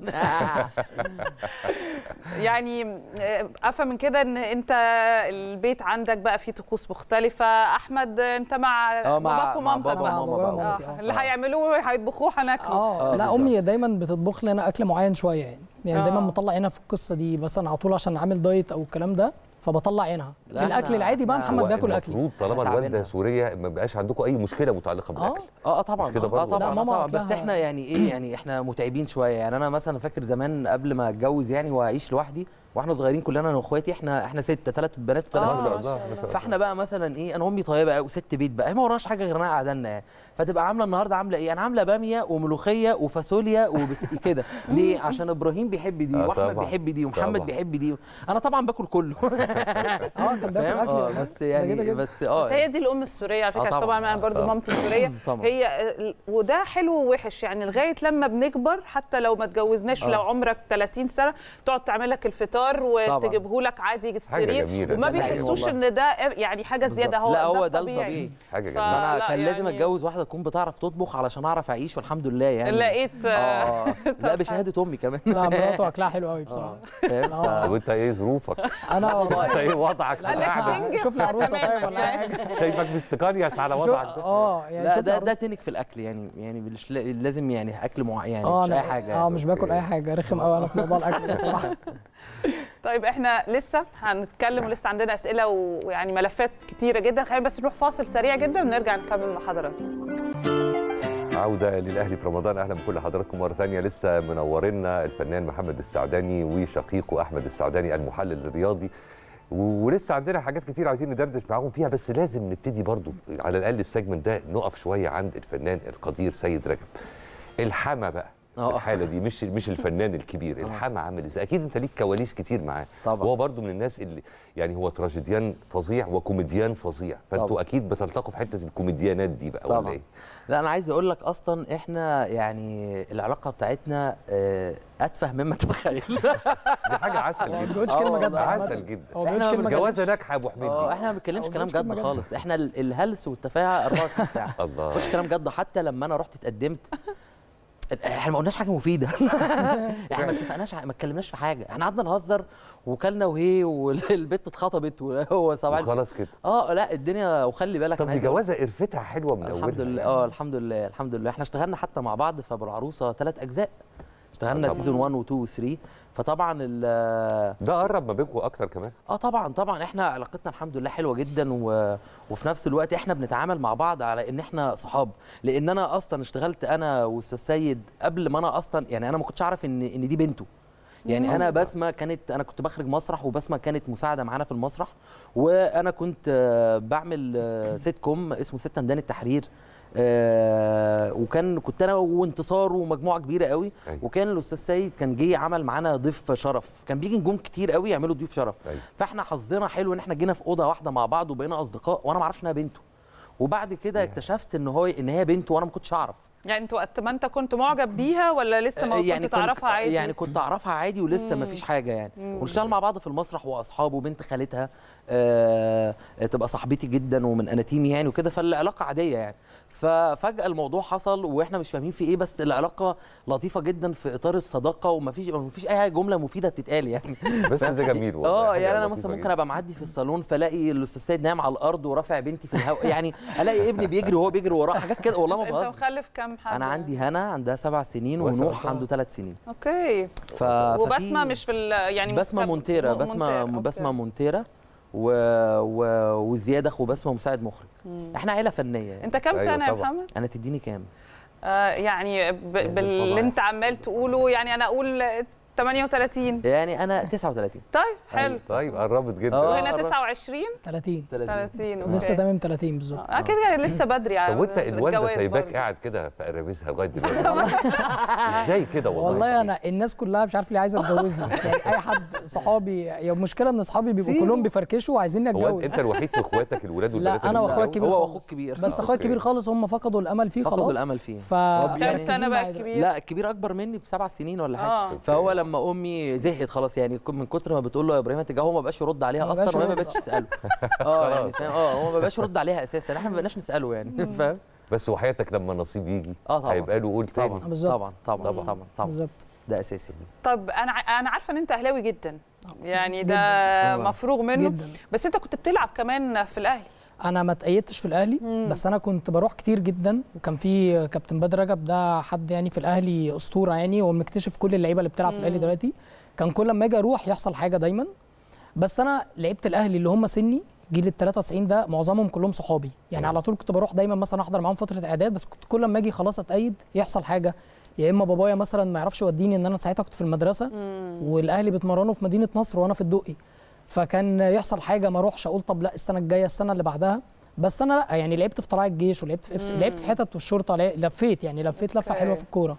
يعني آه، افهم من كده ان انت البيت عندك بقى فيه طقوس مختلفه احمد انت مع اه، مع- باباك مع ومامتك بابا بقى وماما بابا بقى. ومامتي، آه، آه. اللي هيعملوه هيطبخوه هناكله اه لا امي دايما بتطبخ لي انا اكل معين شويه يعني يعني آه. دايما مطلع عينها في القصه دي مثلا على طول عشان عامل دايت او الكلام ده فبطلع عينها لا، في الاكل إحنا- العادي بقى إحنا- محمد هو بياكل اكلي المفروض طالما إحنا الوالده تعبانة. سوريه ما بقاش عندكم اي مشكله متعلقه بالاكل اه اه طبعا مش كده اه برضه؟ طبعا لا، آه ماما طبعا بس أكلها- احنا يعني ايه يعني احنا متعبين شويه يعني انا مثلا فاكر زمان قبل ما اتجوز يعني واعيش لوحدي واحنا صغيرين كلنا انا واخواتي احنا احنا سته ثلاث بنات وثلاث آه، ما شاء ولاد الله ما شاء الله. فاحنا بقى مثلا ايه انا امي طيبه قوي ست بيت بقى ما وراناش حاجه غير انها قعدنا يعني فتبقى عامله النهارده عامله ايه انا عامله باميه وملوخيه وفاصوليا وبس كده ليه عشان ابراهيم بيحب دي آه، واحمد طبعاً. بيحب دي ومحمد طبعاً. بيحب دي انا طبعا باكل كله اه كان بياكل فاهم اكلي اه والله. بس ده يعني كده كده. بس اه بس هي دي الام السوريه على آه، فكره طبعاً. طبعا انا برضو آه. مامتي سوريه طبعاً. هي آه، وده حلو ووحش يعني لغايه لما بنكبر حتى لو ما اتجوزناش آه. لو عمرك 30 سنه تقعد تعمل لك الفطار وتجيبه لك عادي السرير جميلة. وما ده حقيقي بيحسوش والله. ان ده يعني حاجه زياده هو لا هو ده الطبيعي. الطبيعي حاجه ف- جميله فانا لا كان لازم يعني- اتجوز واحده تكون بتعرف تطبخ علشان اعرف اعيش والحمد لله يعني لقيت اه آه، آه. لا بشهاده امي كمان لا مراته اكلها حلو قوي بصراحه فاهم؟ آه. طب انت ايه ظروفك؟ انا انت والله ايه وضعك؟ لا، لا، قاعد- سنجل. شوف لي عروسه تمام طيب ولا يعني. اي حاجه شايفك مستقنيس على شو- وضعك ده اه يعني لا شوف لي ده ده عروسة. تنك في الاكل يعني يعني مش لا- لازم يعني اكل مع يعني اه مش أنا- اي حاجه اه يعني. مش باكل اي حاجه رخم قوي انا في موضوع الاكل ده بصراحه طيب احنا لسه هنتكلم ولسه عندنا اسئله ويعني ملفات كتيره جدا خلينا بس نروح فاصل سريع جدا ونرجع نكمل مع حضراتكم عودة للأهلي في رمضان أهلا بكل حضراتكم مرة تانية لسه منورنا الفنان محمد السعداني وشقيقه أحمد السعداني المحلل الرياضي و- ولسه عندنا حاجات كتير عايزين ندردش معاهم فيها بس لازم نبتدي برضو على الأقل السيجمنت ده نقف شوية عند الفنان القدير سيد رجب الحما بقى آه. الحالة دي مش مش الفنان الكبير الحما عامل ازاي اكيد انت ليك كواليس كتير معاه طبعا. وهو برضو من الناس اللي يعني هو تراجيديان فظيع وكوميديان فظيع فانتوا طبعا. اكيد بتلتقوا في حته الكوميديانات دي بقى طبعا. ولا ايه لا انا عايز اقول لك اصلا احنا يعني العلاقه بتاعتنا آه، اتفه مما تتخيل دي حاجه عسل هو ما جدا بيقولش آه كلمه جد والله. عامة. عسل جدا هو ما بيقولش إحنا كلمه جوازه جد ناجحه يا ابو حميد اه دي. احنا ما بنتكلمش هو كلام مش كلمة جد جد. خالص احنا ال- الهلس والتفاهه 24 ساعه الله ما كلام جد حتى لما انا رحت اتقدمت احنا ما قلناش حاجه مفيده احنا ما اتفقناش ع- ما اتكلمناش في حاجه احنا قعدنا نهزر وكلنا وهي والبت اتخطبت وهو صباح الفل. وخلاص كده اه لا الدنيا وخلي بالك طب أنا دي عايز أقول- جوازه قرفتها حلوه من اولها الحمد لله يعني. اه الحمد لله الحمد لله احنا اشتغلنا حتى مع بعض في ابو العروسه ثلاث اجزاء اشتغلنا طبعاً. سيزون 1 و2 و3 فطبعا ال- ده قرب ما بينكم اكتر كمان اه طبعا طبعا احنا علاقتنا الحمد لله حلوه جدا و... وفي نفس الوقت احنا بنتعامل مع بعض على ان احنا صحاب لان انا اصلا اشتغلت انا واستاذ سيد قبل ما انا اصلا يعني انا ما كنتش اعرف ان ان دي بنته يعني انا أصلاً. بسمه كانت انا كنت بخرج مسرح وبسمه كانت مساعده معانا في المسرح وانا كنت آه، بعمل آه، سيت كوم اسمه ستة ميدان التحرير آه، وكان كنت انا وانتصار ومجموعه كبيره قوي أيوة. وكان الاستاذ سيد كان جه عمل معانا ضيف شرف كان بيجي نجوم كتير قوي يعملوا ضيوف شرف أيوة. فاحنا حظنا حلو ان احنا جينا في اوضه واحده مع بعض وبقينا اصدقاء وانا ما اعرفش انها بنته وبعد كده اكتشفت ان هو ان هي بنته وانا ما كنتش اعرف يعني انت وقت ما انت كنت معجب بيها ولا لسه ما يعني كنت تعرفها عادي يعني كنت اعرفها عادي ولسه ما فيش حاجه يعني مم. ونشتغل مع بعض في المسرح واصحاب وبنت خالتها آه تبقى صاحبتي جدا ومن اناتيمي يعني وكده فالعلاقه عاديه يعني ففجاه الموضوع حصل واحنا مش فاهمين في ايه بس العلاقه لطيفه جدا في اطار الصداقه ومفيش مفيش اي جمله مفيده بتتقال يعني بس ده جميل والله اه حاجة يعني انا لطيفة مثلا ممكن جداً. ابقى معدي في الصالون فالاقي الاستاذ سيد نايم على الارض ورافع بنتي في الهواء يعني الاقي ابني بيجري وهو بيجري وراه حاجات كده والله ما انت بهزر مخلف كام حد انا عندي هنا عندها سبع سنين ما شاء ونوح الله. عنده ثلاث سنين اوكي ف... وبسمه ففي- مش في ال- يعني بسمه مكتب- مونتيرا م- بسمه مونتيرا، بسمه أوكي. مونتيرا و... و... وزياد اخو بسمه مساعد مخرج مم. احنا عيله فنيه يعني. انت كام أيوة سنه يا طبعاً. محمد انا تديني كام آه يعني ب- باللي بالفضايح. انت عمال تقوله يعني انا اقول 38 يعني انا 39 طيب حلو طيب قربت جدا آه. وهنا قربت. 29 30 30 اوكي لسه تمام 30 بالظبط اه كده لسه بدري على طب وانت الوالده الجواز سايباك برضه. قاعد كده في قرابيسها لغايه دلوقتي ازاي كده والله والله انا الناس كلها مش عارف ليه عايزه تجوزني يعني اي حد صحابي هي المشكله ان صحابي بيبقوا سيبه. كلهم بيفركشوا وعايزيني هو اتجوز انت الوحيد في اخواتك الولاد لا والبنات انا اللي واخويا بتاعه؟ الكبير هو خالص أخوك كبير. بس اخويا أوكي. الكبير خالص هم فقدوا الامل فيه فقدوا خلاص الامل فيه ف كام يعني سنه بقى الكبير لا الكبير اكبر مني بسبع سنين ولا حاجه آه. فهو لما امي زهقت خلاص يعني من كتر ما بتقول له يا ابراهيم هتتجوز هو ما بقاش يرد عليها ما اصلا بقاش وهي ما يرد. بقتش تساله اه يعني فاهم اه هو ما بقاش يرد عليها اساسا احنا ما بقناش نساله يعني فاهم بس وحياتك لما النصيب يجي اه طبعا هيبقى له قول تاني طبعا بالظبط. طبعا طبعا طبعا طبعا بالظبط ده اساسي طب انا ع- انا عارفه ان انت اهلاوي جدا يعني ده جداً. مفروغ منه جدا بس انت كنت بتلعب كمان في الاهلي انا ما اتأيدتش في الاهلي مم. بس انا كنت بروح كتير جدا وكان في كابتن بدر رجب ده حد يعني في الاهلي اسطوره يعني هو مكتشف كل اللعيبه اللي بتلعب في الاهلي مم. دلوقتي كان كل ما اجي اروح يحصل حاجه دايما بس انا لعبت الاهلي اللي هم سني جيل ال 93 ده معظمهم كلهم صحابي يعني على طول كنت بروح دايما مثلا احضر معاهم فتره اعداد بس كنت كل ما اجي خلاص اتأيد يحصل حاجه يا اما بابايا مثلا ما يعرفش يوديني ان انا ساعتها كنت في المدرسه والاهلي بيتمرنوا في مدينه نصر وانا في الدقي فكان يحصل حاجه ما اروحش اقول طب لا السنه الجايه السنه اللي بعدها بس انا لا يعني لعبت في طلائع الجيش ولعبت في إفس... مم. لعبت في حتت والشرطه لا- لفيت يعني لفيت لفه أوكي. حلوه في الكوره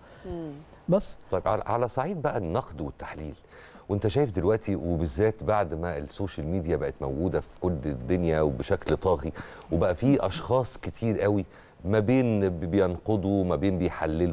بس طيب على على صعيد بقى النقد والتحليل وانت شايف دلوقتي وبالذات بعد ما السوشيال ميديا بقت موجوده في كل الدنيا وبشكل طاغي وبقى في اشخاص كتير قوي ما بين بينقضوا ما بين بيحللوا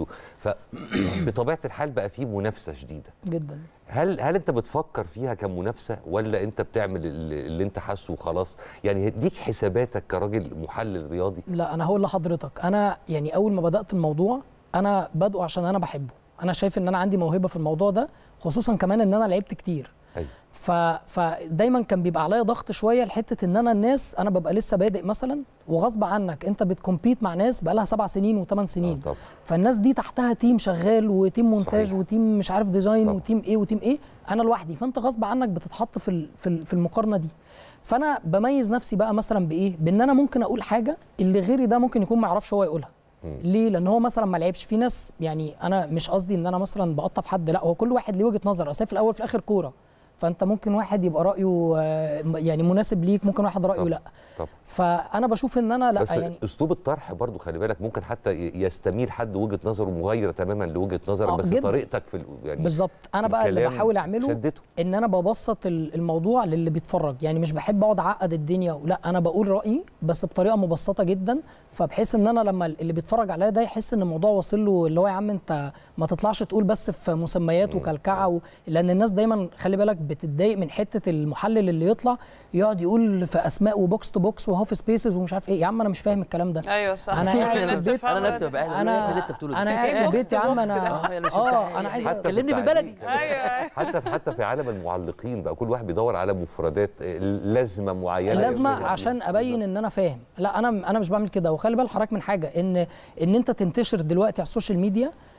فبطبيعه الحال بقى في منافسه شديده جدا هل هل انت بتفكر فيها كمنافسه ولا انت بتعمل اللي اللي انت حاسه وخلاص يعني ليك حساباتك كراجل محلل رياضي لا انا هقول لحضرتك انا يعني اول ما بدات الموضوع انا بادئه عشان انا بحبه انا شايف ان انا عندي موهبه في الموضوع ده خصوصا كمان ان انا لعبت كتير أيوة. ف... فدايما كان بيبقى عليا ضغط شويه لحته ان انا الناس انا ببقى لسه بادئ مثلا وغصب عنك انت بتكمبيت مع ناس بقى لها سبع سنين وثمان سنين طبعا. فالناس دي تحتها تيم شغال وتيم مونتاج صحيح. وتيم مش عارف ديزاين طبعا. وتيم ايه وتيم ايه انا لوحدي فانت غصب عنك بتتحط في ال- في ال- في المقارنه دي فانا بميز نفسي بقى مثلا بايه بان انا ممكن اقول حاجه اللي غيري ده ممكن يكون ما يعرفش هو يقولها ليه لان هو مثلا ما لعبش في ناس يعني انا مش قصدي ان انا مثلا بقطع في حد لا هو كل واحد ليه وجهه نظر اصل هي في الاول في الاخر كوره فانت ممكن واحد يبقى رايه آه، يعني مناسب ليك ممكن واحد رايه طبعا. لا طب فانا بشوف ان انا لا بس يعني اسلوب الطرح برضو خلي بالك ممكن حتى ي- يستميل حد وجهه نظره مغايره تماما لوجهه نظرك آه، بس جداً. طريقتك في ال- يعني بالظبط انا بقى اللي الكلام بحاول اعمله شدته ان انا ببسط ال- الموضوع للي بيتفرج يعني مش بحب اقعد اعقد الدنيا لا انا بقول رايي بس بطريقه مبسطه جدا فبحيث ان انا لما اللي بيتفرج عليا ده يحس ان الموضوع واصل له اللي هو يا عم انت ما تطلعش تقول بس في مسميات وكلكعه و... لان الناس دايما خلي بالك بتتضايق من حته المحلل اللي يطلع يقعد يقول في اسماء وبوكس تو بوكس وهاف سبيسز ومش عارف ايه يا عم انا مش فاهم الكلام ده ايوه صح انا قاعد في البيت انا نفسي ببقى قاعد انا اللي انت بتقوله ده انا قاعد في إيه البيت يا بوكس عم تو انا بوكس ده؟ اه انا عايز حتى في كلمني التعليق بالبلدي. كمان. ايوه حتى في حتى في عالم المعلقين بقى كل واحد بيدور على مفردات آه، لازمه معينه لازمه يقولها. عشان ابين ان انا فاهم لا انا انا مش بعمل كده وخلي بال حضرتك من حاجه ان ان انت تنتشر دلوقتي على السوشيال ميديا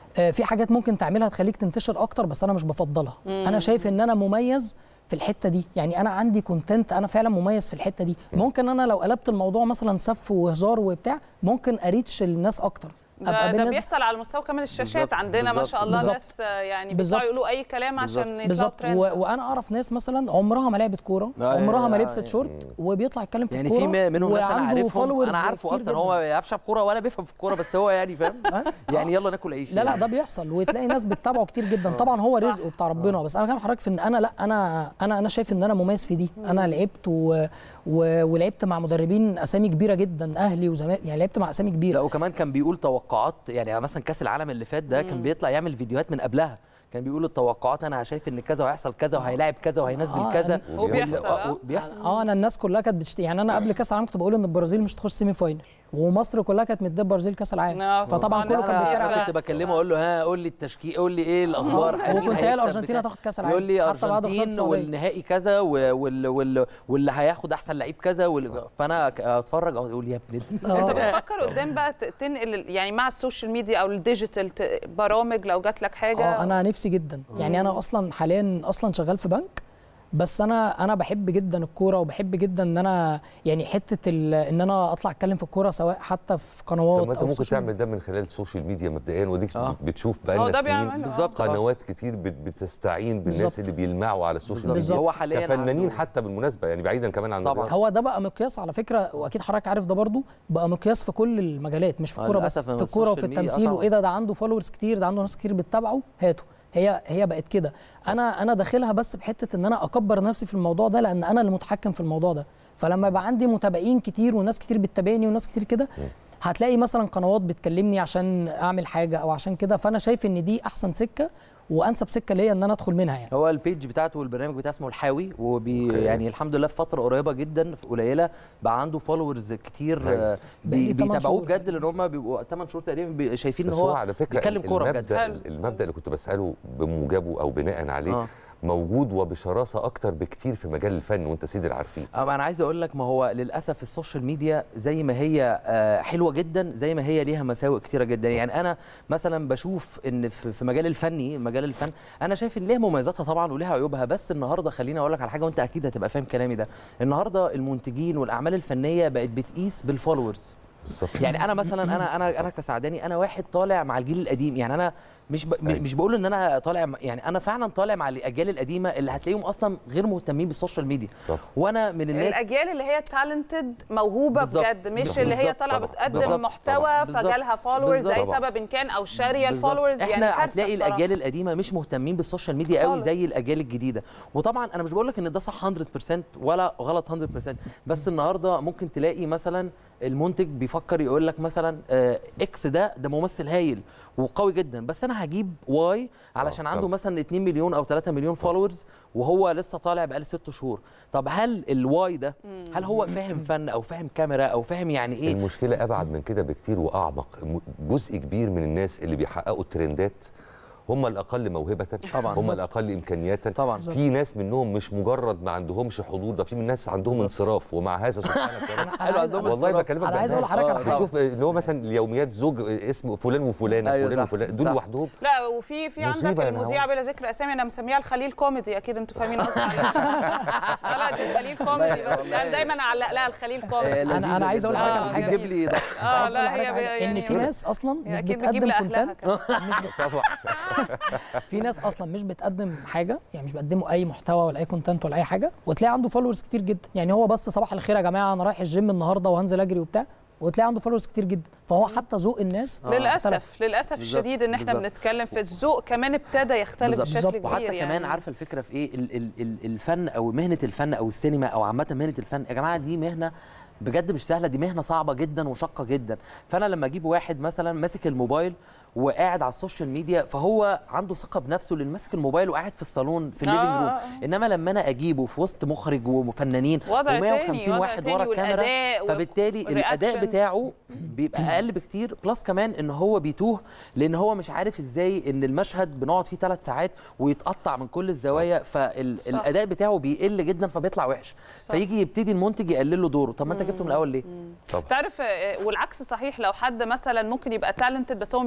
آه، في حاجات ممكن تعملها تخليك تنتشر اكتر بس انا مش بفضلها مم. انا شايف ان انا مميز في الحته دي يعني انا عندي كونتنت انا فعلا مميز في الحته دي ممكن انا لو قلبت الموضوع مثلا سف وهزار وبتاع ممكن اريتش الناس اكتر ده, ده بيحصل على مستوى كمان الشاشات بالظبط، عندنا ما بالظبط، شاء الله بالظبط. ناس آه، يعني بالظبط. بيطلعوا يقولوا اي كلام عشان يطلعوا بالظبط ترند و... وانا اعرف ناس مثلا عمرها ما لعبت كوره آه، عمرها ما آه، لبست آه. شورت وبيطلع يتكلم في يعني الكوره في م- منهم ناس انا وعنده عارفهم followers انا عارفه كتير اصلا جداً. هو ما بيعرفش يلعب كوره ولا بيفهم في الكوره بس هو يعني فاهم يعني يلا ناكل عيش لا لا يعني. ده بيحصل وتلاقي ناس بتتابعه كتير جدا طبعا هو رزق بتاع ربنا بس انا بكلم حضرتك في ان انا لا انا انا انا شايف ان انا مميز في دي انا لعبت و... و... ولعبت مع مدربين اسامي كبيره جدا اهلي وزمالك يعني لعبت مع اسامي كبيره لا وكمان كان بيقول توقعات يعني مثلا كاس العالم اللي فات ده كان بيطلع يعمل فيديوهات من قبلها كان بيقول التوقعات انا شايف ان كذا وهيحصل كذا وهيلاعب كذا وهينزل آه، كذا أنا- وبيحصل آه، بيحصل اه انا الناس كلها كانت بتشت... يعني انا قبل كاس العالم كنت بقول ان البرازيل مش هتخش سيمي فاينل ومصر كلها كانت مديه البرازيل كاس العالم فطبعا كله كان انا بيتريق كنت بكلمه اقول له ها قول لي التشكيل قول لي ايه الاخبار هو مين كنت قايل هيكسب الارجنتين بتاع. هتاخد كاس العالم يقول لي حتى بعد خسارة ارجنتين السعودية. والنهائي كذا و- وال وال واللي هياخد احسن لعيب كذا وال- فانا ك- اتفرج اقول يا ابن ال- انت بتفكر قدام بقى ت- تنقل يعني مع السوشيال ميديا او الديجيتال ت- برامج لو جات لك حاجه اه انا نفسي جدا يعني انا اصلا حاليا اصلا شغال في بنك بس انا انا بحب جدا الكوره وبحب جدا ان انا يعني حته ال- ان انا اطلع اتكلم في الكوره سواء حتى في قنوات طب ما انت او في ممكن السوشيال تعمل ده من خلال السوشيال ميديا مبدئيا وديك آه. بتشوف هو بقالنا ده سنين بيعمله، آه. بالظبط، آه. قنوات كتير بت- بتستعين بالناس بالظبط. اللي بيلمعوا على السوشيال بالظبط. ميديا بالظبط. هو حالياً كفنانين عنده- حتى بالمناسبه يعني بعيدا كمان عن الرياضة. هو ده بقى مقياس على فكره واكيد حضرتك عارف ده برضو بقى مقياس في كل المجالات مش في آه، الكوره بس للأسف في الكوره وفي السوشيال ميديا، آه التمثيل طبعاً. وايه ده ده عنده فولورز كتير ده عنده ناس كتير بتتابعه هاته هي هي بقت كده انا انا داخلها بس بحته ان انا اكبر نفسي في الموضوع ده لان انا اللي متحكم في الموضوع ده فلما يبقى عندي متابعين كتير وناس كتير بتتابعني وناس كتير كده هتلاقي مثلا قنوات بتكلمني عشان اعمل حاجه او عشان كده فانا شايف ان دي احسن سكه وانسب سكه ليا ان انا ادخل منها يعني هو البيج بتاعته والبرنامج بتاعه اسمه الحاوي وبي يعني الحمد لله في فتره قريبه جدا قليله بقى عنده فولورز كتير أيوة. آه، بقالي بي تمن بيتابعوه شهور. بجد لان هم بيبقوا 8 شهور تقريبا بي- شايفين ان بس هو على فكره بيتكلم كوره بجد المبدا المبدا اللي كنت بساله بموجبه او بناء عليه آه. موجود وبشراسه اكتر بكتير في مجال الفن وانت سيد العارفين أما انا عايز اقول لك ما هو للاسف السوشيال ميديا زي ما هي آه، حلوه جدا زي ما هي ليها مساوئ كتيره جدا يعني انا مثلا بشوف ان في في مجال الفني مجال الفن انا شايف ان ليها مميزاتها طبعا وليها عيوبها بس النهارده خليني اقول لك على حاجه وانت اكيد هتبقى فاهم كلامي ده النهارده المنتجين والاعمال الفنيه بقت بتقيس بالفولورز يعني انا مثلا انا انا انا كسعداني انا واحد طالع مع الجيل القديم يعني انا مش ب... مش بقول ان انا طالع م- يعني انا فعلا طالع مع الاجيال القديمه اللي هتلاقيهم اصلا غير مهتمين بالسوشيال ميديا وانا من الناس الاجيال اللي هي تالنتد موهوبه بالظبط. بجد مش اللي هي بالظبط طالعه طبعاً. بتقدم بالظبط. محتوى طبعاً. بالظبط. فجالها فولورز لاي بالظبط. سبب إن كان او شاريه بالظبط. الفولورز يعني احنا كارثة هتلاقي بصراحة. الاجيال القديمه مش مهتمين بالسوشيال ميديا قوي خالص. زي الاجيال الجديده وطبعا انا مش بقول لك ان ده صح 100% ولا غلط 100% بس النهارده ممكن تلاقي مثلا المنتج بيفكر يقول لك مثلا آه، اكس ده ده ممثل هايل وقوي جدا بس انا هجيب واي علشان عنده طبعاً. مثلا 2 مليون او 3 مليون فولورز وهو لسه طالع بقاله 6 شهور طب هل الواي ده هل هو فاهم فن او فاهم كاميرا او فاهم يعني ايه المشكله ابعد من كده بكتير واعمق م- جزء كبير من الناس اللي بيحققوا الترندات هم الاقل موهبه طبعاً. هم بالظبط. الاقل امكانياتا طبعاً. في ناس منهم مش مجرد ما عندهمش حضور ده في من ناس عندهم انصراف ومع هذا سبحانك يا رب حلو عندهم والله انصراف. بكلمك أنا عايز بجد. أقول لحضرتك على حاجة. شوف اللي هو مثلا اليوميات زوج اسمه فلان وفلانه أيوة فلان صح، وفلان دول صح. لوحدهم لا وفي في عندك مصيبة يا المذيعه بلا ذكر اسامي انا مسميها الخليل كوميدي اكيد انتوا فاهمين قصدي على إيه. لا لا دي الخليل كوميدي والله- بقى. يعني دايما اعلق لها الخليل كوميدي انا انا عايز اقول لحضرتك على حاجه بتجيب لي ده اه عايز أقول لا لحضرتك هي على حاجة، ان في ناس اصلا هي مش أكيد بتجيب بتقدم لأهلها كونتنت مش طبعا في ناس اصلا مش بتقدم حاجه يعني مش بيقدموا اي محتوى ولا اي كونتنت ولا اي حاجه وتلاقي عنده فولورز كتير جدا يعني هو بس صباح الخير يا جماعه انا رايح الجيم النهارده وهنزل اجري وبتاع وتلاقي عنده فولورز كتير جدا فهو حتى ذوق الناس اختلف. للاسف للاسف بالظبط، الشديد ان احنا بالظبط. بنتكلم في الذوق كمان ابتدى يختلف بالظبط. بشكل كبير وحتى يعني. كمان عارفه الفكره في ايه ال ال ال الفن او مهنه الفن او السينما او عامه مهنه الفن يا جماعه دي مهنه بجد مش سهله دي مهنه صعبه جدا وشاقه جدا فانا لما اجيب واحد مثلا ماسك الموبايل وقاعد على السوشيال ميديا فهو عنده ثقه بنفسه لان ماسك الموبايل وقاعد في الصالون في الليفنج آه، روم آه. انما لما انا اجيبه في وسط مخرج وفنانين وضع تاني، و150 وضع واحد تاني ورا الكاميرا والأداء فبالتالي الاداء والreactions. بتاعه بيبقى اقل بكتير بلس كمان ان هو بيتوه لان هو مش عارف ازاي ان المشهد بنقعد فيه ثلاث ساعات ويتقطع من كل الزوايا فالاداء بتاعه بيقل جدا فبيطلع وحش صح. فيجي يبتدي المنتج يقلل له دوره طب ما انت جبته من الاول ليه تعرف آه، والعكس صحيح لو حد مثلا ممكن يبقى تالنتد بس هو مش عارف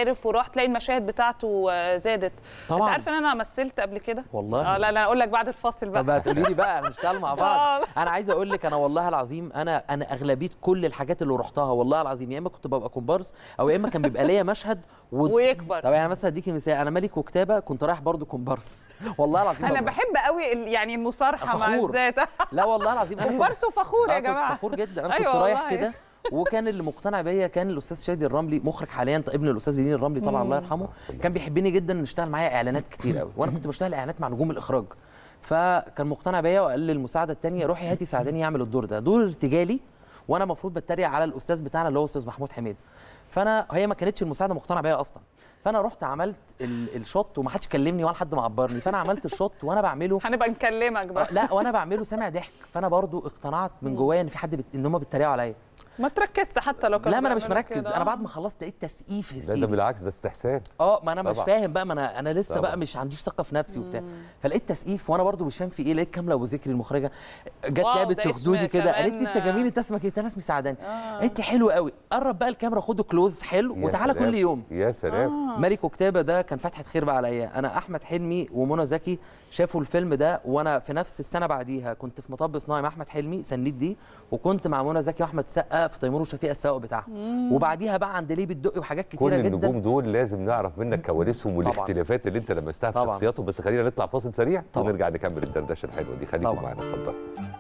محترف وراح تلاقي المشاهد بتاعته آه، زادت طبعاً. انت عارف ان انا مثلت قبل كده والله اه لا لا اقول لك بعد الفاصل بقى طب هتقولي لي بقى هنشتغل مع بعض آه. انا عايز اقول لك انا والله العظيم انا انا اغلبيه كل الحاجات اللي رحتها والله العظيم يا اما كنت ببقى كومبارس او يا اما كان بيبقى ليا مشهد و... ويكبر. طب يعني مثلا اديكي مثال انا ملك وكتابه كنت رايح برضو كومبارس والله العظيم انا والله. بحب قوي ال- يعني المصارحه مع فخور. الذات لا والله العظيم أنا كنت- كومبارس وفخور يا آه، كنت جماعه فخور جدا انا أيوة كنت رايح والله. كده وكان اللي مقتنع بيا كان الاستاذ شادي الرملي مخرج حاليا ابن الاستاذ دين الرملي طبعا الله يرحمه كان بيحبني جدا نشتغل معايا اعلانات كتير قوي وانا كنت بشتغل اعلانات مع نجوم الاخراج فكان مقتنع بيا وقال لي المساعده الثانيه روحي هاتي ساعديني يعمل الدور ده دور ارتجالي وانا المفروض بتريق على الاستاذ بتاعنا اللي هو استاذ محمود حميد فانا هي ما كانتش المساعده مقتنعه بيا اصلا فانا رحت عملت ال- الشوت وما حدش كلمني ولا حد معبرني فانا عملت الشوت وانا بعمله هنبقى نكلمك بقى آه، لا وانا بعمله سامع ضحك فانا برضو اقتنعت من جوايا ان في حد بت... ان هم بيتريقوا عليا ما تركزش حتى لو كانوا لا ما انا مش بيعملوا مركز كده. انا بعد ما خلصت لقيت تسقيف لا ده هستيري بالعكس ده استحسان اه ما انا مش طبعاً. فاهم بقى ما انا انا لسه طبعاً. بقى مش عنديش ثقه في نفسي وبتاع فلقيت تسقيف وانا برضو مش فاهم في ايه لقيت كامله ابو ذكري المخرجه جت واو، لعبت ده في اسم خدودي كده قالت لي انت كمان- جميل انت اسمك ايه قلت لها اسمي سعداني قالت لي حلو قوي قرب بقى الكاميرا خده كلوز حلو يا وتعالى سلام. كل يوم يا سلام ملك وكتابه ده كان فتحه خير بقى عليا انا احمد حلمي ومنى زكي شافوا الفيلم ده وانا في نفس السنه بعديها كنت في مطب صناعي مع احمد حلمي سنيد دي وكنت مع منى زكي واحمد سقا في تيمور وشفيقه السواق بتاعهم وبعديها بقى عند ليه بالدقي وحاجات كل كتيره النجوم جدا دول لازم نعرف منك كواليسهم والاختلافات اللي انت لمستها في طبعاً. شخصياتهم بس خلينا نطلع فاصل سريع طبعاً. ونرجع نكمل الدردشه الحلوه دي خليكم معانا اتفضل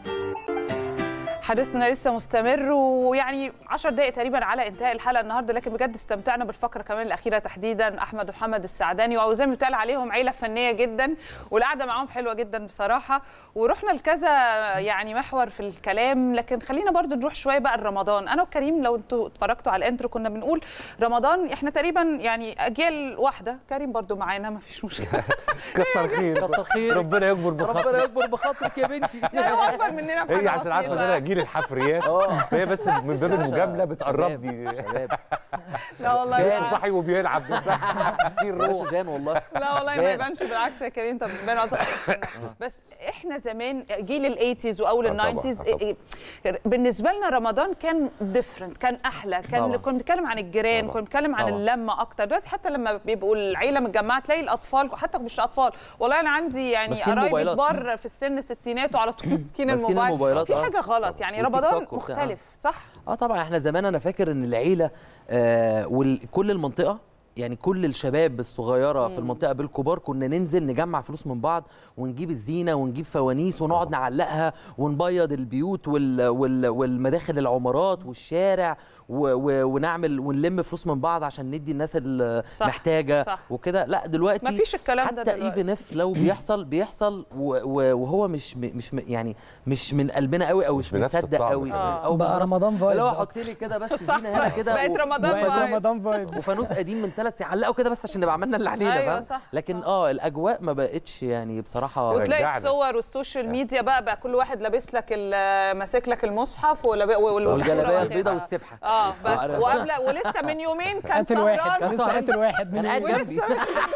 حديثنا لسه مستمر ويعني 10 دقائق تقريبا على انتهاء الحلقه النهارده لكن بجد استمتعنا بالفقره كمان الاخيره تحديدا احمد ومحمد السعداني او زي ما بيتقال عليهم عيله فنيه جدا والقعده معاهم حلوه جدا بصراحه ورحنا لكذا يعني محور في الكلام لكن خلينا برضو نروح شويه بقى لرمضان انا وكريم لو انتوا اتفرجتوا على الانترو كنا بنقول رمضان احنا تقريبا يعني اجيال واحده كريم برضو معانا ما فيش مشكله كتر خير كتر خير ربنا يكبر بخاطرك ربنا يكبر بخاطرك يا بنتي يعني هو اكبر مننا هي بحاجة عشان عارفه ان بسيطة. انا جيل الحفريات فهي بس من باب المجامله بتقربني شباب لا والله لسه لا. صاحي وبيلعب في باشا جان والله لا والله ما جان. يبانش بالعكس يا كريم انت بتبان اصغر بس احنا زمان جيل الايتيز واول آه طبعاً، الناينتيز آه بالنسبه لنا رمضان كان ديفرنت كان احلى كان طبعاً. كنا بنتكلم عن الجيران طبعاً. كنا بنتكلم عن طبعاً. اللمه اكتر دلوقتي حتى لما بيبقوا العيله متجمعه تلاقي الاطفال حتى مش اطفال والله انا عندي يعني ماسكين قرايبي موبايلات. كبار في السن الستينات وعلى طول ماسكين ماسكين الموبايل الموبايلات، في آه. حاجه غلط يعني والتيك رمضان توك وبتاع. مختلف صح اه طبعا احنا زمان انا فاكر ان العيله آه وكل المنطقه يعني كل الشباب الصغيره في المنطقه بالكبار كنا ننزل نجمع فلوس من بعض ونجيب الزينه ونجيب فوانيس ونقعد نعلقها ونبيض البيوت وال وال والمداخل العمارات والشارع و و ونعمل ونلم فلوس من بعض عشان ندي الناس المحتاجه صح. وكده لا دلوقتي مفيش الكلام ده حتى دلوقتي. ايفن اف لو بيحصل بيحصل و- و- وهو مش م- مش م- يعني مش من قلبنا قوي او مش بنفس متصدق الطعم قوي كمان. او بقى مش بنفس- رمضان فايبز اللي هو أكتر. حط لي كده بس زينه هنا كده بقت و- رمضان وفانوس- فايبز. رمضان فايبز وفانوس قديم من ثلاث سنين علقوا كده بس عشان نبقى عملنا اللي علينا أيوة فاهم صح، لكن اه الاجواء ما بقتش يعني بصراحه وتلاقي رجعنا. الصور والسوشيال ميديا بقى بقى كل واحد لابس لك ال- ماسك لك المصحف ولا والجلابيه البيضاء والسبحه اه بس آه، وقبل ولسه من يومين كان قاتل واحد سهران لسه قاتل واحد كان من قاعد يومين. جنبي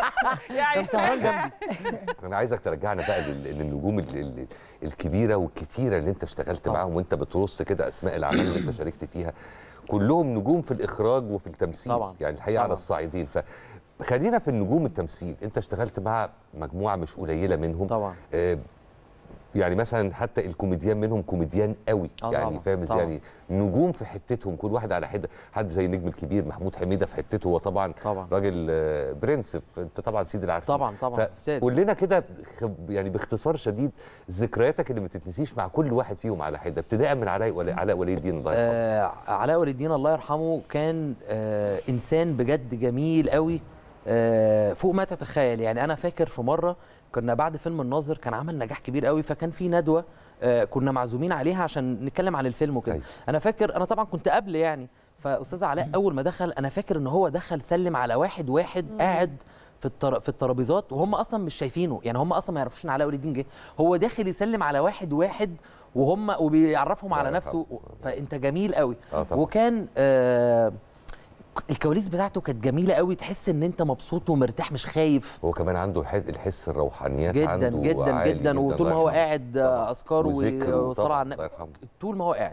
يعني كان سهران جنبي انا عايزك ترجعنا بقى لل- للنجوم ال- ال- الكبيره والكتيره اللي انت اشتغلت طبعاً. معاهم وانت بترص كده اسماء الاعمال اللي انت شاركت فيها كلهم نجوم في الاخراج وفي التمثيل طبعاً. يعني الحقيقه على طبعاً. الصعيدين فخلينا في النجوم التمثيل انت اشتغلت مع مجموعه مش قليله منهم طبعا آه، يعني مثلا حتى الكوميديان منهم كوميديان قوي آه يعني طبعاً، فاهم ازاي طبعاً. يعني نجوم في حتتهم كل واحد على حده حد زي النجم الكبير محمود حميده في حتته هو طبعا طبعاً. راجل آه، برنس انت طبعا سيد العارفين طبعا طبعا استاذ قول لنا كده خب- يعني باختصار شديد ذكرياتك اللي ما تتنسيش مع كل واحد فيهم على حده ابتداء من علاء ولي علاء ولي الدين الله يرحمه آه علاء ولي الدين الله يرحمه كان آه انسان بجد جميل قوي آه فوق ما تتخيل يعني انا فاكر في مره كنا بعد فيلم الناظر كان عمل نجاح كبير قوي فكان في ندوه آه كنا معزومين عليها عشان نتكلم عن الفيلم وكده أيوة. انا فاكر انا طبعا كنت قبل يعني فاستاذ علاء اول ما دخل انا فاكر ان هو دخل سلم على واحد واحد قاعد في التر... في الترابيزات وهم اصلا مش شايفينه يعني هم اصلا ما يعرفوش ان علاء ولي الدين جه هو داخل يسلم على واحد واحد وهم وبيعرفهم على الله نفسه يرحمه. فانت جميل قوي اه طبعا وكان آه الكواليس بتاعته كانت جميله قوي تحس ان انت مبسوط ومرتاح مش خايف هو كمان عنده ح- الحس الروحانيات جدا عنده جدا عالي جدا وطول الله ما هو يرحمه. قاعد طبعاً. آه، اذكار وذكر وصلاه طبعاً، على الله النبي يرحمه. طول ما هو قاعد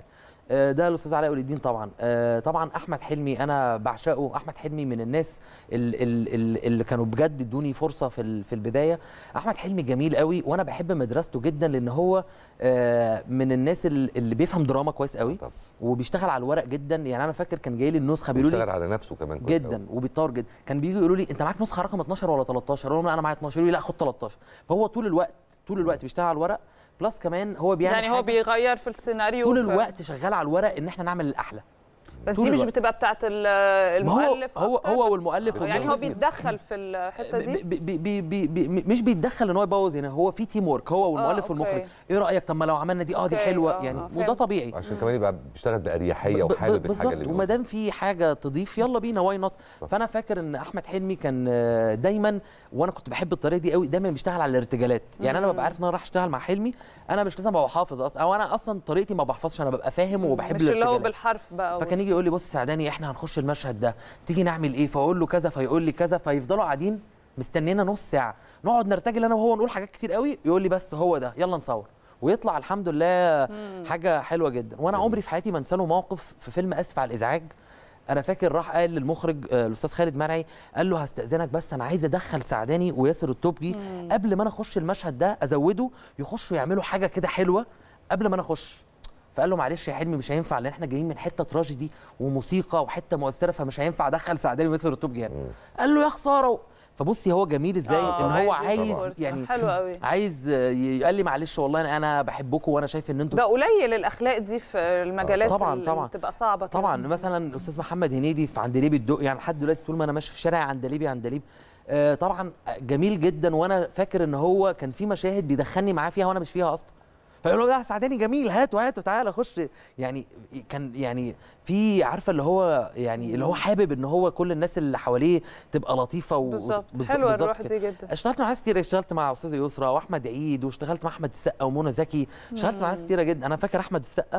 آه، ده الاستاذ علاء ولي الدين طبعا آه، طبعا احمد حلمي انا بعشقه احمد حلمي من الناس ال- ال- ال- اللي كانوا بجد ادوني فرصه في ال- في البدايه احمد حلمي جميل قوي وانا بحب مدرسته جدا لان هو آه، من الناس ال- اللي بيفهم دراما كويس قوي وبيشتغل على الورق جدا يعني انا فاكر كان جاي لي النسخه بيقولوا لي بيشتغل على نفسه كمان كويس جدا أوي. وبيتطور جدا كان بييجوا يقولوا لي انت معاك نسخه رقم 12 ولا 13 اقول لهم لا انا معايا 12 يقولوا لي لا خد 13 فهو طول الوقت طول الوقت بيشتغل على الورق بلس كمان هو بيعمل يعني هو حاجة بيغير في السيناريو طول ف- الوقت شغال على الورق ان احنا نعمل الاحلى بس طول دي مش الوقت. بتبقى بتاعت ال- ما هو- المؤلف هو أكتر هو بس- والمؤلف يعني هو والمخرج. بيتدخل في الحته دي بي بي بي بي بي مش بيتدخل ان هو يبوظ يعني هو في تيم ورك هو والمؤلف أوكي. والمخرج ايه رايك طب ما لو عملنا دي اه دي أوكي، حلوه آه، يعني آه، وده فهمت. طبيعي عشان كمان يبقى بيشتغل باريحيه ب- ب- وحابب الحاجه بالظبط اللي وما بيقولها. دام في حاجه تضيف يلا بينا واي نوت فانا فاكر ان احمد حلمي كان آه، دايما وانا كنت بحب الطريقه دي قوي دايما بيشتغل على الارتجالات يعني انا مم. ببقى عارف ان انا رايح اشتغل مع حلمي انا مش لازم ابقى حافظ اصلا او انا اصلا طريقتي ما بحفظش انا ببقى فاهم وبحب مش اللي هو الارتجالات بالحرف بقى فكان يجي يقول لي بص سعداني احنا هنخش المشهد ده تيجي نعمل ايه فاقول له كذا فيقول لي كذا فيفضلوا قاعدين مستنينا نص ساعه نقعد نرتجل انا وهو نقول حاجات كتير قوي يقول لي بس هو ده يلا نصور ويطلع الحمد لله حاجه حلوه جدا وانا عمري في حياتي ما انسى له موقف في فيلم اسف على الازعاج انا فاكر راح قال للمخرج آه، الاستاذ خالد مرعي قال له هستاذنك بس انا عايز ادخل سعداني وياسر التوبجي قبل ما انا اخش المشهد ده ازوده يخشوا يعملوا حاجه كده حلوه قبل ما انا اخش فقال له معلش يا حلمي مش هينفع لان احنا جايين من حته تراجيدي وموسيقى وحته مؤثره فمش هينفع ادخل سعداني وياسر التوبجي يعني قال له يا خساره فبصي هو جميل ازاي آه، ان هو عايز يدي عايز فرصة. يعني حلو قوي. عايز آه، ي- قال لي معلش والله انا انا بحبكم وانا شايف ان انتوا ده قليل الاخلاق دي في المجالات طبعاً، اللي طبعاً. بتبقى صعبه كده. طبعا مثلا الاستاذ محمد هنيدي في عندليب الدق يعني لحد دلوقتي طول ما انا ماشي في شارع عندليبي عندليب آه طبعا جميل جدا وانا فاكر ان هو كان في مشاهد بيدخلني معاه فيها وانا مش فيها اصلا فيقول له لا سعداني جميل هاتوا هاتوا تعالى خش يعني كان يعني في عارفه اللي هو يعني اللي هو حابب ان هو كل الناس اللي حواليه تبقى لطيفه و- بالظبط. بالظ- حلوة بالظبط الروح كده. دي جدا. اشتغلت مع ناس كتير اشتغلت مع استاذه يسرا واحمد عيد واشتغلت مع احمد السقا ومنى زكي اشتغلت مع ناس مم. كتيره جدا انا فاكر احمد السقا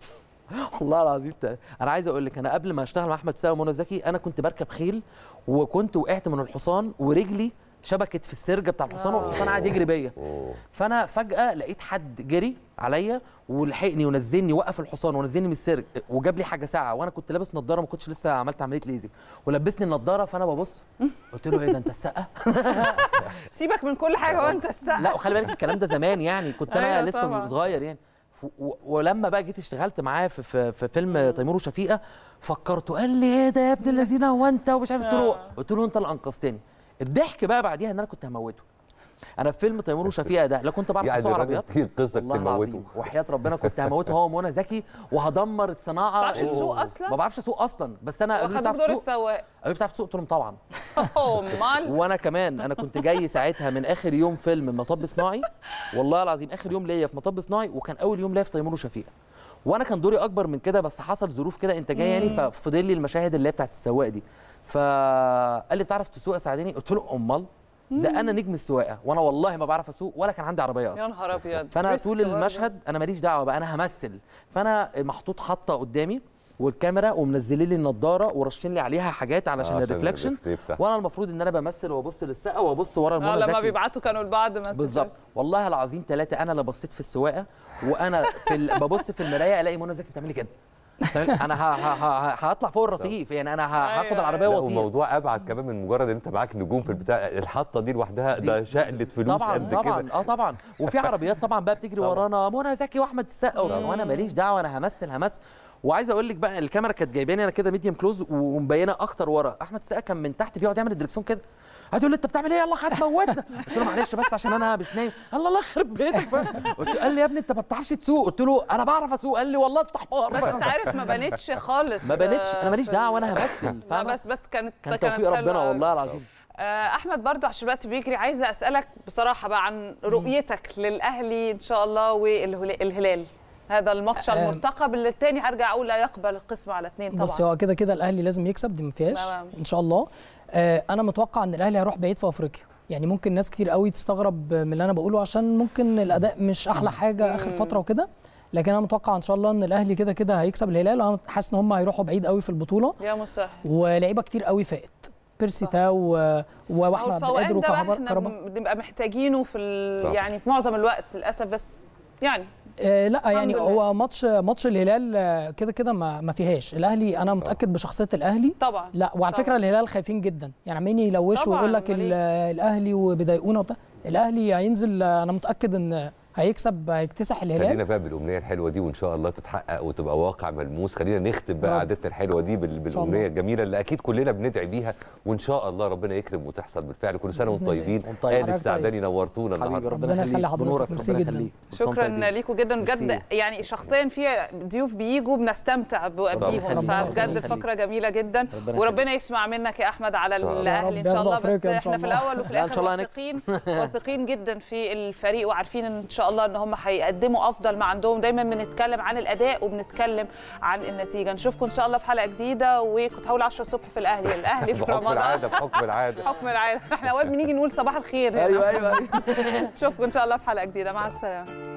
والله العظيم تا- انا عايز اقول لك انا قبل ما اشتغل مع احمد السقا ومنى زكي انا كنت بركب خيل وكنت وقعت من الحصان ورجلي شبكت في السرجه بتاع الحصان والحصان قاعد يجري بيا فانا فجاه لقيت حد جري عليا ولحقني ونزلني وقف الحصان ونزلني من السرج وجاب لي حاجه ساعه وانا كنت لابس نظاره ما كنتش لسه عملت عمليه ليزك ولبسني النظاره فانا ببص قلت له ايه ده انت السقا سيبك من كل حاجه وانت السقا لا وخلي بالك الكلام ده زمان يعني كنت انا أيوة لسه طبعاً. صغير يعني ف- و- ولما بقى جيت اشتغلت معاه في, في, في فيلم تيمور وشفيقه فكرته قال لي ايه ده يا ابن الذين هو انت ومش عارف قلت له قلت له انت اللي انقذتني الضحك بقى بعديها ان انا كنت هموته انا في فيلم تيمور وشفيقه ده لا كنت بعرف يعني اسوق الراجل عربيات ينقذك والله تموته. العظيم وحياه ربنا كنت هموته هو ومنى زكي وهدمر الصناعه ما بتعرفش تسوق أصلاً؟ ما بعرفش اسوق اصلا بس انا قالوا لي واخدوك بتعرف دور تسوق السواق قالوا لي بتعرف تسوق قلت لهم طبعا امال وانا كمان انا كنت جاي ساعتها من اخر يوم فيلم مطب صناعي والله العظيم اخر يوم ليا في مطب صناعي وكان اول يوم ليا في تيمور وشفيقه وانا كان دوري اكبر من كده بس حصل ظروف كده انتاجيه يعني مم. ففضل لي المشاهد اللي هي بتاعت السواق دي فقال لي بتعرف تسوق يا سعداني قلت له امال ده انا نجم السواقه وانا والله ما بعرف اسوق ولا كان عندي عربيه اصلا يا نهار ابيض فانا ريسك طول برضه. المشهد انا ماليش دعوه بقى انا همثل فانا محطوط حاطه قدامي والكاميرا ومنزلين لي النضاره ورشين لي عليها حاجات علشان عشان الريفلكشن الريفلكت بتاعها. وانا المفروض ان انا بمثل وابص للسقا وابص ورا آه المنى لما زكي بيبعتوا كانوا لبعض مثلا بالظبط والله العظيم ثلاثه انا اللي بصيت في السواقه وانا في ال... ببص في المرايه الاقي منى زكي بتعمل لي كده بتعمل- انا ه... ه... ه... هطلع فوق الرصيف يعني انا ه... هاخد العربيه لا واطير وموضوع ابعد كمان من مجرد ان انت معاك نجوم في البتاع الحطه دي لوحدها ده شقلت فلوس طبعا قد طبعا كده اه طبعا وفي عربيات طبعا بقى بتجري ورانا منى زكي واحمد السقا طبعاً. وانا ماليش دعوه انا همثل همثل وعايز اقول لك بقى الكاميرا كانت جايباني انا كده ميديم كلوز ومبينه اكتر ورا احمد السقا كان من تحت بيقعد يعمل الدركسيون كده هتقول لي انت بتعمل ايه يلا هتموتنا قلت له معلش بس عشان انا مش نايم الله الله يخرب بيتك فاهم؟ قلت له- قال لي يا ابني انت ما بتعرفش تسوق قلت له انا بعرف اسوق قال لي والله انت حمار بس انت عارف ما بنتش خالص ما بنتش انا ماليش في دعوه ال- انا همثل لا فاهمة؟ بس بس كانت كان كانت توفيق حلوة ربنا أوي. والله العظيم آه، احمد برضو عشان الوقت بيجري عايزه اسالك بصراحه بقى عن رؤيتك للاهلي ان شاء الله والهلال هذا الماتش آه. المرتقب اللي الثاني هرجع اقول لا يقبل القسم على اثنين طبعا بص هو كده كده الاهلي لازم يكسب دي ما فيهاش تمام. ان شاء الله آه انا متوقع ان الاهلي هيروح بعيد في افريقيا يعني ممكن ناس كتير قوي تستغرب من اللي انا بقوله عشان ممكن الاداء مش احلى حاجه اخر فتره وكده لكن انا متوقع ان شاء الله ان الاهلي كده كده هيكسب الهلال وانا حاسس ان هم هيروحوا بعيد قوي في البطوله يا مسهل ولعيبه كتير قوي فائت بيرسي تاو و- واحمد عبد الفوقان القادر ده بقى وكهربا احنا كهربا بنبقى محتاجينه في ال... صح. يعني في معظم الوقت للاسف بس يعني آه لا يعني لله. هو ماتش ماتش الهلال آه، كده كده ما, ما فيهاش الاهلي انا متاكد بشخصيه الاهلي طبعا لا وعلى فكره الهلال خايفين جدا يعني عمالين يلوشوا طبعاً، ويقول لك ال- الاهلي وبيضايقونا وبتاع الاهلي هينزل آه، انا متاكد ان هيكسب هيكتسح الهلال خلينا بقى بالامنيه الحلوه دي وان شاء الله تتحقق وتبقى واقع ملموس خلينا نختم بقى رب. عادتنا الحلوه دي بال- شاء بالامنيه الله. الجميله اللي اكيد كلنا بندعي بيها وان شاء الله ربنا يكرم وتحصل بالفعل كل سنه وانتم بإذن الله. طيبين وأنت طيب. آل السعداني نورتونا النهارده ربنا يخلي حضرتك ميرسي جدا شكرا ليكم جدا بجد ميرسي. يعني شخصيا في ضيوف بيجوا بنستمتع ب- ربنا بيهم يخليك. فبجد ربنا فقره جميله جدا ربنا وربنا يسمع منك يا احمد على شاء الله. الاهلي يا ان رب شاء الله ياخدوا بس أفريقيا إن شاء احنا في الله. الاول وفي لا، إن الاخر شاء الله هنكسب. واثقين واثقين جدا في الفريق وعارفين ان شاء الله ان هم هيقدموا افضل ما عندهم دايما بنتكلم عن الاداء وبنتكلم عن النتيجه نشوفكم ان شاء الله في حلقه جديده وكنت هقول 10 الصبح في الاهلي الاهلي في بحكم رمضان العاده بحكم العاده حكم العالم احنا اول بنيجي نقول صباح الخير هنا. أيوة، أيوة، أيوة. نشوفكم ان شاء الله في حلقه جديده مع السلامه